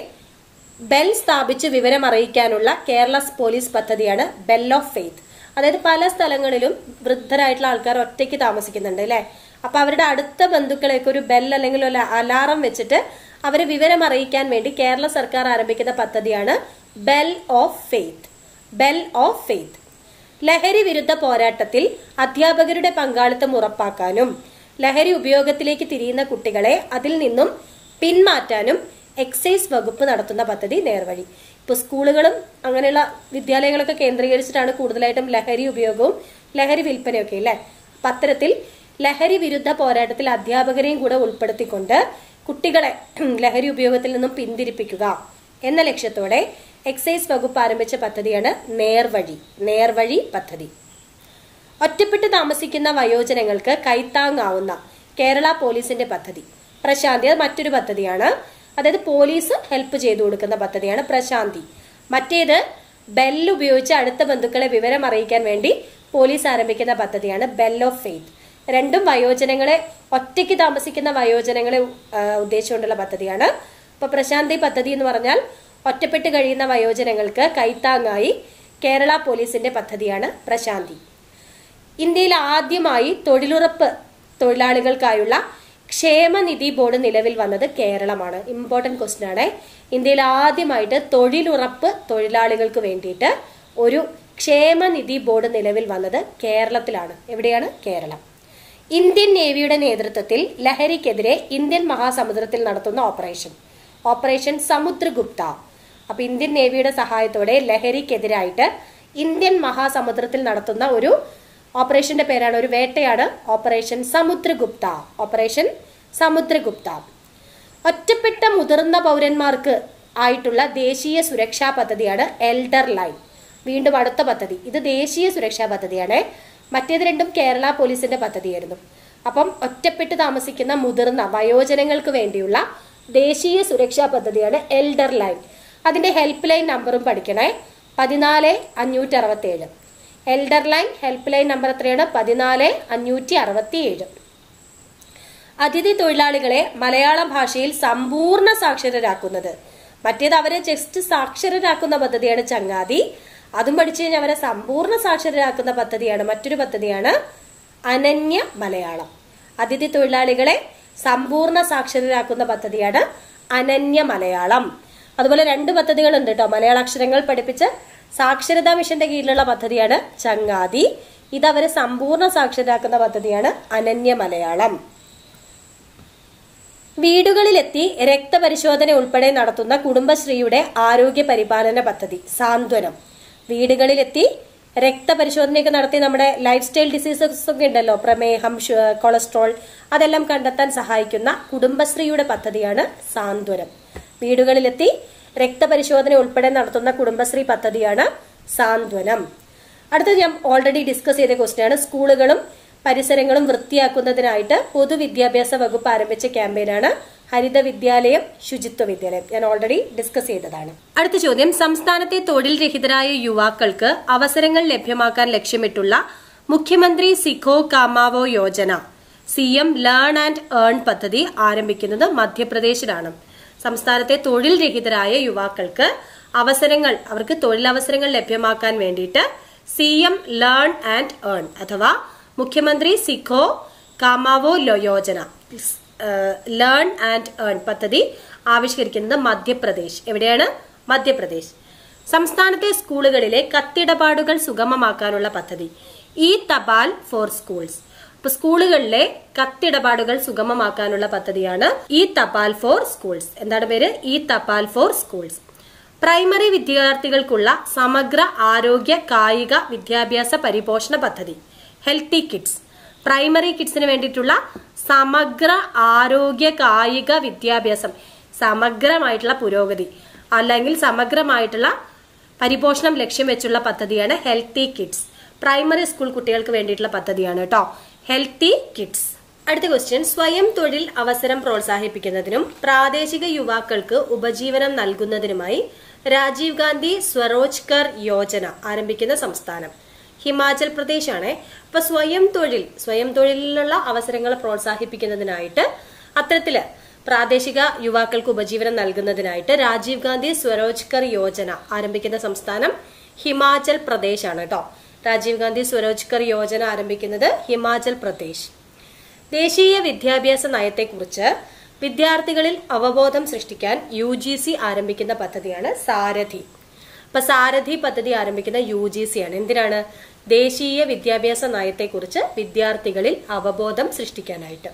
ബെൽ സ്ഥാപിച്ച് വിവരം അറിയിക്കാനുള്ള കേരള പോലീസ് പദ്ധതിയാണ് ബെൽ ഓഫ് ഫെയ്ത്ത് അതായത് പല സ്ഥലങ്ങളിലും വൃദ്ധരായിട്ടുള്ള ആൾക്കാർ ഒറ്റയ്ക്ക് താമസിക്കുന്നുണ്ട് അല്ലെ അപ്പൊ അവരുടെ അടുത്ത ബന്ധുക്കളെയൊക്കെ ഒരു ബെൽ അല്ലെങ്കിൽ ഒരു അലാറം വെച്ചിട്ട് അവരെ വിവരം അറിയിക്കാൻ വേണ്ടി കേരള സർക്കാർ ആരംഭിക്കുന്ന പദ്ധതിയാണ് bell of faith bell of faith ലഹരി വിരുദ്ധ പോരാട്ടത്തിൽ അധ്യാപകരുടെ പങ്കാളിത്തം ഉറപ്പാക്കാനും ലഹരി ഉപയോഗത്തിലേക്ക് തിരിയുന്ന കുട്ടികളെ അതിൽ നിന്നും പിന്മാറ്റാനും എക്സൈസ് വകുപ്പ് നടത്തുന്ന പദ്ധതി നേർവഴി ഇപ്പൊ സ്കൂളുകളും അങ്ങനെയുള്ള വിദ്യാലയങ്ങളൊക്കെ കേന്ദ്രീകരിച്ചിട്ടാണ് കൂടുതലായിട്ടും ലഹരി ഉപയോഗവും ലഹരി വിൽപ്പനയൊക്കെ അല്ലേ അപ്പൊ അത്തരത്തിൽ ലഹരി വിരുദ്ധ പോരാട്ടത്തിൽ അധ്യാപകരെയും കൂടെ ഉൾപ്പെടുത്തിക്കൊണ്ട് കുട്ടികളെ ലഹരി ഉപയോഗത്തിൽ നിന്നും പിന്തിരിപ്പിക്കുക എന്ന ലക്ഷ്യത്തോടെ എക്സൈസ് വകുപ്പ് ആരംഭിച്ച പദ്ധതിയാണ് നേർവഴി നേർവഴി പദ്ധതി ഒറ്റപ്പെട്ട് താമസിക്കുന്ന വയോജനങ്ങൾക്ക് കൈത്താങ്ങാവുന്ന കേരള പോലീസിന്റെ പദ്ധതി പ്രശാന്തി അത് മറ്റൊരു പദ്ധതിയാണ് അതായത് പോലീസ് ഹെൽപ്പ് ചെയ്തു കൊടുക്കുന്ന പദ്ധതിയാണ് പ്രശാന്തി മറ്റേത് ബെൽ ഉപയോഗിച്ച് അടുത്ത ബന്ധുക്കളെ വിവരം അറിയിക്കാൻ വേണ്ടി പോലീസ് ആരംഭിക്കുന്ന പദ്ധതിയാണ് ബെൽ ഓഫ് ഫെയ്ത്ത് രണ്ടും വയോജനങ്ങളെ ഒറ്റയ്ക്ക് താമസിക്കുന്ന വയോജനങ്ങളെ ആ, ഉദ്ദേശിച്ചുകൊണ്ടുള്ള പദ്ധതിയാണ് അപ്പൊ പ്രശാന്തി പദ്ധതി എന്ന് പറഞ്ഞാൽ ഒറ്റപ്പെട്ട് കഴിയുന്ന വയോജനങ്ങൾക്ക് കൈത്താങ്ങായി കേരള പോലീസിന്റെ പദ്ധതിയാണ് പ്രശാന്തി ഇന്ത്യയിൽ ആദ്യമായി തൊഴിലുറപ്പ് തൊഴിലാളികൾക്കായുള്ള ക്ഷേമനിധി ബോർഡ് നിലവിൽ വന്നത് കേരളമാണ് ഇമ്പോർട്ടന്റ് ക്വസ്റ്റ്യൻ ആണ് ഇന്ത്യയിൽ ആദ്യമായിട്ട് തൊഴിലുറപ്പ് തൊഴിലാളികൾക്ക് വേണ്ടിയിട്ട് ഒരു ക്ഷേമനിധി ബോർഡ് നിലവിൽ വന്നത് കേരളത്തിലാണ് എവിടെയാണ് കേരളം ഇന്ത്യൻ നേവിയുടെ നേതൃത്വത്തിൽ ലഹരിക്കെതിരെ ഇന്ത്യൻ മഹാസമുദ്രത്തിൽ നടത്തുന്ന ഓപ്പറേഷൻ ഓപ്പറേഷൻ സമുദ്രഗുപ്ത അപ്പൊ ഇന്ത്യൻ നേവിയുടെ സഹായത്തോടെ ലഹരിക്കെതിരായിട്ട് ഇന്ത്യൻ മഹാസമുദ്രത്തിൽ നടത്തുന്ന ഒരു ഓപ്പറേഷന്റെ പേരാണ് ഒരു വേട്ടയാണ് ഓപ്പറേഷൻ സമുദ്രഗുപ്ത ഓപ്പറേഷൻ സമുദ്രഗുപ്ത ഒറ്റപ്പെട്ട മുതിർന്ന പൗരന്മാർക്ക് ആയിട്ടുള്ള ദേശീയ സുരക്ഷാ പദ്ധതിയാണ് എൽഡർ ലൈൻ വീണ്ടും അടുത്ത പദ്ധതി ഇത് ദേശീയ സുരക്ഷാ പദ്ധതിയാണ് മറ്റേത് രണ്ടും കേരള പോലീസിന്റെ പദ്ധതിയായിരുന്നു അപ്പം ഒറ്റപ്പെട്ട് താമസിക്കുന്ന മുതിർന്ന വയോജനങ്ങൾക്ക് വേണ്ടിയുള്ള ദേശീയ സുരക്ഷാ പദ്ധതിയാണ് എൽഡർ ലൈൻ അതിന്റെ ഹെൽപ്പ് ലൈൻ നമ്പറും പഠിക്കണേ പതിനാല് അഞ്ഞൂറ്റി അറുപത്തി ഏഴ് elder line help line number എത്രയാണ് പതിനാല് അഞ്ഞൂറ്റി അറുപത്തി ഏഴ് അതിഥി തൊഴിലാളികളെ മലയാളം ഭാഷയിൽ സമ്പൂർണ്ണ സാക്ഷരരാക്കുന്നത് മറ്റേത് അവരെ ജസ്റ്റ് സാക്ഷരരാക്കുന്ന പദ്ധതിയാണ് ചങ്ങാതി അതും പഠിച്ചു കഴിഞ്ഞാൽ അവരെ സമ്പൂർണ്ണ സാക്ഷരരാക്കുന്ന പദ്ധതിയാണ് മറ്റൊരു പദ്ധതിയാണ് അനന്യ മലയാളം അതിഥി തൊഴിലാളികളെ സമ്പൂർണ്ണ സാക്ഷരരാക്കുന്ന പദ്ധതിയാണ് അനന്യ മലയാളം അതുപോലെ രണ്ട് പദ്ധതികളുണ്ട് കേട്ടോ മലയാള അക്ഷരങ്ങൾ പഠിപ്പിച്ച് സാക്ഷരതാ മിഷന്റെ കീഴിലുള്ള പദ്ധതിയാണ് ചങ്ങാതി ഇത് അവരെ സമ്പൂർണ്ണ സാക്ഷരരാക്കുന്ന പദ്ധതിയാണ് അനന്യ മലയാളം വീടുകളിലെത്തി രക്തപരിശോധന ഉൾപ്പെടെ നടത്തുന്ന കുടുംബശ്രീയുടെ ആരോഗ്യ പരിപാലന പദ്ധതി സാന്ത്വനം വീടുകളിലെത്തി രക്തപരിശോധനയൊക്കെ നടത്തി നമ്മുടെ ലൈഫ് സ്റ്റൈൽ ഡിസീസസ് ഒക്കെ ഉണ്ടല്ലോ പ്രമേഹം ഷു- കൊളസ്ട്രോൾ അതെല്ലാം കണ്ടെത്താൻ സഹായിക്കുന്ന കുടുംബശ്രീയുടെ പദ്ധതിയാണ് സാന്ത്വനം വീടുകളിലെത്തി രക്തപരിശോധന ഉൾപ്പെടെ നടത്തുന്ന കുടുംബശ്രീ പദ്ധതിയാണ് സാന്ത്വനം അടുത്തത് ഞാൻ ഓൾറെഡി ഡിസ്കസ് ചെയ്ത ക്വസ്റ്റ്യൻ ആണ് സ്കൂളുകളും പരിസരങ്ങളും വൃത്തിയാക്കുന്നതിനായിട്ട് പൊതുവിദ്യാഭ്യാസ വകുപ്പ് ആരംഭിച്ച ക്യാമ്പയിനാണ് ഹരിത വിദ്യാലയം ശുചിത്വ വിദ്യാലയം ഞാൻ ഓൾറെഡി ഡിസ്കസ് ചെയ്തതാണ് അടുത്ത ചോദ്യം സംസ്ഥാനത്തെ തൊഴിൽ രഹിതരായ യുവാക്കൾക്ക് അവസരങ്ങൾ ലഭ്യമാക്കാൻ ലക്ഷ്യമിട്ടുള്ള Mukhyamantri Sikho Kamao Yojana C M learn and earn പദ്ധതി ആരംഭിക്കുന്നത് മധ്യപ്രദേശിലാണ് സംസ്ഥാനത്തെ തൊഴിൽ രഹിതരായ യുവാക്കൾക്ക് അവസരങ്ങൾ അവർക്ക് തൊഴിലവസരങ്ങൾ ലഭ്യമാക്കാൻ വേണ്ടിയിട്ട് C M learn and earn അഥവാ മുഖ്യമന്ത്രി സിഖോ കാമാവോ ലോ യോജന ലേൺ ആൻഡ് ഏൺ പദ്ധതി ആവിഷ്കരിക്കുന്നത് മധ്യപ്രദേശ് എവിടെയാണ് മധ്യപ്രദേശ് സംസ്ഥാനത്തെ സ്കൂളുകളിലെ കത്തിടപാടുകൾ സുഗമമാക്കാനുള്ള പദ്ധതി ഇ തപാൽ ഫോർ സ്കൂൾസ് ഇപ്പൊ സ്കൂളുകളിലെ കത്തിടപാടുകൾ സുഗമമാക്കാനുള്ള പദ്ധതിയാണ് ഇ തപാൽ ഫോർ സ്കൂൾസ് എന്താണ് പേര് ഇ തപാൽ ഫോർ സ്കൂൾസ് പ്രൈമറി വിദ്യാർത്ഥികൾക്കുള്ള സമഗ്ര ആരോഗ്യ കായിക വിദ്യാഭ്യാസ പരിപോഷണ പദ്ധതി ഹെൽത്തി കിഡ്സ് പ്രൈമറി കിഡ്സിന് വേണ്ടിയിട്ടുള്ള സമഗ്ര ആരോഗ്യ കായിക വിദ്യാഭ്യാസം സമഗ്രമായിട്ടുള്ള പുരോഗതി അല്ലെങ്കിൽ സമഗ്രമായിട്ടുള്ള പരിപോഷണം ലക്ഷ്യം വെച്ചുള്ള പദ്ധതിയാണ് ഹെൽത്തി കിഡ്സ് പ്രൈമറി സ്കൂൾ കുട്ടികൾക്ക് വേണ്ടിയിട്ടുള്ള പദ്ധതിയാണ് കേട്ടോ ഹെൽത്തി കിഡ്സ് അടുത്ത ക്വസ്റ്റ്യൻ സ്വയം തൊഴിൽ അവസരം പ്രോത്സാഹിപ്പിക്കുന്നതിനും പ്രാദേശിക യുവാക്കൾക്ക് ഉപജീവനം നൽകുന്നതിനുമായി രാജീവ് ഗാന്ധി സ്വരോജ്കർ യോജന ആരംഭിക്കുന്ന സംസ്ഥാനം ഹിമാചൽ പ്രദേശ് ആണ് അപ്പൊ സ്വയം തൊഴിൽ സ്വയം തൊഴിലിലുള്ള അവസരങ്ങൾ പ്രോത്സാഹിപ്പിക്കുന്നതിനായിട്ട് അത്തരത്തില് പ്രാദേശിക യുവാക്കൾക്ക് ഉപജീവനം നൽകുന്നതിനായിട്ട് രാജീവ് ഗാന്ധി സ്വരോജ്കർ യോജന ആരംഭിക്കുന്ന സംസ്ഥാനം ഹിമാചൽ പ്രദേശ് ആണ് കേട്ടോ രാജീവ് ഗാന്ധി സ്വരോജ്കർ യോജന ആരംഭിക്കുന്നത് ഹിമാചൽ പ്രദേശ് ദേശീയ വിദ്യാഭ്യാസ നയത്തെക്കുറിച്ച് വിദ്യാർത്ഥികളിൽ അവബോധം സൃഷ്ടിക്കാൻ യു ജി സി ആരംഭിക്കുന്ന പദ്ധതിയാണ് സാരഥി അപ്പൊ സാരഥി പദ്ധതി ആരംഭിക്കുന്ന യു ജി സി ആണ് എന്തിനാണ് ദേശീയ വിദ്യാഭ്യാസ നയത്തെക്കുറിച്ച് വിദ്യാർത്ഥികളിൽ അവബോധം സൃഷ്ടിക്കാനായിട്ട്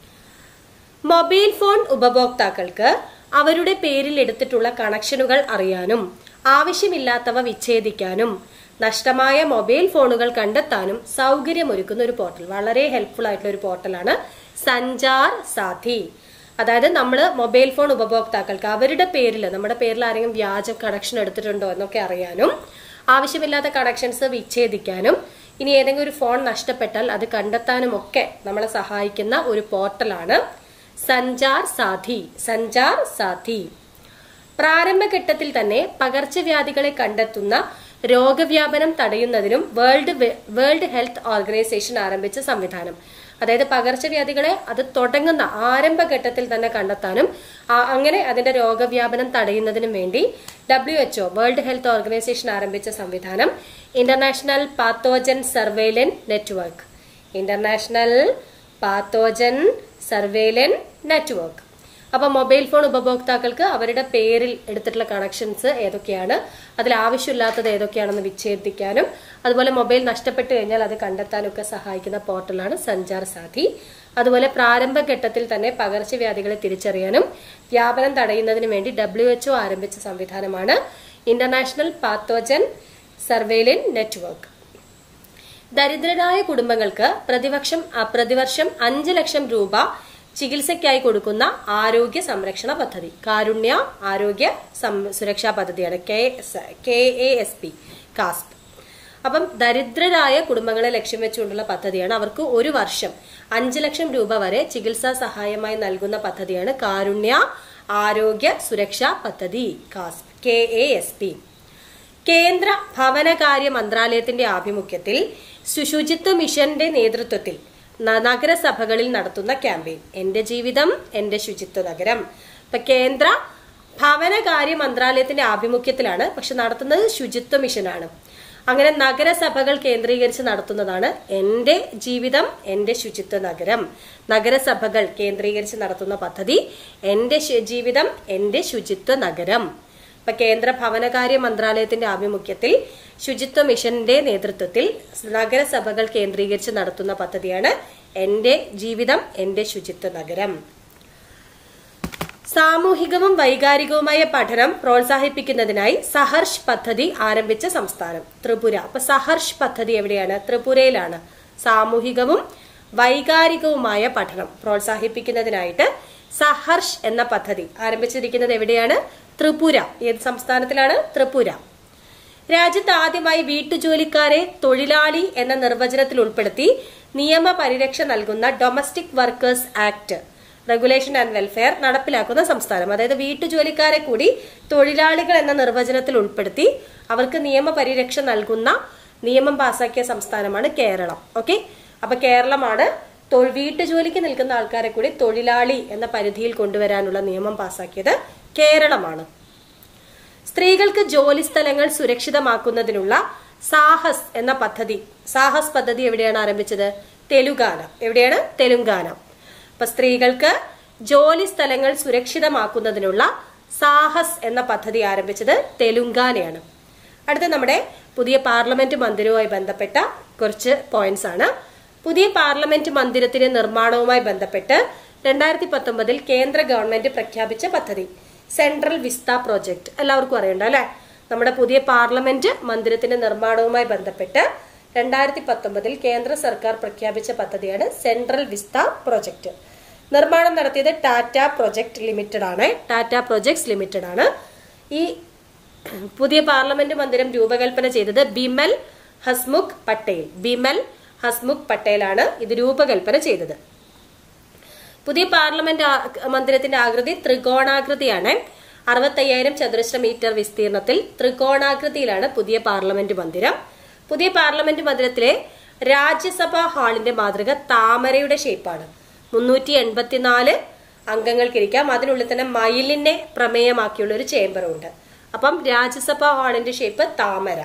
മൊബൈൽ ഫോൺ ഉപഭോക്താക്കൾക്ക് അവരുടെ പേരിൽ എടുത്തിട്ടുള്ള കണക്ഷനുകൾ അറിയാനും ആവശ്യമില്ലാത്തവ വിച്ഛേദിക്കാനും നഷ്ടമായ മൊബൈൽ ഫോണുകൾ കണ്ടെത്താനും സൗകര്യമൊരുക്കുന്ന ഒരു പോർട്ടൽ വളരെ ഹെൽപ്ഫുൾ ആയിട്ടുള്ള ഒരു പോർട്ടലാണ് സഞ്ചാർ സാഥി അതായത് നമ്മൾ മൊബൈൽ ഫോൺ ഉപഭോക്താക്കൾക്ക് അവരുടെ പേരിൽ നമ്മുടെ പേരിൽ ആരെങ്കിലും വ്യാജ കണക്ഷൻ എടുത്തിട്ടുണ്ടോ എന്നൊക്കെ അറിയാനും ആവശ്യമില്ലാത്ത കണക്ഷൻസ് വിച്ഛേദിക്കാനും ഇനി ഏതെങ്കിലും ഒരു ഫോൺ നഷ്ടപ്പെട്ടാൽ അത് കണ്ടെത്താനും ഒക്കെ നമ്മളെ സഹായിക്കുന്ന ഒരു പോർട്ടലാണ് സഞ്ചാർ സാഥി സഞ്ചാർ സാഥി പ്രാരംഭഘട്ടത്തിൽ തന്നെ പകർച്ചവ്യാധികളെ കണ്ടെത്തുന്ന രോഗവ്യാപനം തടയുന്നതിനും വേൾഡ് വെ- വേൾഡ് ഹെൽത്ത് ഓർഗനൈസേഷൻ ആരംഭിച്ച സംവിധാനം അതായത് പകർച്ചവ്യാധികളെ അത് തുടങ്ങുന്ന ആരംഭഘട്ടത്തിൽ തന്നെ കണ്ടെത്താനും ആ- അങ്ങനെ അതിന്റെ രോഗവ്യാപനം തടയുന്നതിനും വേണ്ടി W H O world health organisation ആരംഭിച്ച സംവിധാനം international pathogen surveillance network international pathogen surveillance network അപ്പൊ മൊബൈൽ ഫോൺ ഉപഭോക്താക്കൾക്ക് അവരുടെ പേരിൽ എടുത്തിട്ടുള്ള കണക്ഷൻസ് ഏതൊക്കെയാണ് അതിൽ ആവശ്യമില്ലാത്തത് ഏതൊക്കെയാണെന്ന് വിച്ഛേദിക്കാനും അതുപോലെ മൊബൈൽ നഷ്ടപ്പെട്ടു കഴിഞ്ഞാൽ അത് കണ്ടെത്താനൊക്കെ സഹായിക്കുന്ന പോർട്ടലാണ് സഞ്ചാർ സാഥി അതുപോലെ പ്രാരംഭഘട്ടത്തിൽ തന്നെ പകർച്ചവ്യാധികളെ തിരിച്ചറിയാനും വ്യാപനം തടയുന്നതിന് വേണ്ടി ഡബ്ല്യു എച്ച്ഒ ആരംഭിച്ച സംവിധാനമാണ് ഇന്റർനാഷണൽ പാത്തോജൻ സർവേലൻ നെറ്റ്വർക്ക് ദരിദ്രരായ കുടുംബങ്ങൾക്ക് പ്രതിവർഷം അ, പ്രതിവർഷം അഞ്ച് ലക്ഷം രൂപ ചികിത്സയ്ക്കായി കൊടുക്കുന്ന ആരോഗ്യ സംരക്ഷണ പദ്ധതി കാരുണ്യ ആരോഗ്യ സം- സുരക്ഷാ പദ്ധതിയാണ് K S K A S P KASP അപ്പം ദരിദ്രരായ കുടുംബങ്ങളെ ലക്ഷ്യം വെച്ചുകൊണ്ടുള്ള പദ്ധതിയാണ് അവർക്ക് ഒരു വർഷം അഞ്ച് ലക്ഷം രൂപ വരെ ചികിത്സാ സഹായമായി നൽകുന്ന പദ്ധതിയാണ് കാരുണ്യ Arogya Suraksha Padhathi KASP K A S P കേന്ദ്ര ഭവനകാര്യ മന്ത്രാലയത്തിന്റെ ആഭിമുഖ്യത്തിൽ സുശുചിത്വ മിഷന്റെ നേതൃത്വത്തിൽ ന- നഗരസഭകളിൽ നടത്തുന്ന ക്യാമ്പയിൻ എന്റെ ജീവിതം എന്റെ ശുചിത്വ നഗരം ഇപ്പൊ കേന്ദ്ര ഭവനകാര്യ മന്ത്രാലയത്തിന്റെ ആഭിമുഖ്യത്തിലാണ് പക്ഷെ നടത്തുന്നത് ശുചിത്വ മിഷനാണ് അങ്ങനെ നഗരസഭകൾ കേന്ദ്രീകരിച്ച് നടത്തുന്നതാണ് എന്റെ ജീവിതം എന്റെ ശുചിത്വ നഗരം നഗരസഭകൾ കേന്ദ്രീകരിച്ച് നടത്തുന്ന പദ്ധതി എന്റെ ശു- ജീവിതം എന്റെ ശുചിത്വ നഗരം ഇപ്പൊ കേന്ദ്ര ഭവനകാര്യ മന്ത്രാലയത്തിന്റെ ആഭിമുഖ്യത്തിൽ ശുചിത്വ മിഷന്റെ നേതൃത്വത്തിൽ നഗരസഭകൾ കേന്ദ്രീകരിച്ച് നടത്തുന്ന പദ്ധതിയാണ് എന്റെ ജീവിതം എന്റെ ശുചിത്വ നഗരം സാമൂഹികവും വൈകാരികവുമായ പഠനം പ്രോത്സാഹിപ്പിക്കുന്നതിനായി സഹർഷ് പദ്ധതി ആരംഭിച്ച സംസ്ഥാനം ത്രിപുര അപ്പൊ സഹർഷ് പദ്ധതി എവിടെയാണ് ത്രിപുരയിലാണ് സാമൂഹികവും വൈകാരികവുമായ പഠനം പ്രോത്സാഹിപ്പിക്കുന്നതിനായിട്ട് സഹർഷ് എന്ന പദ്ധതി ആരംഭിച്ചിരിക്കുന്നത് എവിടെയാണ് ത്രിപുര ഏത് സംസ്ഥാനത്തിലാണ് ത്രിപുര രാജ്യത്ത് ആദ്യമായി വീട്ടുജോലിക്കാരെ തൊഴിലാളി എന്ന നിർവചനത്തിൽ ഉൾപ്പെടുത്തി നിയമ പരിരക്ഷ നൽകുന്ന domestic workers act regulation and welfare നടപ്പിലാക്കുന്ന സംസ്ഥാനം അതായത് വീട്ടുജോലിക്കാരെ കൂടി തൊഴിലാളികൾ എന്ന നിർവചനത്തിൽ ഉൾപ്പെടുത്തി അവർക്ക് നിയമ പരിരക്ഷ നൽകുന്ന നിയമം പാസാക്കിയ സംസ്ഥാനമാണ് കേരളം ഓക്കെ അപ്പൊ കേരളമാണ് തൊ- വീട്ടുജോലിക്ക് നിൽക്കുന്ന ആൾക്കാരെ കൂടി തൊഴിലാളി എന്ന പരിധിയിൽ കൊണ്ടുവരാനുള്ള നിയമം പാസാക്കിയത് കേരളമാണ് സ്ത്രീകൾക്ക് ജോലി സ്ഥലങ്ങൾ സുരക്ഷിതമാക്കുന്നതിനുള്ള സാഹസ് എന്ന പദ്ധതി സാഹസ് പദ്ധതി എവിടെയാണ് ആരംഭിച്ചത് തെലുങ്കാന എവിടെയാണ് തെലുങ്കാന അപ്പൊ സ്ത്രീകൾക്ക് ജോലി സ്ഥലങ്ങൾ സുരക്ഷിതമാക്കുന്നതിനുള്ള സാഹസ് എന്ന പദ്ധതി ആരംഭിച്ചത് തെലുങ്കാനയാണ് അടുത്ത നമ്മുടെ പുതിയ പാർലമെന്റ് മന്ദിരവുമായി ബന്ധപ്പെട്ട കുറച്ച് പോയിന്റ്സ് ആണ് പുതിയ പാർലമെന്റ് മന്ദിരത്തിന്റെ നിർമ്മാണവുമായി ബന്ധപ്പെട്ട് രണ്ടായിരത്തി പത്തൊമ്പതിൽ കേന്ദ്ര ഗവൺമെന്റ് പ്രഖ്യാപിച്ച പദ്ധതി സെൻട്രൽ വിസ്ത പ്രോജക്ട് എല്ലാവർക്കും അറിയണ്ട അല്ലെ നമ്മുടെ പുതിയ പാർലമെന്റ് മന്ദിരത്തിന്റെ നിർമ്മാണവുമായി ബന്ധപ്പെട്ട് രണ്ടായിരത്തി പത്തൊമ്പതിൽ കേന്ദ്ര സർക്കാർ പ്രഖ്യാപിച്ച പദ്ധതിയാണ് സെൻട്രൽ വിസ്ത പ്രൊജക്ട് നിർമ്മാണം നടത്തിയത് ടാറ്റ പ്രൊജക്ട് ലിമിറ്റഡ് ആണ് ടാറ്റ പ്രൊജക്ട്സ് ലിമിറ്റഡ് ആണ് ഈ പുതിയ പാർലമെന്റ് മന്ദിരം രൂപകൽപ്പന ചെയ്തത് ബിമൽ ഹസ്മുഖ് പട്ടേൽ ബിമൽ ഹസ്മുഖ് പട്ടേലാണ് ഇത് രൂപകൽപ്പന ചെയ്തത് പുതിയ പാർലമെന്റ് ആ- മന്ദിരത്തിന്റെ ആകൃതി ത്രികോണാകൃതിയാണ് അറുപത്തയ്യായിരം ചതുരശ്ര മീറ്റർ വിസ്തീർണത്തിൽ ത്രികോണാകൃതിയിലാണ് പുതിയ പാർലമെന്റ് മന്ദിരം പുതിയ പാർലമെന്റ് മന്ദിരത്തിലെ രാജ്യസഭാ ഹാളിന്റെ മാതൃക താമരയുടെ ഷേപ്പാണ് മുന്നൂറ്റി എൺപത്തിനാല് അംഗങ്ങൾക്കിരിക്കാം അതിനുള്ളിൽ തന്നെ മയിലിനെ പ്രമേയമാക്കിയുള്ള ഒരു ചേംബറും ഉണ്ട് അപ്പം രാജ്യസഭാ ഹാളിന്റെ ഷേപ്പ് താമര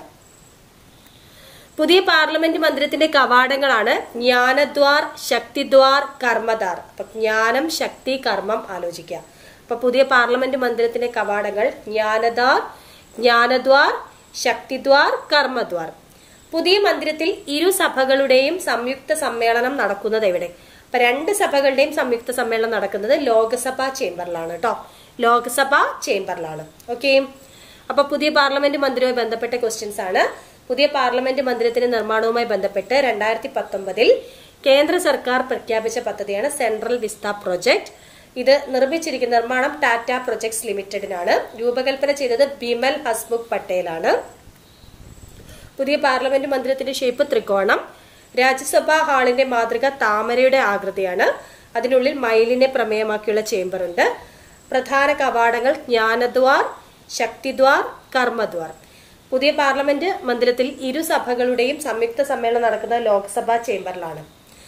പുതിയ പാർലമെന്റ് മന്ദിരത്തിന്റെ കവാടങ്ങളാണ് ജ്ഞാനദ്വാർ ശക്തിദ്വാർ കർമ്മദ്വാർ അപ്പൊ ജ്ഞാനം ശക്തി കർമ്മം ആലോചിക്കുക അപ്പൊ പുതിയ പാർലമെന്റ് മന്ദിരത്തിന്റെ കവാടങ്ങൾ ജ്ഞാനദ്വാർ ജ്ഞാനദ്വാർ ശക്തിദ്വാർ കർമ്മദ്വാർ പുതിയ മന്ദിരത്തിൽ ഇരു സഭകളുടെയും സംയുക്ത സമ്മേളനം നടക്കുന്നത് എവിടെ അപ്പൊ രണ്ട് സഭകളുടെയും സംയുക്ത സമ്മേളനം നടക്കുന്നത് ലോക്സഭാ ചേംബറിലാണ് കേട്ടോ ലോക്സഭാ ചേംബറിലാണ് ഓക്കെ അപ്പൊ പുതിയ പാർലമെന്റ് മന്ദിരവുമായി ബന്ധപ്പെട്ട ക്വസ്റ്റ്യൻസ് ആണ് പുതിയ പാർലമെന്റ് മന്ദിരത്തിന്റെ നിർമ്മാണവുമായി ബന്ധപ്പെട്ട് രണ്ടായിരത്തി പത്തൊമ്പതിൽ കേന്ദ്ര സർക്കാർ പ്രഖ്യാപിച്ച പദ്ധതിയാണ് സെൻട്രൽ വിസ്ത പ്രൊജക്ട് ഇത് നിർമ്മിച്ചിരിക്കുന്ന നിർമ്മാണം ടാറ്റ പ്രൊജക്ട്സ് ലിമിറ്റഡിനാണ് രൂപകൽപ്പന ചെയ്തത് ബിമൽ ഹസ്മുഖ് പട്ടേലാണ് പുതിയ പാർലമെന്റ് മന്ദിരത്തിന്റെ ഷേപ്പ് ത്രികോണം രാജ്യസഭാ ഹാളിന്റെ മാതൃക താമരയുടെ ആകൃതിയാണ് അതിനുള്ളിൽ മയിലിനെ പ്രമേയമാക്കിയുള്ള ചേംബർ ഉണ്ട് പ്രധാന കവാടങ്ങൾ ജ്ഞാനദ്വാർ ശക്തിദ്വാർ കർമ്മദ്വാർ പുതിയ പാർലമെന്റ് മന്ദിരത്തിൽ ഇരു സഭകളുടെയും സംയുക്ത സമ്മേളനം നടക്കുന്ന ലോക്സഭാ ചേംബറിലാണ്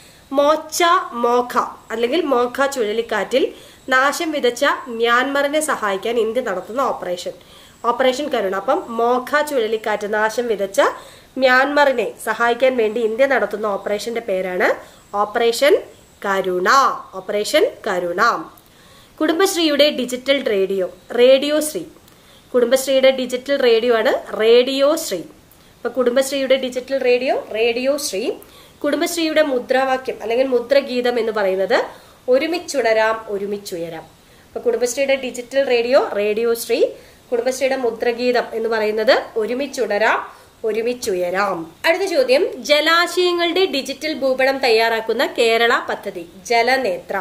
മോച്ച മോഖ അല്ലെങ്കിൽ മോഖ ചുഴലിക്കാറ്റിൽ നാശം വിതച്ച മ്യാൻമറിനെ സഹായിക്കാൻ ഇന്ത്യ നടത്തുന്ന ഓപ്പറേഷൻ ഓപ്പറേഷൻ കരുണ അപ്പം മോഖ ചുഴലിക്കാറ്റ് നാശം വിതച്ച മ്യാൻമറിനെ സഹായിക്കാൻ വേണ്ടി ഇന്ത്യ നടത്തുന്ന ഓപ്പറേഷന്റെ പേരാണ് ഓപ്പറേഷൻ കരുണ ഓപ്പറേഷൻ കരുണ കുടുംബശ്രീയുടെ ഡിജിറ്റൽ റേഡിയോ റേഡിയോ ശ്രീ കുടുംബശ്രീയുടെ ഡിജിറ്റൽ റേഡിയോ ആണ് റേഡിയോ ശ്രീ അപ്പൊ കുടുംബശ്രീയുടെ ഡിജിറ്റൽ റേഡിയോ റേഡിയോ ശ്രീ കുടുംബശ്രീയുടെ മുദ്രാവാക്യം അല്ലെങ്കിൽ മുദ്രഗീതം എന്ന് പറയുന്നത് ഒരുമിച്ചുണരാം ഒരുമിച്ചുയരാം അപ്പൊ കുടുംബശ്രീയുടെ ഡിജിറ്റൽ റേഡിയോ റേഡിയോ ശ്രീ കുടുംബശ്രീയുടെ മുദ്രഗീതം എന്ന് പറയുന്നത് ഒരുമിച്ചുണരാം ഒരുമിച്ചുയരാം അടുത്ത ചോദ്യം ജലാശയങ്ങളുടെ ഡിജിറ്റൽ ഭൂപടം തയ്യാറാക്കുന്ന കേരള പദ്ധതി ജലനേത്ര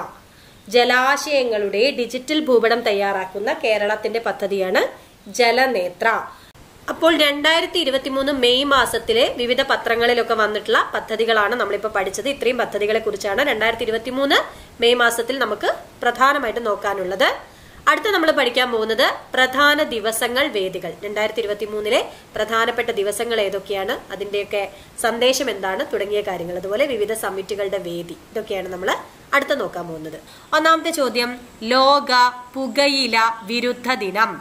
ജലാശയങ്ങളുടെ ഡിജിറ്റൽ ഭൂപടം തയ്യാറാക്കുന്ന കേരളത്തിന്റെ പദ്ധതിയാണ് ജലനേത്ര അപ്പോൾ രണ്ടായിരത്തി ഇരുപത്തി മൂന്ന് മെയ് മാസത്തിലെ വിവിധ പത്രങ്ങളിലൊക്കെ വന്നിട്ടുള്ള പദ്ധതികളാണ് നമ്മളിപ്പോൾ പഠിച്ചത് ഇത്രയും പദ്ധതികളെ കുറിച്ചാണ് രണ്ടായിരത്തി ഇരുപത്തി മൂന്ന് മെയ് മാസത്തിൽ നമുക്ക് പ്രധാനമായിട്ട് നോക്കാനുള്ളത് അടുത്ത നമ്മൾ പഠിക്കാൻ പോകുന്നത് പ്രധാന ദിവസങ്ങൾ വേദികൾ രണ്ടായിരത്തി ഇരുപത്തി മൂന്നിലെ പ്രധാനപ്പെട്ട ദിവസങ്ങൾ ഏതൊക്കെയാണ് അതിന്റെയൊക്കെ സന്ദേശം എന്താണ് തുടങ്ങിയ കാര്യങ്ങൾ അതുപോലെ വിവിധ സമിറ്റുകളുടെ വേദി ഇതൊക്കെയാണ് നമ്മൾ അടുത്ത നോക്കാൻ പോകുന്നത് ഒന്നാമത്തെ ചോദ്യം ലോക പുകയില വിരുദ്ധ ദിനം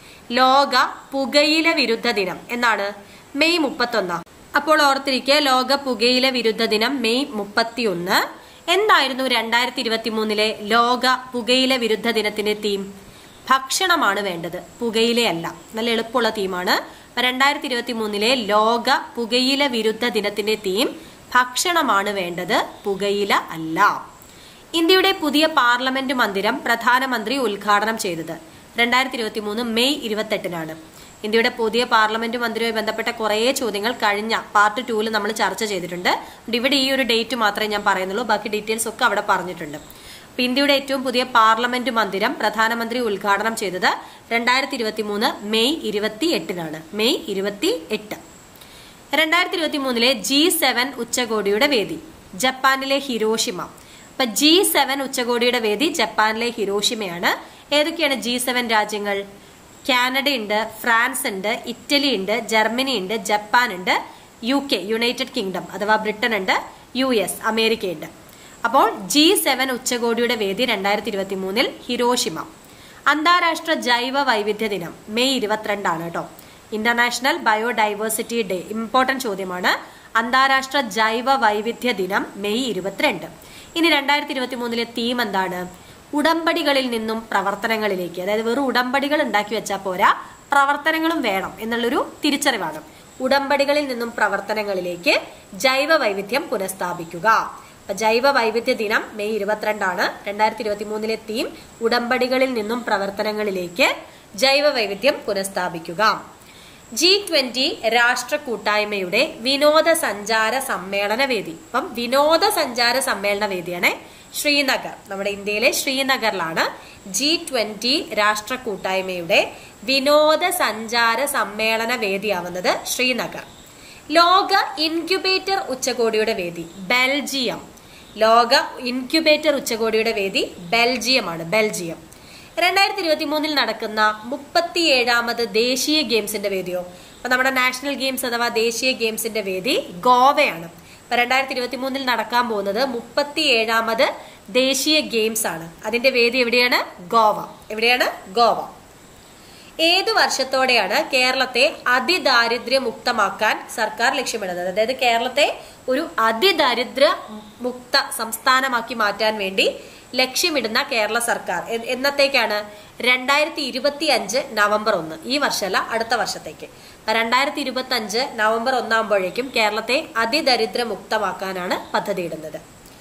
ലോക പുകയില വിരുദ്ധ ദിനം എന്നാണ് മെയ് മുപ്പത്തൊന്നാം അപ്പോൾ ഓർത്തിരിക്കുക ലോക പുകയില വിരുദ്ധ ദിനം മെയ് മുപ്പത്തിയൊന്ന് എന്തായിരുന്നു രണ്ടായിരത്തി ഇരുപത്തി മൂന്നിലെ ലോക പുകയില വിരുദ്ധ ദിനത്തിന്റെ തീം ഭക്ഷണമാണ് വേണ്ടത് പുകയിലയല്ല നല്ല എളുപ്പമുള്ള തീമാണ് രണ്ടായിരത്തി ഇരുപത്തി മൂന്നിലെ ലോക പുകയില വിരുദ്ധ ദിനത്തിന്റെ തീം ഭക്ഷണമാണ് വേണ്ടത് പുകയില അല്ല ഇന്ത്യയുടെ പുതിയ പാർലമെന്റ് മന്ദിരം പ്രധാനമന്ത്രി ഉദ്ഘാടനം ചെയ്തത് രണ്ടായിരത്തി ഇരുപത്തി മൂന്ന് മെയ് ഇരുപത്തെട്ടിനാണ് ഇന്ത്യയുടെ പുതിയ പാർലമെന്റ് മന്ദിരവുമായി ബന്ധപ്പെട്ട കുറേ ചോദ്യങ്ങൾ കഴിഞ്ഞ പാർട്ട് ടൂവിൽ നമ്മൾ ചർച്ച ചെയ്തിട്ടുണ്ട് അതുകൊണ്ട് ഇവിടെ ഈ ഒരു ഡേറ്റ് മാത്രമേ ഞാൻ പറയുന്നുള്ളൂ ബാക്കി ഡീറ്റെയിൽസ് ഒക്കെ അവിടെ പറഞ്ഞിട്ടുണ്ട് അപ്പൊ ഇന്ത്യയുടെ ഏറ്റവും പുതിയ പാർലമെന്റ് മന്ദിരം പ്രധാനമന്ത്രി ഉദ്ഘാടനം ചെയ്തത് രണ്ടായിരത്തി ഇരുപത്തി മൂന്ന് മെയ് ഇരുപത്തി എട്ടിനാണ് മെയ് ഇരുപത്തി എട്ട് രണ്ടായിരത്തി ഇരുപത്തി മൂന്നിലെ ജി സെവൻ ഉച്ചകോടിയുടെ വേദി ജപ്പാനിലെ ഹിരോഷിമ അപ്പൊ ജി സെവൻ ഉച്ചകോടിയുടെ വേദി ജപ്പാനിലെ ഹിരോഷിമയാണ് ഏതൊക്കെയാണ് ജി സെവൻ രാജ്യങ്ങൾ കാനഡ ഉണ്ട് ഫ്രാൻസ് ഉണ്ട് ഇറ്റലി ഉണ്ട് ജർമ്മനി ഉണ്ട് ജപ്പാൻ ഉണ്ട് യു കെ യുണൈറ്റഡ് കിങ്ഡം അഥവാ ബ്രിട്ടൻ ഉണ്ട് യു എസ് അമേരിക്ക ഉണ്ട് അപ്പോൾ ജി സെവൻ ഉച്ചകോടിയുടെ വേദി രണ്ടായിരത്തി ഇരുപത്തി മൂന്നിൽ ഹിരോഷിമ അന്താരാഷ്ട്ര ജൈവ വൈവിധ്യ ദിനം മെയ് ഇരുപത്തിരണ്ടാണ് കേട്ടോ ഇന്റർനാഷണൽ ബയോഡൈവേഴ്സിറ്റി ഡേ ഇമ്പോർട്ടന്റ് ചോദ്യമാണ് അന്താരാഷ്ട്ര ജൈവ വൈവിധ്യ ദിനം മെയ് ഇരുപത്തിരണ്ട് ഇനി രണ്ടായിരത്തി ഇരുപത്തി മൂന്നിലെ തീം എന്താണ് ഉടമ്പടികളിൽ നിന്നും പ്രവർത്തനങ്ങളിലേക്ക് അതായത് വെറും ഉടമ്പടികൾ ഉണ്ടാക്കി വെച്ചാൽ പോരാ പ്രവർത്തനങ്ങളും വേണം എന്നുള്ളൊരു തിരിച്ചറിവാണ് ഉടമ്പടികളിൽ നിന്നും പ്രവർത്തനങ്ങളിലേക്ക് ജൈവ വൈവിധ്യം പുനഃസ്ഥാപിക്കുക അപ്പൊ ജൈവ വൈവിധ്യ ദിനം മെയ് ഇരുപത്തിരണ്ടാണ് രണ്ടായിരത്തി ഇരുപത്തി മൂന്നിലെ തീം ഉടമ്പടികളിൽ നിന്നും പ്രവർത്തനങ്ങളിലേക്ക് ജൈവ വൈവിധ്യം പുനഃസ്ഥാപിക്കുക ജി ട്വന്റി രാഷ്ട്ര കൂട്ടായ്മയുടെ വിനോദസഞ്ചാര സമ്മേളന വേദി അപ്പം വിനോദസഞ്ചാര സമ്മേളന വേദിയാണ് ശ്രീനഗർ നമ്മുടെ ഇന്ത്യയിലെ ശ്രീനഗറിലാണ് ജി ട്വന്റി രാഷ്ട്ര കൂട്ടായ്മയുടെ വിനോദസഞ്ചാര സമ്മേളന വേദിയാവുന്നത് ശ്രീനഗർ ലോക ഇൻക്യുബേറ്റർ ഉച്ചകോടിയുടെ വേദി ബെൽജിയം ലോക ഇൻക്യുബേറ്റർ ഉച്ചകോടിയുടെ വേദി ബെൽജിയമാണ് ബെൽജിയം രണ്ടായിരത്തി ഇരുപത്തി മൂന്നിൽ നടക്കുന്ന മുപ്പത്തിയേഴാമത് ദേശീയ ഗെയിംസിന്റെ വേദിയോ അപ്പൊ നമ്മുടെ നാഷണൽ ഗെയിംസ് അഥവാ ദേശീയ ഗെയിംസിന്റെ വേദി ഗോവയാണ് അപ്പൊ രണ്ടായിരത്തി ഇരുപത്തി മൂന്നിൽ നടക്കാൻ പോകുന്നത് മുപ്പത്തിയേഴാമത് ദേശീയ ഗെയിംസ് ആണ് അതിന്റെ വേദി എവിടെയാണ് ഗോവ എവിടെയാണ് ഗോവ ഏതു വർഷത്തോടെയാണ് കേരളത്തെ അതിദാരിദ്ര്യ മുക്തമാക്കാൻ സർക്കാർ ലക്ഷ്യമിടുന്നത് അതായത് കേരളത്തെ ഒരു അതിദാരിദ്ര്യ മുക്ത സംസ്ഥാനമാക്കി മാറ്റാൻ വേണ്ടി ലക്ഷ്യമിടുന്ന കേരള സർക്കാർ എ- എന്നത്തേക്കാണ് രണ്ടായിരത്തി ഇരുപത്തി അഞ്ച് നവംബർ ഒന്ന് ഈ വർഷമല്ല അടുത്ത വർഷത്തേക്ക് രണ്ടായിരത്തി ഇരുപത്തി അഞ്ച് നവംബർ ഒന്നാകുമ്പോഴേക്കും കേരളത്തെ അതിദരിദ്ര മുക്തമാക്കാനാണ് പദ്ധതിയിടുന്നത്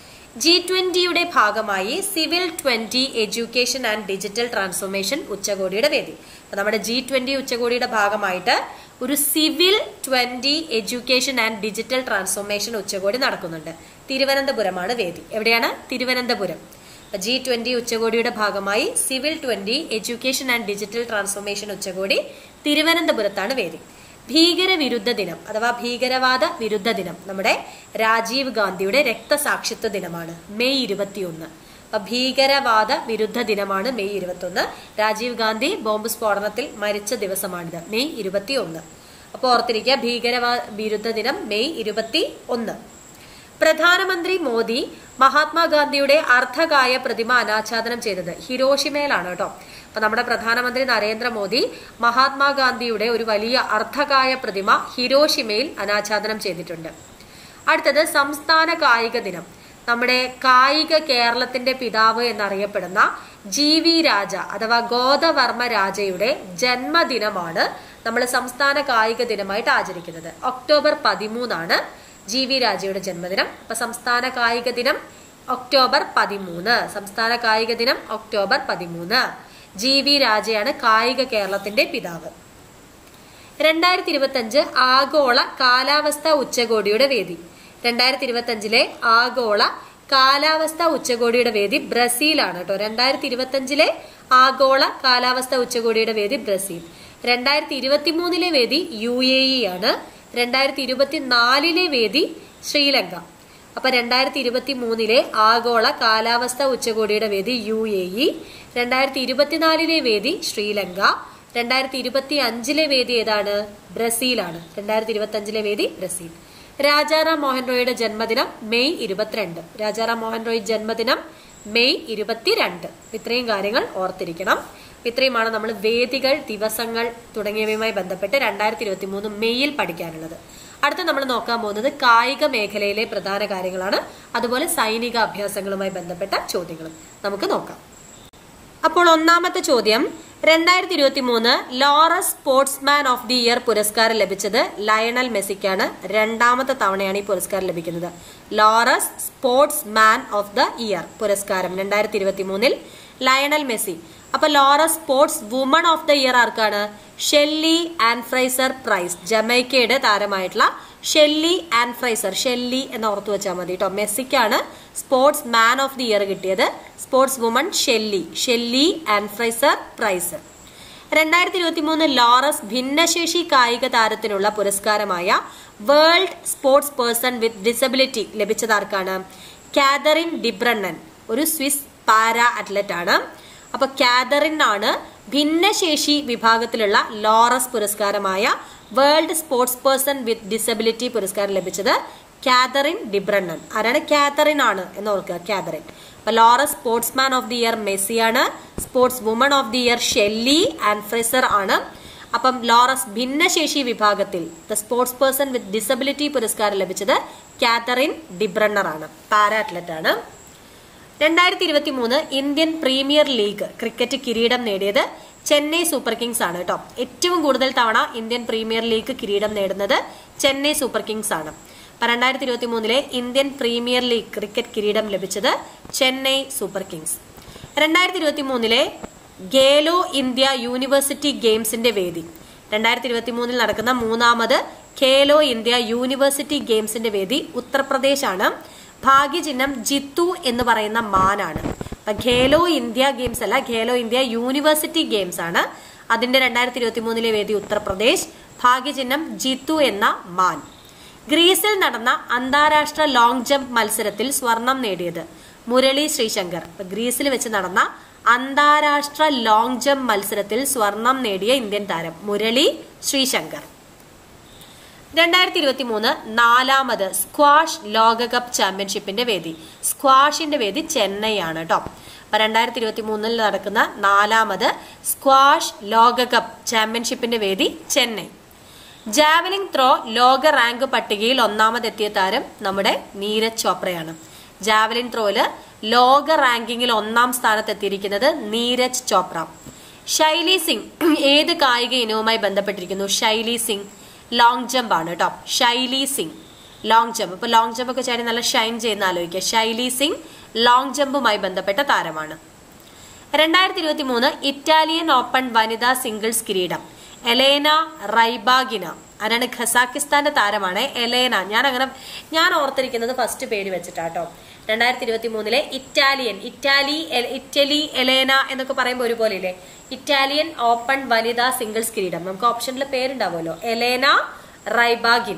ജി ട്വന്റിയുടെ ഭാഗമായി civil twenty education and digital transformation ഉച്ചകോടിയുടെ വേദി അപ്പൊ നമ്മുടെ ജി ട്വന്റി ഉച്ചകോടിയുടെ ഭാഗമായിട്ട് ഒരു civil twenty education and digital transformation ഉച്ചകോടി നടക്കുന്നുണ്ട് തിരുവനന്തപുരമാണ് വേദി എവിടെയാണ് തിരുവനന്തപുരം ജി ട്വന്റി ഉച്ചകോടിയുടെ ഭാഗമായി civil twenty education and digital transformation ഉച്ചകോടി തിരുവനന്തപുരത്താണ് വേദി ഭീകരവിരുദ്ധ ദിനം അഥവാ ഭീകരവാദ വിരുദ്ധ ദിനം നമ്മുടെ രാജീവ് ഗാന്ധിയുടെ രക്തസാക്ഷിത്വ ദിനമാണ് മെയ് ഇരുപത്തിയൊന്ന് അപ്പൊ ഭീകരവാദ വിരുദ്ധ ദിനമാണ് മെയ് ഇരുപത്തിയൊന്ന് രാജീവ് ഗാന്ധി ബോംബ് സ്ഫോടനത്തിൽ മരിച്ച ദിവസമാണിത് മെയ് ഇരുപത്തിയൊന്ന് അപ്പോൾ ഓർത്തിരിക്കുക ഭീകരവാദ വിരുദ്ധ ദിനം മെയ് ഇരുപത്തി ഒന്ന് പ്രധാനമന്ത്രി മോദി മഹാത്മാഗാന്ധിയുടെ അർദ്ധകായ പ്രതിമ അനാച്ഛാദനം ചെയ്തത് ഹിരോഷിമയിലാണ് കേട്ടോ അപ്പൊ നമ്മുടെ പ്രധാനമന്ത്രി നരേന്ദ്രമോദി മഹാത്മാഗാന്ധിയുടെ ഒരു വലിയ അർദ്ധകായ പ്രതിമ ഹിരോഷിമയിൽ അനാച്ഛാദനം ചെയ്തിട്ടുണ്ട് അടുത്തത് സംസ്ഥാന കായിക ദിനം നമ്മുടെ കായിക കേരളത്തിന്റെ പിതാവ് എന്നറിയപ്പെടുന്ന ജി വി രാജ അഥവാ ഗോദവർമ്മ രാജയുടെ ജന്മദിനമാണ് നമ്മൾ സംസ്ഥാന കായിക ദിനമായിട്ട് ആചരിക്കുന്നത് ഒക്ടോബർ പതിമൂന്നാണ് ജി വി രാജയുടെ ജന്മദിനം അപ്പൊ സംസ്ഥാന കായിക ദിനം ഒക്ടോബർ പതിമൂന്ന് സംസ്ഥാന കായിക ദിനം ഒക്ടോബർ പതിമൂന്ന് ജി വി രാജയാണ് കായിക കേരളത്തിന്റെ പിതാവ് രണ്ടായിരത്തി ഇരുപത്തി അഞ്ച് ആഗോള കാലാവസ്ഥ ഉച്ചകോടിയുടെ വേദി രണ്ടായിരത്തി ഇരുപത്തി അഞ്ചിലെ ആഗോള കാലാവസ്ഥ ഉച്ചകോടിയുടെ വേദി ബ്രസീലാണ് കേട്ടോ രണ്ടായിരത്തി ഇരുപത്തി അഞ്ചിലെ ആഗോള കാലാവസ്ഥ ഉച്ചകോടിയുടെ വേദി ബ്രസീൽ രണ്ടായിരത്തി ഇരുപത്തി മൂന്നിലെ വേദി യു എ ഇ ആണ് രണ്ടായിരത്തി ഇരുപത്തി നാലിലെ വേദി ശ്രീലങ്ക അപ്പൊ രണ്ടായിരത്തി ഇരുപത്തി മൂന്നിലെ ആഗോള കാലാവസ്ഥ ഉച്ചകോടിയുടെ വേദി യു എ ഇ രണ്ടായിരത്തി ഇരുപത്തിനാലിലെ വേദി ശ്രീലങ്ക രണ്ടായിരത്തി ഇരുപത്തി അഞ്ചിലെ വേദി ഏതാണ് ബ്രസീലാണ് രണ്ടായിരത്തി ഇരുപത്തി അഞ്ചിലെ വേദി ബ്രസീൽ രാജാറാം മോഹൻ റോയിയുടെ ജന്മദിനം മെയ് ഇരുപത്തിരണ്ട് രാജാറാം മോഹൻ റോയ് ജന്മദിനം മെയ് ഇരുപത്തിരണ്ട് ഇത്രയും കാര്യങ്ങൾ ഓർത്തിരിക്കണം ഇത്രയുമാണ് നമ്മൾ വേദികൾ ദിവസങ്ങൾ തുടങ്ങിയവയുമായി ബന്ധപ്പെട്ട് രണ്ടായിരത്തി ഇരുപത്തി മൂന്ന് മെയ്യിൽ പഠിക്കാനുള്ളത് അടുത്ത നമ്മൾ നോക്കാൻ പോകുന്നത് കായിക മേഖലയിലെ പ്രധാന കാര്യങ്ങളാണ് അതുപോലെ സൈനിക അഭ്യാസങ്ങളുമായി ബന്ധപ്പെട്ട ചോദ്യങ്ങളും നമുക്ക് നോക്കാം അപ്പോൾ ഒന്നാമത്തെ ചോദ്യം രണ്ടായിരത്തി ഇരുപത്തി മൂന്ന് Laureus sportsman of the year പുരസ്കാരം ലഭിച്ചത് ലയണൽ മെസ്സിക്കാണ് രണ്ടാമത്തെ തവണയാണ് ഈ പുരസ്കാരം ലഭിക്കുന്നത് Laureus sports man of the year പുരസ്കാരം രണ്ടായിരത്തി ഇരുപത്തി മൂന്നിൽ ലയണൽ മെസ്സി അപ്പൊ Laureus sports woman of the year ആർക്കാണ് ഷെല്ലി ആൻഡ് ഫ്രൈസർ പ്രൈസ് ജമൈക്കയുടെ താരമായിട്ടുള്ള ഷെല്ലി ആൻഡ് ഫ്രൈസർ ഷെല്ലി എന്ന് ഓർത്തു വെച്ചാൽ മതി കേട്ടോ മെസ്സിക്കാണ് sports man of the year കിട്ടിയത് sports woman Shelly Shelly Ann Fraser Pryce രണ്ടായിരത്തി ഇരുപത്തി മൂന്ന് ലോറസ് ഭിന്നശേഷി കായിക താരത്തിനുള്ള പുരസ്കാരമായ world sports person with disability ലഭിച്ചതാർക്കാണ് കാതറിൻ ഡിബ്രണ്ണൻ ഒരു സ്വിസ് പാരാ അത്ലറ്റ് ആണ് അപ്പൊ കാതറിൻ ആണ് ഭിന്നശേഷി വിഭാഗത്തിലുള്ള ലോറസ് പുരസ്കാരമായ world sports person with disability പുരസ്കാരം ലഭിച്ചത് കാതറിൻ ഡിബ്രണ്ണൻ ആരാണ് കാതറിൻ ആണ് എന്ന് ഓർക്കുക കാതറിൻ അപ്പൊ Laureus sportsman of the year മെസ്സിയാണ് sports woman of the year Shelly Ann Fraser ആണ് അപ്പം ലോറസ് ഭിന്നശേഷി വിഭാഗത്തിൽ the sports person with disability പുരസ്കാരം ലഭിച്ചത് കാതറിൻ ഡിബ്രണ്ണർ ആണ് പാരാ അത്ലറ്റ് ആണ് രണ്ടായിരത്തി ഇരുപത്തി മൂന്ന് ഇന്ത്യൻ പ്രീമിയർ ലീഗ് ക്രിക്കറ്റ് കിരീടം നേടിയത് ചെന്നൈ സൂപ്പർ കിങ്സ് ആണ് കേട്ടോ ഏറ്റവും കൂടുതൽ തവണ ഇന്ത്യൻ പ്രീമിയർ ലീഗ് കിരീടം നേടുന്നത് ചെന്നൈ സൂപ്പർ കിങ്സ് ആണ് അപ്പൊ രണ്ടായിരത്തി ഇരുപത്തി മൂന്നിലെ ഇന്ത്യൻ പ്രീമിയർ ലീഗ് ക്രിക്കറ്റ് കിരീടം ലഭിച്ചത് ചെന്നൈ സൂപ്പർ കിങ്സ് രണ്ടായിരത്തി ഇരുപത്തി മൂന്നിലെ ഗേലോ ഇന്ത്യ യൂണിവേഴ്സിറ്റി ഗെയിംസിന്റെ വേദി രണ്ടായിരത്തി ഇരുപത്തി മൂന്നിൽ നടക്കുന്ന മൂന്നാമത് ഖേലോ ഇന്ത്യ യൂണിവേഴ്സിറ്റി ഗെയിംസിന്റെ വേദി ഉത്തർപ്രദേശാണ് ഭാഗ്യചിഹ്നം ജിത്തു എന്ന് പറയുന്ന മാനാണ് അപ്പൊ ഖേലോ ഇന്ത്യ ഗെയിംസ് അല്ല ഖേലോ ഇന്ത്യ യൂണിവേഴ്സിറ്റി ഗെയിംസ് ആണ് അതിന്റെ രണ്ടായിരത്തി ഇരുപത്തി മൂന്നിലെ വേദി ഉത്തർപ്രദേശ് ഭാഗ്യചിഹ്നം ജിത്തു എന്ന മാൻ ഗ്രീസിൽ നടന്ന അന്താരാഷ്ട്ര ലോങ് ജംപ് മത്സരത്തിൽ സ്വർണം നേടിയത് മുരളി ശ്രീശങ്കർ ഇപ്പൊ ഗ്രീസിൽ വെച്ച് നടന്ന അന്താരാഷ്ട്ര ലോങ് ജംപ് മത്സരത്തിൽ സ്വർണം നേടിയ ഇന്ത്യൻ താരം മുരളി ശ്രീശങ്കർ രണ്ടായിരത്തി ഇരുപത്തി മൂന്ന് നാലാമത് സ്ക്വാഷ് ലോകകപ്പ് ചാമ്പ്യൻഷിപ്പിന്റെ വേദി സ്ക്വാഷിന്റെ വേദി ചെന്നൈ ആണ് കേട്ടോ അപ്പൊ രണ്ടായിരത്തി ഇരുപത്തി മൂന്നിൽ നടക്കുന്ന നാലാമത് സ്ക്വാഷ് ലോകകപ്പ് ചാമ്പ്യൻഷിപ്പിന്റെ വേദി ചെന്നൈ ജാവലിംഗ് ത്രോ ലോക റാങ്ക് പട്ടികയിൽ ഒന്നാമതെത്തിയ താരം നമ്മുടെ നീരജ് ചോപ്രയാണ് ജാവലിംഗ് ത്രോയില് ലോക റാങ്കിങ്ങിൽ ഒന്നാം സ്ഥാനത്തെത്തിയിരിക്കുന്നത് നീരജ് ചോപ്ര ശൈലി സിംഗ് ഏത് കായിക ഇനവുമായി ബന്ധപ്പെട്ടിരിക്കുന്നു ശൈലി സിംഗ് ലോങ് ജമ്പ് ആണ് കേട്ടോ ശൈലി സിംഗ് ലോങ് ജമ്പ് ഇപ്പൊ ലോങ് ജമ്പ് ഒക്കെ ചാടി നല്ല ഷൈൻ ചെയ്യുന്ന ആലോചിക്കുക ശൈലി സിംഗ് ലോങ് ജമ്പുമായി ബന്ധപ്പെട്ട താരമാണ് രണ്ടായിരത്തി ഇരുപത്തി മൂന്ന് ഇറ്റാലിയൻ ഓപ്പൺ വനിതാ സിംഗിൾസ് കിരീടം എലേന റൈബാഗിന ആരാണ് ഖസാക്കിസ്ഥാന്റെ താരമാണ് എലേന ഞാൻ അങ്ങനെ ഞാൻ ഓർത്തിരിക്കുന്നത് ഫസ്റ്റ് പേര് വെച്ചിട്ടാട്ടോ രണ്ടായിരത്തി ഇരുപത്തി മൂന്നിലെ ഇറ്റാലിയൻ ഇറ്റാലി എ- ഇറ്റലി എലേന എന്നൊക്കെ പറയുമ്പോൾ ഒരുപോലെ ഇല്ലേ ഇറ്റാലിയൻ ഓപ്പൺ വനിതാ സിംഗിൾസ് കിരീടം നമുക്ക് ഓപ്ഷനിൽ പേരുണ്ടാവുമല്ലോ എലേന റൈബാഗിന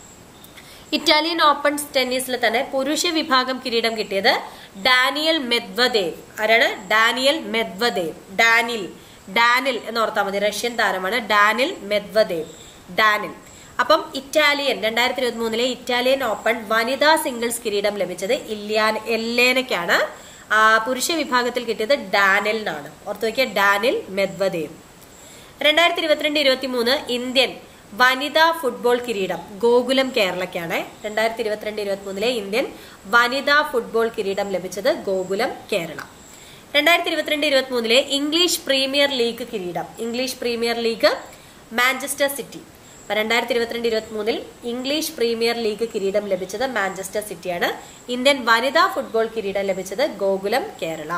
ഇറ്റാലിയൻ ഓപ്പൺ ടെന്നീസിൽ തന്നെ പുരുഷ വിഭാഗം കിരീടം കിട്ടിയത് ഡാനിയൽ മെദ്വദേവ് ആരാണ് ഡാനിയൽ മെദ്വദേവ് ഡാനിൽ ഡാനിൽ എന്ന് ഓർത്താൽ മതി റഷ്യൻ താരമാണ് ഡാനിൽ മെദ്വദേവ് ഡാനിൽ അപ്പം ഇറ്റാലിയൻ രണ്ടായിരത്തി ഇരുപത്തി മൂന്നിലെ ഇറ്റാലിയൻ ഓപ്പൺ വനിതാ സിംഗിൾസ് കിരീടം ലഭിച്ചത് ഇല്യാൻ എല്ലേനയ്ക്കാണ് ആ, പുരുഷ വിഭാഗത്തിൽ കിട്ടിയത് ഡാനിലിനാണ് ഓർത്തു നോക്കിയ ഡാനിൽ മെദ്വദേവ് രണ്ടായിരത്തി ഇരുപത്തിരണ്ട് ഇരുപത്തി മൂന്ന് ഇന്ത്യൻ വനിതാ ഫുട്ബോൾ കിരീടം ഗോകുലം കേരളയ്ക്കാണ് രണ്ടായിരത്തി ഇരുപത്തിരണ്ട് ഇരുപത്തി മൂന്നിലെ ഇന്ത്യൻ വനിതാ ഫുട്ബോൾ കിരീടം ലഭിച്ചത് ഗോകുലം കേരള രണ്ടായിരത്തി ഇരുപത്തിരണ്ട് ഇരുപത്തി മൂന്നിലെ ഇംഗ്ലീഷ് പ്രീമിയർ ലീഗ് കിരീടം English premier league Manchester City അപ്പൊ രണ്ടായിരത്തി ഇരുപത്തിരണ്ട് ഇരുപത്തി മൂന്നിൽ ഇംഗ്ലീഷ് പ്രീമിയർ ലീഗ് കിരീടം ലഭിച്ചത് മാഞ്ചസ്റ്റർ സിറ്റിയാണ് ഇന്ത്യൻ വനിതാ ഫുട്ബോൾ കിരീടം ലഭിച്ചത് ഗോകുലം കേരള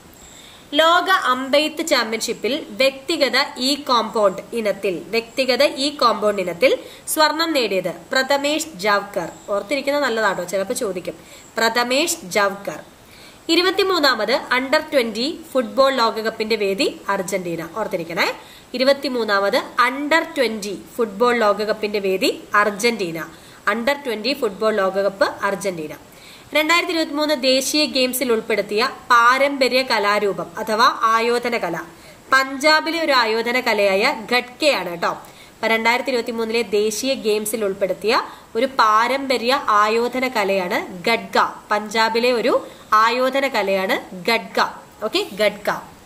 ലോക അമ്പെയ്ത്ത് ചാമ്പ്യൻഷിപ്പിൽ വ്യക്തിഗത ഇ കോമ്പൗണ്ട് ഇനത്തിൽ വ്യക്തിഗത ഇ കോമ്പൗണ്ട് ഇനത്തിൽ സ്വർണം നേടിയത് പ്രഥമേഷ് ജാവ്കർ ഓർത്തിരിക്കുന്നത് നല്ലതാട്ടോ ചിലപ്പോൾ ചോദിക്കും പ്രഥമേഷ് ജാവ്കർ ഇരുപത്തിമൂന്നാമത് അണ്ടർ ട്വന്റി ഫുട്ബോൾ ലോകകപ്പിന്റെ വേദി അർജന്റീന ഓർത്തിരിക്കണേ ഇരുപത്തിമൂന്നാമത് അണ്ടർ ട്വന്റി ഫുട്ബോൾ ലോകകപ്പിന്റെ വേദി അർജന്റീന അണ്ടർ ട്വന്റി ഫുട്ബോൾ ലോകകപ്പ് അർജന്റീന രണ്ടായിരത്തി ഇരുപത്തി മൂന്ന് ദേശീയ ഗെയിംസിൽ ഉൾപ്പെടുത്തിയ പാരമ്പര്യ കലാരൂപം അഥവാ ആയോധന കല പഞ്ചാബിലെ ഒരു ആയോധന കലയായ ഘട്കയാണ് കേട്ടോ അപ്പൊ രണ്ടായിരത്തി ഇരുപത്തി മൂന്നിലെ ദേശീയ ഗെയിംസിൽ ഉൾപ്പെടുത്തിയ ഒരു പാരമ്പര്യ ആയോധന കലയാണ് ഗഡ്ഗ പഞ്ചാബിലെ ഒരു ആയോധന കലയാണ് Gatka okay Gatka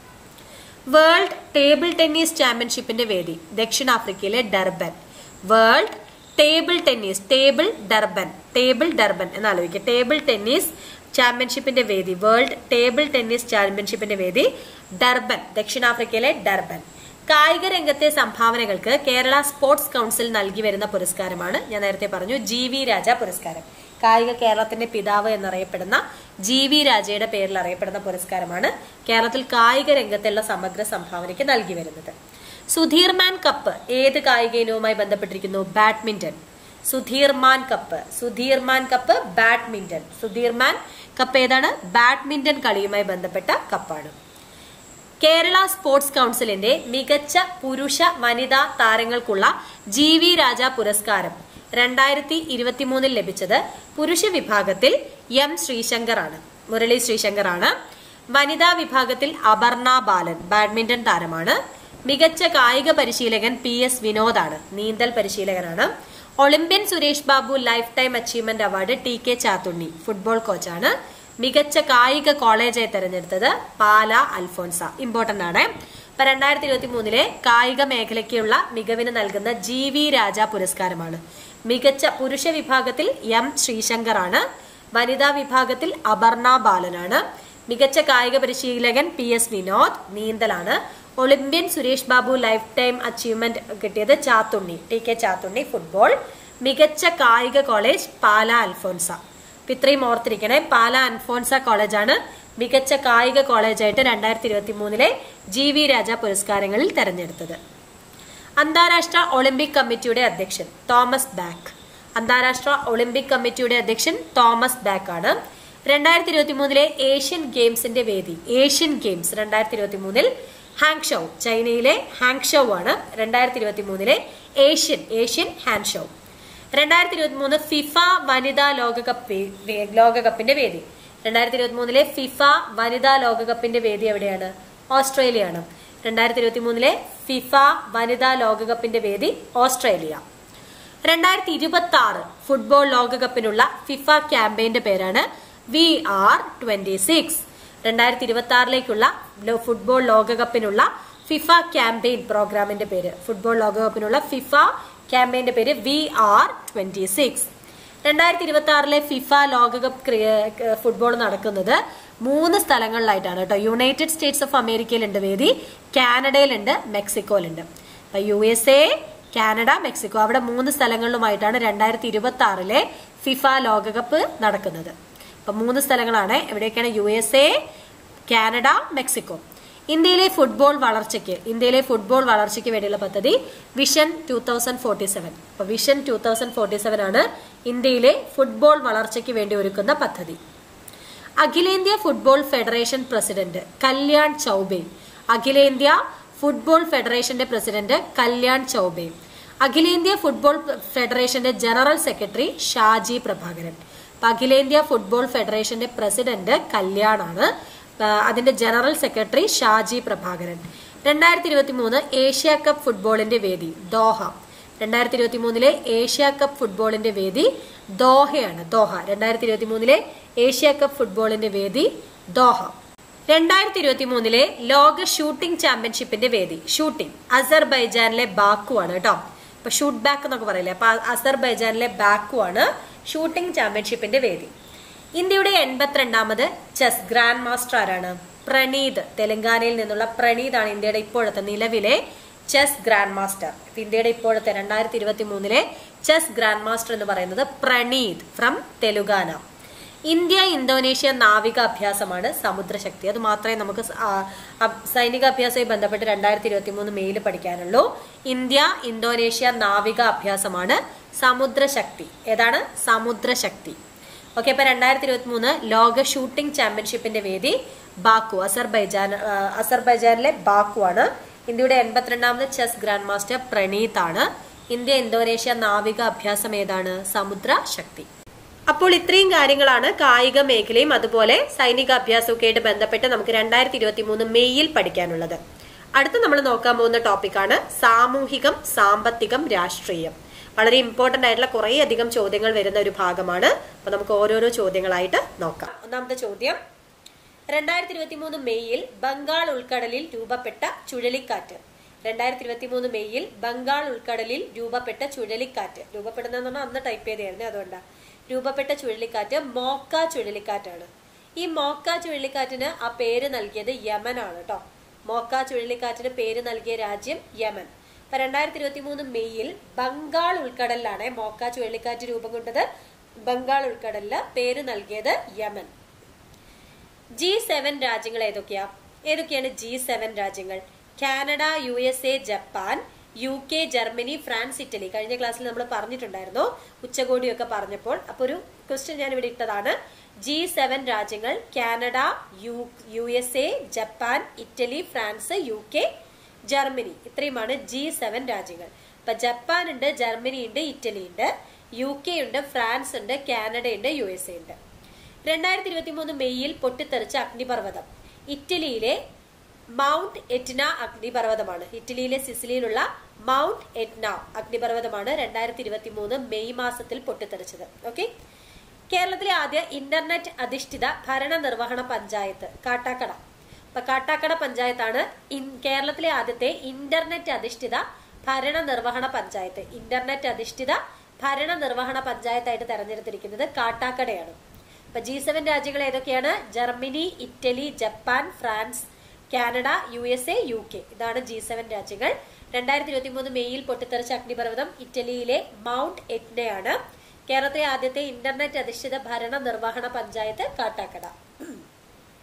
world table tennis ചാമ്പ്യൻഷിപ്പിന്റെ വേദി ദക്ഷിണാഫ്രിക്കയിലെ Durban world table tennis table Durban table Durban എന്ന് ആലോചിക്കുക ടേബിൾ ടെന്നീസ് ചാമ്പ്യൻഷിപ്പിന്റെ വേദി വേൾഡ് ടേബിൾ ടെന്നീസ് ചാമ്പ്യൻഷിപ്പിന്റെ വേദി ഡർബൻ ദക്ഷിണാഫ്രിക്കയിലെ ഡർബൻ കായിക രംഗത്തെ സംഭാവനകൾക്ക് കേരള സ്പോർട്സ് കൗൺസിൽ നൽകി വരുന്ന പുരസ്കാരമാണ് ഞാൻ നേരത്തെ പറഞ്ഞു ജി വി രാജ പുരസ്കാരം കായിക കേരളത്തിന്റെ പിതാവ് എന്നറിയപ്പെടുന്ന ജി വി രാജയുടെ പേരിൽ അറിയപ്പെടുന്ന പുരസ്കാരമാണ് കേരളത്തിൽ കായിക രംഗത്തുള്ള സമഗ്ര സംഭാവനയ്ക്ക് നൽകി വരുന്നത് സുധീർമാൻ കപ്പ് ഏത് കായിക ഇനവുമായി ബന്ധപ്പെട്ടിരിക്കുന്നു badminton Sudirman cup Sudirman cup badminton Sudirman cup ഏതാണ് ബാഡ്മിന്റൺ കളിയുമായി ബന്ധപ്പെട്ട കപ്പാണ് കേരള സ്പോർട്സ് കൗൺസിലിന്റെ മികച്ച പുരുഷ വനിതാ താരങ്ങൾക്കുള്ള ജി വി രാജ പുരസ്കാരം രണ്ടായിരത്തി ഇരുപത്തിമൂന്നിൽ ലഭിച്ചത് പുരുഷ വിഭാഗത്തിൽ എം ശ്രീശങ്കർ ആണ് മുരളി ശ്രീശങ്കർ ആണ് വനിതാ വിഭാഗത്തിൽ അപർണ ബാലൻ ബാഡ്മിന്റൺ താരമാണ് മികച്ച കായിക പരിശീലകൻ പി എസ് വിനോദാണ് നീന്തൽ പരിശീലകനാണ് Olympian Suresh Babu life time achievement award T K Chathunni football കോച്ചാണ് മികച്ച കായിക കോളേജായി തെരഞ്ഞെടുത്തത് പാല അൽഫോൻസ ഇമ്പോർട്ടന്റ് ആണ് ഇപ്പൊ രണ്ടായിരത്തി ഇരുപത്തി മൂന്നിലെ കായിക മേഖലയ്ക്കുള്ള മികവിന് നൽകുന്ന ജി വി രാജ പുരസ്കാരമാണ് മികച്ച പുരുഷ വിഭാഗത്തിൽ എം ശ്രീശങ്കർ ആണ് വനിതാ വിഭാഗത്തിൽ അപർണ ബാലനാണ് മികച്ച കായിക പരിശീലകൻ പി എസ് വിനോദ് നീന്തലാണ് Olympian Suresh Babu life time achievement കിട്ടിയത് Chathunni T K Chathunni football മികച്ച കായിക കോളേജ് പാല അൽഫോൻസ അപ്പൊ ഇത്രയും ഓർത്തിരിക്കണേ പാല അൽഫോൻസ കോളേജാണ് മികച്ച കായിക കോളേജായിട്ട് രണ്ടായിരത്തി ഇരുപത്തി മൂന്നിലെ ജി വി രാജ പുരസ്കാരങ്ങളിൽ തെരഞ്ഞെടുത്തത് അന്താരാഷ്ട്ര ഒളിമ്പിക് കമ്മിറ്റിയുടെ അധ്യക്ഷൻ തോമസ് ബാക്ക് അന്താരാഷ്ട്ര ഒളിമ്പിക് കമ്മിറ്റിയുടെ അധ്യക്ഷൻ തോമസ് ബാക്ക് ആണ് രണ്ടായിരത്തി ഇരുപത്തി മൂന്നിലെ ഏഷ്യൻ ഗെയിംസിന്റെ വേദി ഏഷ്യൻ ഗെയിംസ് രണ്ടായിരത്തി ഇരുപത്തി മൂന്നിൽ ഹാങ്ഷോ ചൈനയിലെ ഹാങ്ഷോ ആണ് രണ്ടായിരത്തി ഇരുപത്തി മൂന്നിലെ ഏഷ്യൻ ഏഷ്യൻ ഹാൻഷോ രണ്ടായിരത്തി ഇരുപത്തി മൂന്ന് ഫിഫ വനിതാ ലോകകപ്പ് വേ- വേ- ലോകകപ്പിന്റെ വേദി രണ്ടായിരത്തി ഇരുപത്തി മൂന്നിലെ ഫിഫ വനിതാ ലോകകപ്പിന്റെ വേദി എവിടെയാണ് ഓസ്ട്രേലിയയാണ് രണ്ടായിരത്തി ഇരുപത്തി മൂന്നിലെ ഫിഫ വനിതാ ലോകകപ്പിന്റെ വേദി ഓസ്ട്രേലിയ രണ്ടായിരത്തി ഇരുപത്തി ആറ് ഫുട്ബോൾ ലോകകപ്പിനുള്ള ഫിഫ ക്യാമ്പയിന്റെ പേരാണ് വി ആർ ട്വന്റി സിക്സ് രണ്ടായിരത്തി ഇരുപത്തി ആറിലേക്കുള്ള ഫുട്ബോൾ ലോകകപ്പിനുള്ള ഫിഫ ക്യാമ്പയിൻ പ്രോഗ്രാമിന്റെ പേര് ഫുട്ബോൾ ലോകകപ്പിനുള്ള ഫിഫ ക്യാമ്പയിന്റെ പേര് വി ആർ ട്വന്റി സിക്സ് രണ്ടായിരത്തി ഇരുപത്തി ആറിലെ ഫിഫ ലോകകപ്പ് ക്രിയ- ഫുട്ബോൾ നടക്കുന്നത് മൂന്ന് സ്ഥലങ്ങളിലായിട്ടാണ് കേട്ടോ യുണൈറ്റഡ് സ്റ്റേറ്റ്സ് ഓഫ് അമേരിക്കയിലുണ്ട് വേദി കാനഡയിലുണ്ട് മെക്സിക്കോയിലുണ്ട് അപ്പൊ U S A Canada Mexico അവിടെ മൂന്ന് സ്ഥലങ്ങളിലുമായിട്ടാണ് രണ്ടായിരത്തി ഇരുപത്തി ആറിലെ ഫിഫ ലോകകപ്പ് നടക്കുന്നത് അപ്പൊ മൂന്ന് സ്ഥലങ്ങളാണ് എവിടെയൊക്കെയാണ് U S A Canada Mexico ഇന്ത്യയിലെ ഫുട്ബോൾ വളർച്ചയ്ക്ക് ഇന്ത്യയിലെ ഫുട്ബോൾ വളർച്ചയ്ക്ക് വേണ്ടിയുള്ള പദ്ധതി vision two thousand forty seven അപ്പൊ vision two thousand forty seven ആണ് ഇന്ത്യയിലെ ഫുട്ബോൾ വളർച്ചയ്ക്ക് വേണ്ടി ഒരുക്കുന്ന പദ്ധതി അഖിലേന്ത്യാ football federation president Kalyan Chaubey അഖിലേന്ത്യാ ഫുട്ബോൾ ഫെഡറേഷന്റെ പ്രസിഡന്റ് കല്യാൺ ചൌബെ അഖിലേന്ത്യാ ഫുട്ബോൾ ഫെഡറേഷന്റെ ജനറൽ സെക്രട്ടറി ഷാജി പ്രഭാകരൻ അപ്പൊ അഖിലേന്ത്യാ ഫുട്ബോൾ ഫെഡറേഷന്റെ പ്രസിഡന്റ് കല്യാണാണ് ആ, അതിന്റെ ജനറൽ സെക്രട്ടറി ഷാജി പ്രഭാകരൻ രണ്ടായിരത്തി ഇരുപത്തി മൂന്ന് ഏഷ്യ കപ്പ് ഫുട്ബോളിന്റെ വേദി ദോഹ രണ്ടായിരത്തി ഇരുപത്തി മൂന്നിലെ ഏഷ്യ കപ്പ് ഫുട്ബോളിന്റെ വേദി ദോഹയാണ് ദോഹ രണ്ടായിരത്തി ഇരുപത്തി മൂന്നിലെ ഏഷ്യ കപ്പ് ഫുട്ബോളിന്റെ വേദി ദോഹ രണ്ടായിരത്തി ഇരുപത്തി മൂന്നിലെ ലോക ഷൂട്ടിംഗ് ചാമ്പ്യൻഷിപ്പിന്റെ വേദി ഷൂട്ടിംഗ് അസർബൈജാനിലെ ബാക്കു ആണ് കേട്ടോ ഇപ്പൊ ഷൂട്ട് ബാക്ക് എന്നൊക്കെ പറയില്ലേ അപ്പൊ അസർബൈജാനിലെ ബാക്കു ആണ് ഷൂട്ടിംഗ് ചാമ്പ്യൻഷിപ്പിന്റെ വേദി ഇന്ത്യയുടെ എൺപത്തിരണ്ടാമത് ചെസ് ഗ്രാൻഡ് മാസ്റ്റർ ആരാണ് പ്രണീത് തെലങ്കാനയിൽ നിന്നുള്ള പ്രണീത് ആണ് ഇന്ത്യയുടെ ഇപ്പോഴത്തെ നിലവിലെ ചെസ് ഗ്രാൻഡ് മാസ്റ്റർ ഇപ്പൊ ഇന്ത്യയുടെ ഇപ്പോഴത്തെ രണ്ടായിരത്തി ഇരുപത്തി മൂന്നിലെ ചെസ് ഗ്രാൻഡ് മാസ്റ്റർ എന്ന് പറയുന്നത് Praneeth from Telangana India Indonesia നാവിക അഭ്യാസമാണ് സമുദ്രശക്തി അത് മാത്രമേ നമുക്ക് സ- ആ, അ- സൈനിക അഭ്യാസവുമായി ബന്ധപ്പെട്ട് രണ്ടായിരത്തി ഇരുപത്തി മൂന്ന് മെയിൽ പഠിക്കാനുള്ളൂ ഇന്ത്യ ഇന്തോനേഷ്യ നാവിക അഭ്യാസമാണ് സമുദ്രശക്തി ഏതാണ് സമുദ്രശക്തി ഓക്കെ അപ്പൊ രണ്ടായിരത്തി ഇരുപത്തി മൂന്ന് ലോക ഷൂട്ടിംഗ് ചാമ്പ്യൻഷിപ്പിന്റെ വേദി ബാക്കു അസർബൈജാൻ ആ, അസർബൈജാനിലെ ബാക്കു ആണ് ഇന്ത്യയുടെ എൺപത്തിരണ്ടാമത് ചെസ് ഗ്രാൻഡ് മാസ്റ്റർ പ്രണീത് ആണ് ഇന്ത്യ ഇന്തോനേഷ്യ നാവിക അഭ്യാസം ഏതാണ് സമുദ്ര ശക്തി അപ്പോൾ ഇത്രയും കാര്യങ്ങളാണ് കായിക മേഖലയും അതുപോലെ സൈനിക അഭ്യാസമൊക്കെ ആയിട്ട് ബന്ധപ്പെട്ട് നമുക്ക് രണ്ടായിരത്തി ഇരുപത്തി മൂന്ന് മെയ്യിൽ പഠിക്കാനുള്ളത് അടുത്ത് നമ്മൾ നോക്കാൻ പോകുന്ന ടോപ്പിക്കാണ് സാമൂഹികം സാമ്പത്തികം രാഷ്ട്രീയം വളരെ ഇമ്പോർട്ടന്റ് ആയിട്ടുള്ള കുറേ അധികം ചോദ്യങ്ങൾ വരുന്ന ഒരു ഭാഗമാണ് അപ്പൊ നമുക്ക് ഓരോരോ ചോദ്യങ്ങളായിട്ട് നോക്കാം ഒന്നാമത്തെ ചോദ്യം രണ്ടായിരത്തി ഇരുപത്തി മൂന്ന് മെയ്യിൽ ബംഗാൾ ഉൾക്കടലിൽ രൂപപ്പെട്ട ചുഴലിക്കാറ്റ് രണ്ടായിരത്തി ഇരുപത്തി മൂന്ന് മെയ്യിൽ ബംഗാൾ ഉൾക്കടലിൽ രൂപപ്പെട്ട ചുഴലിക്കാറ്റ് രൂപപ്പെടുന്നതെന്ന് പറഞ്ഞാൽ അന്ന് ടൈപ്പ് ചെയ്തായിരുന്നു അതുകൊണ്ടാണ് രൂപപ്പെട്ട ചുഴലിക്കാറ്റ് മോക്ക ചുഴലിക്കാറ്റാണ് ഈ മോക്ക ചുഴലിക്കാറ്റിന് ആ പേര് നൽകിയത് യമൻ ആണ് കേട്ടോ മോക്ക ചുഴലിക്കാറ്റിന് പേര് നൽകിയ രാജ്യം യമൻ അപ്പൊ രണ്ടായിരത്തി ഇരുപത്തി മൂന്ന് മെയ്യിൽ ബംഗാൾ ഉൾക്കടലിലാണ് മോക്ക ചുഴലിക്കാറ്റ് രൂപം കൊണ്ടത് ബംഗാൾ ഉൾക്കടലില് പേര് നൽകിയത് യമൻ ജി സെവൻ രാജ്യങ്ങൾ ഏതൊക്കെയാ ഏതൊക്കെയാണ് ജി സെവൻ രാജ്യങ്ങൾ Canada U S A Japan U K Germany France Italy കഴിഞ്ഞ ക്ലാസ്സിൽ നമ്മൾ പറഞ്ഞിട്ടുണ്ടായിരുന്നു ഉച്ചകോടിയൊക്കെ പറഞ്ഞപ്പോൾ അപ്പൊ ഒരു ക്വസ്റ്റ്യൻ ഞാൻ ഇവിടെ ഇട്ടതാണ് ജി സെവൻ രാജ്യങ്ങൾ Canada U U S A Japan Italy France U K Germany ഇത്രയുമാണ് ജി സെവൻ രാജ്യങ്ങൾ ഇപ്പൊ ജപ്പാൻ ഉണ്ട് ജർമ്മനി ഉണ്ട് ഇറ്റലി ഉണ്ട് യു കെ ഉണ്ട് ഫ്രാൻസ് ഉണ്ട് കാനഡ ഉണ്ട് യു എസ് എ ഉണ്ട് രണ്ടായിരത്തി ഇരുപത്തി മൂന്ന് മെയ്യിൽ പൊട്ടിത്തെറിച്ച അഗ്നിപർവ്വതം ഇറ്റലിയിലെ മൗണ്ട് എറ്റ്ന അഗ്നിപർവ്വതമാണ് ഇറ്റലിയിലെ സിസിലിയിലുള്ള മൗണ്ട് എറ്റ്ന അഗ്നിപർവ്വതമാണ് രണ്ടായിരത്തി ഇരുപത്തി മൂന്ന് മെയ് മാസത്തിൽ പൊട്ടിത്തെറിച്ചത് ഓക്കെ കേരളത്തിലെ ആദ്യ ഇന്റർനെറ്റ് അധിഷ്ഠിത ഭരണ നിർവഹണ പഞ്ചായത്ത് കാട്ടാക്കട അപ്പൊ കാട്ടാക്കട പഞ്ചായത്താണ് ഇൻ- കേരളത്തിലെ ആദ്യത്തെ ഇന്റർനെറ്റ് അധിഷ്ഠിത ഭരണ നിർവഹണ പഞ്ചായത്ത് ഇന്റർനെറ്റ് അധിഷ്ഠിത ഭരണ നിർവഹണ പഞ്ചായത്തായിട്ട് തെരഞ്ഞെടുത്തിരിക്കുന്നത് കാട്ടാക്കടയാണ് അപ്പൊ ജി സെവൻ രാജ്യങ്ങൾ ഏതൊക്കെയാണ് Germany Italy Japan France Canada U S A U K ഇതാണ് ജി സെവൻ രാജ്യങ്ങൾ രണ്ടായിരത്തി ഇരുപത്തി മൂന്ന് മെയ്യിൽ പൊട്ടിത്തെറിച്ച അഗ്നിപർവ്വതം ഇറ്റലിയിലെ മൗണ്ട് എറ്റ്നയാണ് കേരളത്തിലെ ആദ്യത്തെ ഇന്റർനെറ്റ് അധിഷ്ഠിത ഭരണ നിർവഹണ പഞ്ചായത്ത് കാട്ടാക്കട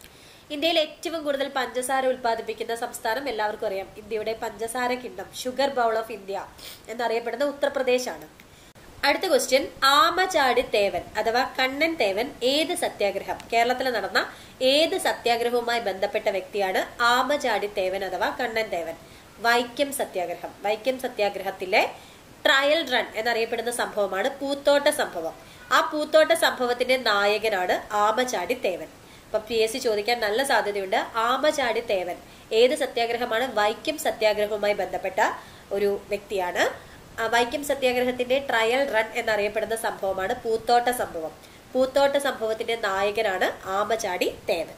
ഇന്ത്യയിൽ ഏറ്റവും കൂടുതൽ പഞ്ചസാര ഉൽപ്പാദിപ്പിക്കുന്ന സംസ്ഥാനം എല്ലാവർക്കും അറിയാം ഇന്ത്യയുടെ പഞ്ചസാര കിണ്ണം ഷുഗർ ബൗൾ ഓഫ് ഇന്ത്യ എന്നറിയപ്പെടുന്ന ഉത്തർപ്രദേശാണ് അടുത്ത ക്വസ്റ്റ്യൻ ആമചാടി തേവൻ അഥവാ കണ്ണൻ തേവൻ ഏത് സത്യാഗ്രഹം കേരളത്തിൽ നടന്ന ഏത് സത്യാഗ്രഹവുമായി ബന്ധപ്പെട്ട വ്യക്തിയാണ് ആമചാടി തേവൻ അഥവാ കണ്ണൻ തേവൻ വൈക്കം സത്യാഗ്രഹം വൈക്കം സത്യാഗ്രഹത്തിലെ ട്രയൽ റൺ എന്നറിയപ്പെടുന്ന സംഭവമാണ് പൂത്തോട്ട സംഭവം ആ പൂത്തോട്ട സംഭവത്തിന്റെ നായകനാണ് ആമചാടി തേവൻ അപ്പൊ പി എസ് സി ചോദിക്കാൻ നല്ല സാധ്യതയുണ്ട് ആമചാടി തേവൻ ഏത് സത്യാഗ്രഹമാണ് വൈക്കം സത്യാഗ്രഹവുമായി ബന്ധപ്പെട്ട ഒരു വ്യക്തിയാണ് ആ വൈക്കം സത്യാഗ്രഹത്തിന്റെ ട്രയൽ റൺ എന്നറിയപ്പെടുന്ന സംഭവമാണ് പൂത്തോട്ട സംഭവം പൂത്തോട്ട സംഭവത്തിന്റെ നായകനാണ് ആമചാടി തേവൻ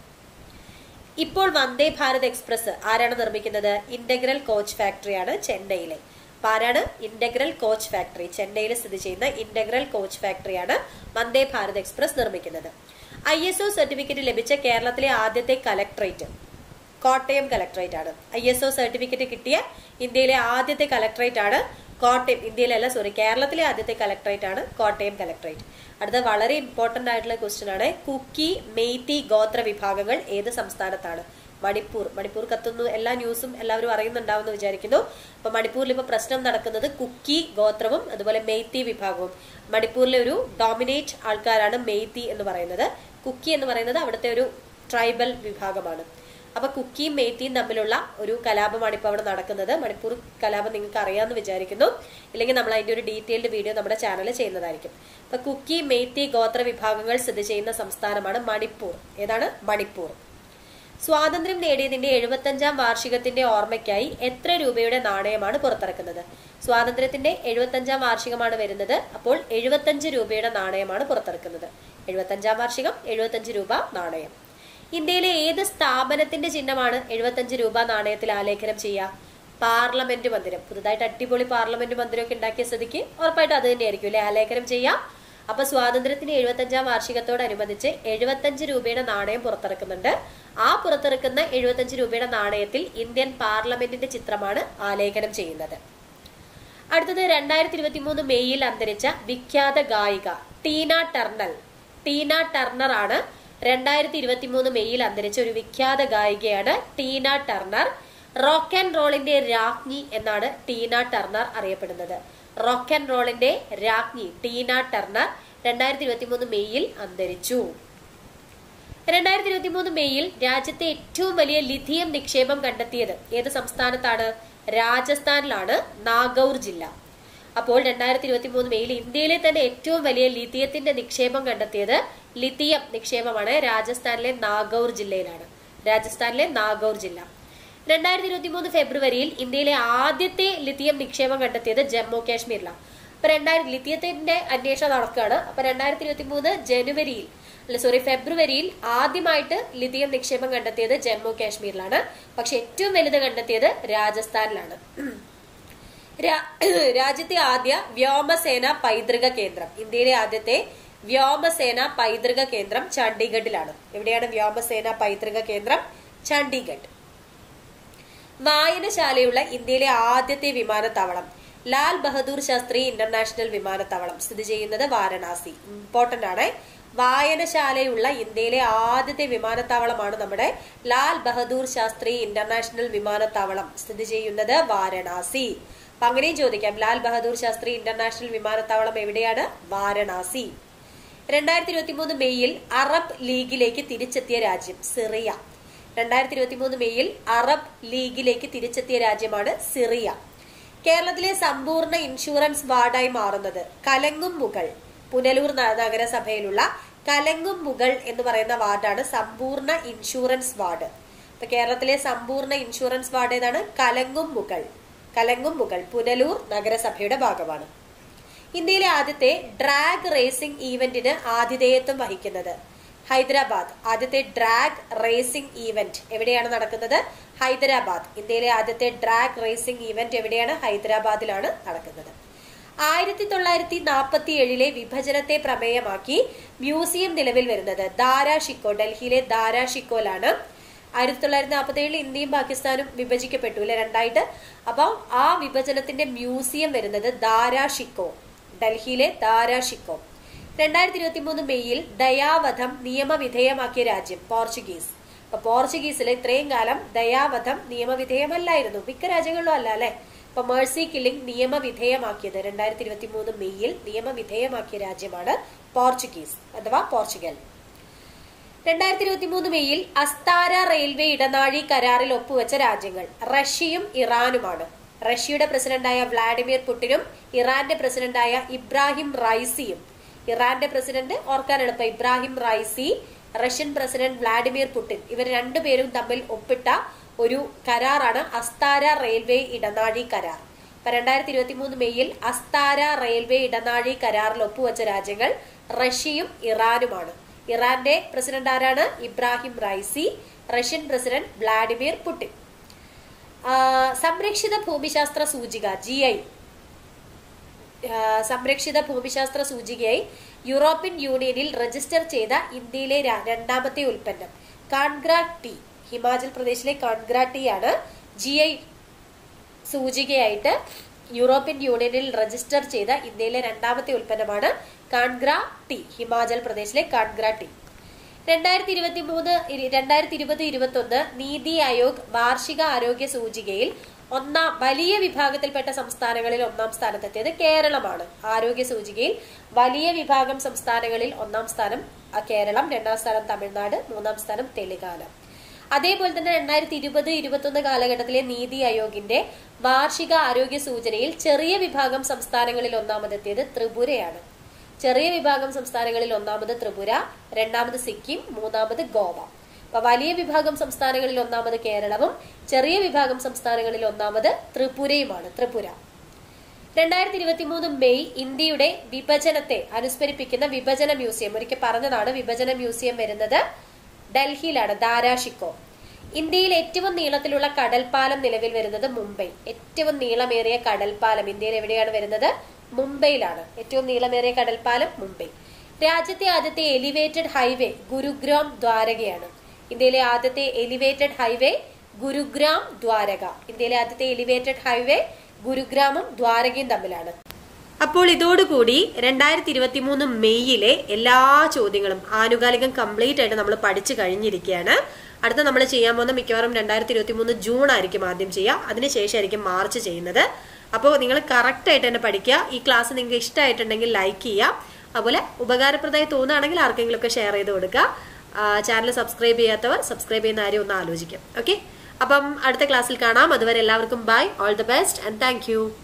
ഇപ്പോൾ വന്ദേ ഭാരത് എക്സ്പ്രസ് ആരാണ് നിർമ്മിക്കുന്നത് ഇന്റഗ്രൽ കോച്ച് ഫാക്ടറിയാണ് ചെന്നൈയിലെ അപ്പൊ ആരാണ് ഇന്റഗ്രൽ കോച്ച് ഫാക്ടറി ചെന്നൈയിൽ സ്ഥിതി ചെയ്യുന്ന ഇന്റഗ്രൽ കോച്ച് ഫാക്ടറിയാണ് വന്ദേ ഭാരത് എക്സ്പ്രസ് നിർമ്മിക്കുന്നത് ഐ എസ് ഒ സർട്ടിഫിക്കറ്റ് ലഭിച്ച കേരളത്തിലെ ആദ്യത്തെ കലക്ട്രേറ്റ് കോട്ടയം കലക്ട്രേറ്റ് ആണ് ഐ എസ് ഒ സർട്ടിഫിക്കറ്റ് കിട്ടിയ ഇന്ത്യയിലെ ആദ്യത്തെ കലക്ട്രേറ്റ് ആണ് കോട്ടയം ഇന്ത്യയിലല്ല സോറി കേരളത്തിലെ ആദ്യത്തെ കലക്ട്രേറ്റ് ആണ് കോട്ടയം കലക്ട്രേറ്റ് അടുത്ത വളരെ ഇമ്പോർട്ടന്റ് ആയിട്ടുള്ള ക്വസ്റ്റ്യൻ ആണ് കുക്കി മെയ്തി ഗോത്ര വിഭാഗങ്ങൾ ഏത് സംസ്ഥാനത്താണ് മണിപ്പൂർ മണിപ്പൂർ കത്തുന്നു എല്ലാ ന്യൂസും എല്ലാവരും അറിയുന്നുണ്ടാവുമെന്ന് വിചാരിക്കുന്നു അപ്പൊ മണിപ്പൂരിൽ ഇപ്പൊ പ്രശ്നം നടക്കുന്നത് കുക്കി ഗോത്രവും അതുപോലെ മെയ്തി വിഭാഗവും മണിപ്പൂരിലെ ഒരു ഡോമിനേറ്റ് ആൾക്കാരാണ് മെയ്തി എന്ന് പറയുന്നത് കുക്കി എന്ന് പറയുന്നത് അവിടുത്തെ ഒരു ട്രൈബൽ വിഭാഗമാണ് അപ്പൊ കുക്കിയും മേത്തിയും തമ്മിലുള്ള ഒരു കലാപമാണ് ഇപ്പൊ അവിടെ നടക്കുന്നത് മണിപ്പൂർ കലാപം നിങ്ങൾക്ക് അറിയാമെന്ന് വിചാരിക്കുന്നു ഇല്ലെങ്കിൽ നമ്മൾ അതിന്റെ ഒരു ഡീറ്റെയിൽഡ് വീഡിയോ നമ്മുടെ ചാനലിൽ ചെയ്യുന്നതായിരിക്കും അപ്പൊ കുക്കി മേത്തി ഗോത്ര വിഭാഗങ്ങൾ സ്ഥിതി ചെയ്യുന്ന സംസ്ഥാനമാണ് മണിപ്പൂർ ഏതാണ് മണിപ്പൂർ സ്വാതന്ത്ര്യം നേടിയതിന്റെ എഴുപത്തഞ്ചാം വാർഷികത്തിന്റെ ഓർമ്മയ്ക്കായി എത്ര രൂപയുടെ നാണയമാണ് പുറത്തിറക്കുന്നത് സ്വാതന്ത്ര്യത്തിന്റെ എഴുപത്തഞ്ചാം വാർഷികമാണ് വരുന്നത് അപ്പോൾ എഴുപത്തഞ്ച് രൂപയുടെ നാണയമാണ് പുറത്തിറക്കുന്നത് എഴുപത്തഞ്ചാം വാർഷികം എഴുപത്തഞ്ച് രൂപ നാണയം ഇന്ത്യയിലെ ഏത് സ്ഥാപനത്തിന്റെ ചിഹ്നമാണ് എഴുപത്തഞ്ച് രൂപ നാണയത്തിൽ ആലേഖനം ചെയ്യുക പാർലമെന്റ് മന്ദിരം പുതുതായിട്ട് അടിപൊളി പാർലമെന്റ് മന്ദിരമൊക്കെ ഉണ്ടാക്കിയ സ്ഥിതിക്ക് ഉറപ്പായിട്ട് അത് തന്നെയായിരിക്കും അല്ലെ ആലേഖനം ചെയ്യാം അപ്പൊ സ്വാതന്ത്ര്യത്തിന് എഴുപത്തഞ്ചാം വാർഷികത്തോടനുബന്ധിച്ച് എഴുപത്തഞ്ച് രൂപയുടെ നാണയം പുറത്തിറക്കുന്നുണ്ട് ആ പുറത്തിറക്കുന്ന എഴുപത്തഞ്ച് രൂപയുടെ നാണയത്തിൽ ഇന്ത്യൻ പാർലമെന്റിന്റെ ചിത്രമാണ് ആലേഖനം ചെയ്യുന്നത് അടുത്തത് രണ്ടായിരത്തി ഇരുപത്തി മൂന്ന് മെയ്യിൽ അന്തരിച്ച വിഖ്യാത ഗായിക ടീന ടർണൽ ടീന ടർണർ ആണ് രണ്ടായിരത്തി ഇരുപത്തി മൂന്ന് മെയ്യിൽ അന്തരിച്ച ഒരു വിഖ്യാത ഗായികയാണ് ടീന ടർണർ റോക്ക് ആൻഡ് റോളിന്റെ രാജ്ഞി എന്നാണ് ടീന ടർണർ അറിയപ്പെടുന്നത് റോക്ക് ആൻഡ് റോളിന്റെ രാജ്ഞി ടീന ടർണർ രണ്ടായിരത്തി ഇരുപത്തി മൂന്ന് മെയ്യിൽ അന്തരിച്ചു രണ്ടായിരത്തി ഇരുപത്തി മൂന്ന് മെയ്യിൽ രാജ്യത്തെ ഏറ്റവും വലിയ ലിഥിയം നിക്ഷേപം കണ്ടെത്തിയത് ഏത് സംസ്ഥാനത്താണ് രാജസ്ഥാനിലാണ് നാഗൌർ ജില്ല അപ്പോൾ രണ്ടായിരത്തി ഇരുപത്തി മൂന്ന് മെയ്യിൽ ഇന്ത്യയിലെ തന്നെ ഏറ്റവും വലിയ ലിഥിയത്തിന്റെ നിക്ഷേപം കണ്ടെത്തിയത് ലിഥിയം നിക്ഷേപമാണ് രാജസ്ഥാനിലെ നാഗൌർ ജില്ലയിലാണ് രാജസ്ഥാനിലെ നാഗൌർ ജില്ല രണ്ടായിരത്തി ഇരുപത്തി മൂന്ന് ഫെബ്രുവരിയിൽ ഇന്ത്യയിലെ ആദ്യത്തെ ലിഥിയം നിക്ഷേപം കണ്ടെത്തിയത് ജമ്മു കാശ്മീരിലാണ് അപ്പൊ രണ്ടായിരം ലിഥിയത്തിന്റെ അന്വേഷണം നടക്കുകയാണ് അപ്പൊ രണ്ടായിരത്തി ഇരുപത്തി മൂന്ന് ജനുവരിയിൽ അല്ല സോറി ഫെബ്രുവരിയിൽ ആദ്യമായിട്ട് ലിഥിയം നിക്ഷേപം കണ്ടെത്തിയത് ജമ്മു കാശ്മീരിലാണ് പക്ഷെ ഏറ്റവും വലുത് കണ്ടെത്തിയത് രാജസ്ഥാനിലാണ് രാ- രാജ്യത്തെ ആദ്യ വ്യോമസേന പൈതൃക കേന്ദ്രം ഇന്ത്യയിലെ ആദ്യത്തെ വ്യോമസേന പൈതൃക കേന്ദ്രം ചണ്ഡീഗഡിലാണ് എവിടെയാണ് വ്യോമസേന പൈതൃക കേന്ദ്രം ചണ്ഡീഗഡ് വായനശാലയുള്ള ഇന്ത്യയിലെ ആദ്യത്തെ വിമാനത്താവളം ലാൽ ബഹദൂർ ശാസ്ത്രി ഇന്റർനാഷണൽ വിമാനത്താവളം സ്ഥിതി ചെയ്യുന്നത് വാരണാസി ഇമ്പോർട്ടന്റ് ആണ് വായനശാലയുള്ള ഇന്ത്യയിലെ ആദ്യത്തെ വിമാനത്താവളമാണ് നമ്മുടെ ലാൽ ബഹദൂർ ശാസ്ത്രി ഇന്റർനാഷണൽ വിമാനത്താവളം സ്ഥിതി ചെയ്യുന്നത് വാരണാസി അപ്പൊ അങ്ങനെയും ചോദിക്കാം ലാൽ ബഹദൂർ ശാസ്ത്രി ഇന്റർനാഷണൽ വിമാനത്താവളം എവിടെയാണ് വാരണാസി രണ്ടായിരത്തി ഇരുപത്തി മൂന്ന് മെയ്യിൽ അറബ് ലീഗിലേക്ക് തിരിച്ചെത്തിയ രാജ്യം സിറിയ രണ്ടായിരത്തി ഇരുപത്തി മൂന്ന് മെയ്യിൽ അറബ് ലീഗിലേക്ക് തിരിച്ചെത്തിയ രാജ്യമാണ് സിറിയ കേരളത്തിലെ സമ്പൂർണ്ണ ഇൻഷുറൻസ് വാർഡായി മാറുന്നത് കലങ്ങും മുകൾ പുനലൂർ ന- നഗരസഭയിലുള്ള കലങ്ങും മുകൾ എന്ന് പറയുന്ന വാർഡാണ് സമ്പൂർണ്ണ ഇൻഷുറൻസ് വാർഡ് ഇപ്പൊ കേരളത്തിലെ സമ്പൂർണ്ണ ഇൻഷുറൻസ് വാർഡ് ഏതാണ് കലങ്ങും മുകൾ കലങ്ങും മുകൾ പുനലൂർ നഗരസഭയുടെ ഭാഗമാണ് ഇന്ത്യയിലെ ആദ്യത്തെ ഡ്രാഗ് റേസിംഗ് ഈവന്റിന് ആതിഥേയത്വം വഹിക്കുന്നത് ഹൈദരാബാദ് ആദ്യത്തെ ഡ്രാഗ് റേസിംഗ് ഈവന്റ് എവിടെയാണ് നടക്കുന്നത് ഹൈദരാബാദ് ഇന്ത്യയിലെ ആദ്യത്തെ ഡ്രാഗ് റേസിംഗ് ഈവന്റ് എവിടെയാണ് ഹൈദരാബാദിലാണ് നടക്കുന്നത് ആയിരത്തി തൊള്ളായിരത്തി നാൽപ്പത്തി ഏഴിലെ വിഭജനത്തെ പ്രമേയമാക്കി മ്യൂസിയം നിലവിൽ വരുന്നത് ദാരാ ഷിക്കോ ഡൽഹിയിലെ ദാരാ ഷിക്കോയിലാണ് ആയിരത്തി തൊള്ളായിരത്തി നാൽപ്പത്തി ഏഴിൽ ഇന്ത്യയും പാകിസ്ഥാനും വിഭജിക്കപ്പെട്ടു അല്ലെ രണ്ടായിട്ട് അപ്പോൾ ആ വിഭജനത്തിന്റെ മ്യൂസിയം വരുന്നത് ദാരാ ഷിക്കോ ഡൽഹിയിലെ ദാരാ ഷിക്കോ രണ്ടായിരത്തി ഇരുപത്തി മൂന്ന് മെയ്യിൽ ദയാവധം നിയമവിധേയമാക്കിയ രാജ്യം പോർച്ചുഗീസ് അപ്പൊ പോർച്ചുഗീസിൽ ഇത്രയും കാലം ദയാവധം നിയമവിധേയമല്ലായിരുന്നു മിക്ക രാജ്യങ്ങളിലും അല്ല അല്ലെ ഇപ്പൊ മേഴ്സി കില്ലിംഗ് നിയമവിധേയമാക്കിയത് രണ്ടായിരത്തി ഇരുപത്തി മൂന്ന് മെയ്യിൽ നിയമവിധേയമാക്കിയ രാജ്യമാണ് പോർച്ചുഗീസ് അഥവാ പോർച്ചുഗൽ രണ്ടായിരത്തി ഇരുപത്തി മൂന്ന് മെയ്യിൽ അസ്താര റെയിൽവേ ഇടനാഴി കരാറിൽ ഒപ്പുവെച്ച രാജ്യങ്ങൾ റഷ്യയും ഇറാനുമാണ് റഷ്യയുടെ പ്രസിഡന്റായ വ്ളാഡിമിർ പുടിനും ഇറാന്റെ പ്രസിഡന്റായ ഇബ്രാഹിം റൈസിയും ഇറാന്റെ പ്രസിഡന്റ് ഓർക്കാൻ എളുപ്പം Ebrahim Raisi Russian president Vladimir Putin ഇവർ രണ്ടുപേരും തമ്മിൽ ഒപ്പിട്ട ഒരു കരാറാണ് അസ്താര റെയിൽവേ ഇടനാഴി കരാർ ഇപ്പൊ രണ്ടായിരത്തി ഇരുപത്തി മൂന്ന് മെയ്യിൽ അസ്താര റെയിൽവേ ഇടനാഴി കരാറിൽ ഒപ്പുവെച്ച രാജ്യങ്ങൾ റഷ്യയും ഇറാനുമാണ് ഇറാന്റെ പ്രസിഡന്റ് ആരാണ് Ebrahim Raisi Russian president Vladimir Putin ആ, സംരക്ഷിത ഭൂമിശാസ്ത്ര സൂചിക ജി ഐ സംരക്ഷിത ഭൂമിശാസ്ത്ര സൂചികയായി യൂറോപ്യൻ യൂണിയനിൽ രജിസ്റ്റർ ചെയ്ത ഇന്ത്യയിലെ ര- രണ്ടാമത്തെ ഉൽപ്പന്നം കാൺഗ്ര ടീ ഹിമാചൽ പ്രദേശിലെ കാൺഗ്ര ടീ ആണ് ജി ഐ സൂചികയായിട്ട് യൂറോപ്യൻ യൂണിയനിൽ രജിസ്റ്റർ ചെയ്ത ഇന്ത്യയിലെ രണ്ടാമത്തെ ഉൽപ്പന്നമാണ് കാൺഗ്ര ടീ ഹിമാചൽ പ്രദേശിലെ കാൺഗ്ര ടീ രണ്ടായിരത്തി ഇരുപത്തി മൂന്ന് രണ്ടായിരത്തി ഇരുപത് ഇരുപത്തി ഒന്ന് നീതി ആയോഗ് വാർഷിക ആരോഗ്യ സൂചികയിൽ ഒന്നാം വലിയ വിഭാഗത്തിൽപ്പെട്ട സംസ്ഥാനങ്ങളിൽ ഒന്നാം സ്ഥാനത്തെത്തിയത് കേരളമാണ് ആരോഗ്യ സൂചികയിൽ വലിയ വിഭാഗം സംസ്ഥാനങ്ങളിൽ ഒന്നാം സ്ഥാനം ആ, കേരളം രണ്ടാം സ്ഥാനം തമിഴ്നാട് മൂന്നാം സ്ഥാനം തെലങ്കാന അതേപോലെ തന്നെ രണ്ടായിരത്തി ഇരുപത് ഇരുപത്തൊന്ന് കാലഘട്ടത്തിലെ നീതി ആയോഗിന്റെ വാർഷിക ആരോഗ്യ സൂചനയിൽ ചെറിയ വിഭാഗം സംസ്ഥാനങ്ങളിൽ ഒന്നാമതെത്തിയത് ത്രിപുരയാണ് ചെറിയ വിഭാഗം സംസ്ഥാനങ്ങളിൽ ഒന്നാമത് ത്രിപുര രണ്ടാമത് സിക്കിം മൂന്നാമത് ഗോവ അപ്പൊ വലിയ വിഭാഗം സംസ്ഥാനങ്ങളിൽ ഒന്നാമത് കേരളവും ചെറിയ വിഭാഗം സംസ്ഥാനങ്ങളിൽ ഒന്നാമത് ത്രിപുരയുമാണ് ത്രിപുര രണ്ടായിരത്തി ഇരുപത്തി മൂന്ന് മെയ് ഇന്ത്യയുടെ വിഭജനത്തെ അനുസ്മരിപ്പിക്കുന്ന വിഭജന മ്യൂസിയം ഒരിക്കൽ പറഞ്ഞതാണ് വിഭജന മ്യൂസിയം വരുന്നത് ഡൽഹിയിലാണ് ദാരാഷിക്കോ ഇന്ത്യയിൽ ഏറ്റവും നീളത്തിലുള്ള കടൽപ്പാലം നിലവിൽ വരുന്നത് മുംബൈ ഏറ്റവും നീളമേറിയ കടൽപ്പാലം ഇന്ത്യയിൽ എവിടെയാണ് വരുന്നത് മുംബൈയിലാണ് ഏറ്റവും നീളമേറിയ കടൽപ്പാലം മുംബൈ രാജ്യത്തെ ആദ്യത്തെ എലിവേറ്റഡ് ഹൈവേ ഗുരുഗ്രാം ദ്വാരകയാണ് ഇന്ത്യയിലെ ആദ്യത്തെ എലിവേറ്റഡ് ഹൈവേ ഗുരുഗ്രാം ദ്വാരക ഇന്ത്യയിലെ ആദ്യത്തെ എലിവേറ്റഡ് ഹൈവേ ഗുരുഗ്രാമും ദ്വാരകയും തമ്മിലാണ് അപ്പോൾ ഇതോടുകൂടി രണ്ടായിരത്തി ഇരുപത്തി മൂന്ന് മെയ്യിലെ എല്ലാ ചോദ്യങ്ങളും ആനുകാലികം കംപ്ലീറ്റ് ആയിട്ട് നമ്മൾ പഠിച്ചു കഴിഞ്ഞിരിക്കുകയാണ് അടുത്ത നമ്മൾ ചെയ്യാൻ പോകുന്ന മിക്കവാറും രണ്ടായിരത്തി ഇരുപത്തി മൂന്ന് ജൂൺ ആയിരിക്കും ആദ്യം ചെയ്യുക അതിനുശേഷമായിരിക്കും മാർച്ച് ചെയ്യുന്നത് അപ്പോൾ നിങ്ങൾ കറക്റ്റ് ആയിട്ട് തന്നെ പഠിക്കുക ഈ ക്ലാസ് നിങ്ങൾക്ക് ഇഷ്ടമായിട്ടുണ്ടെങ്കിൽ ലൈക്ക് ചെയ്യുക അതുപോലെ ഉപകാരപ്രദമായി തോന്നുകയാണെങ്കിൽ ആർക്കെങ്കിലും ഒക്കെ ഷെയർ ചെയ്ത് കൊടുക്കുക ചാനൽ സബ്സ്ക്രൈബ് ചെയ്യാത്തവർ സബ്സ്ക്രൈബ് ചെയ്യുന്ന കാര്യം ഒന്ന് ആലോചിക്കും ഓക്കെ അപ്പം അടുത്ത ക്ലാസ്സിൽ കാണാം അതുവരെ എല്ലാവർക്കും bye all the best and thank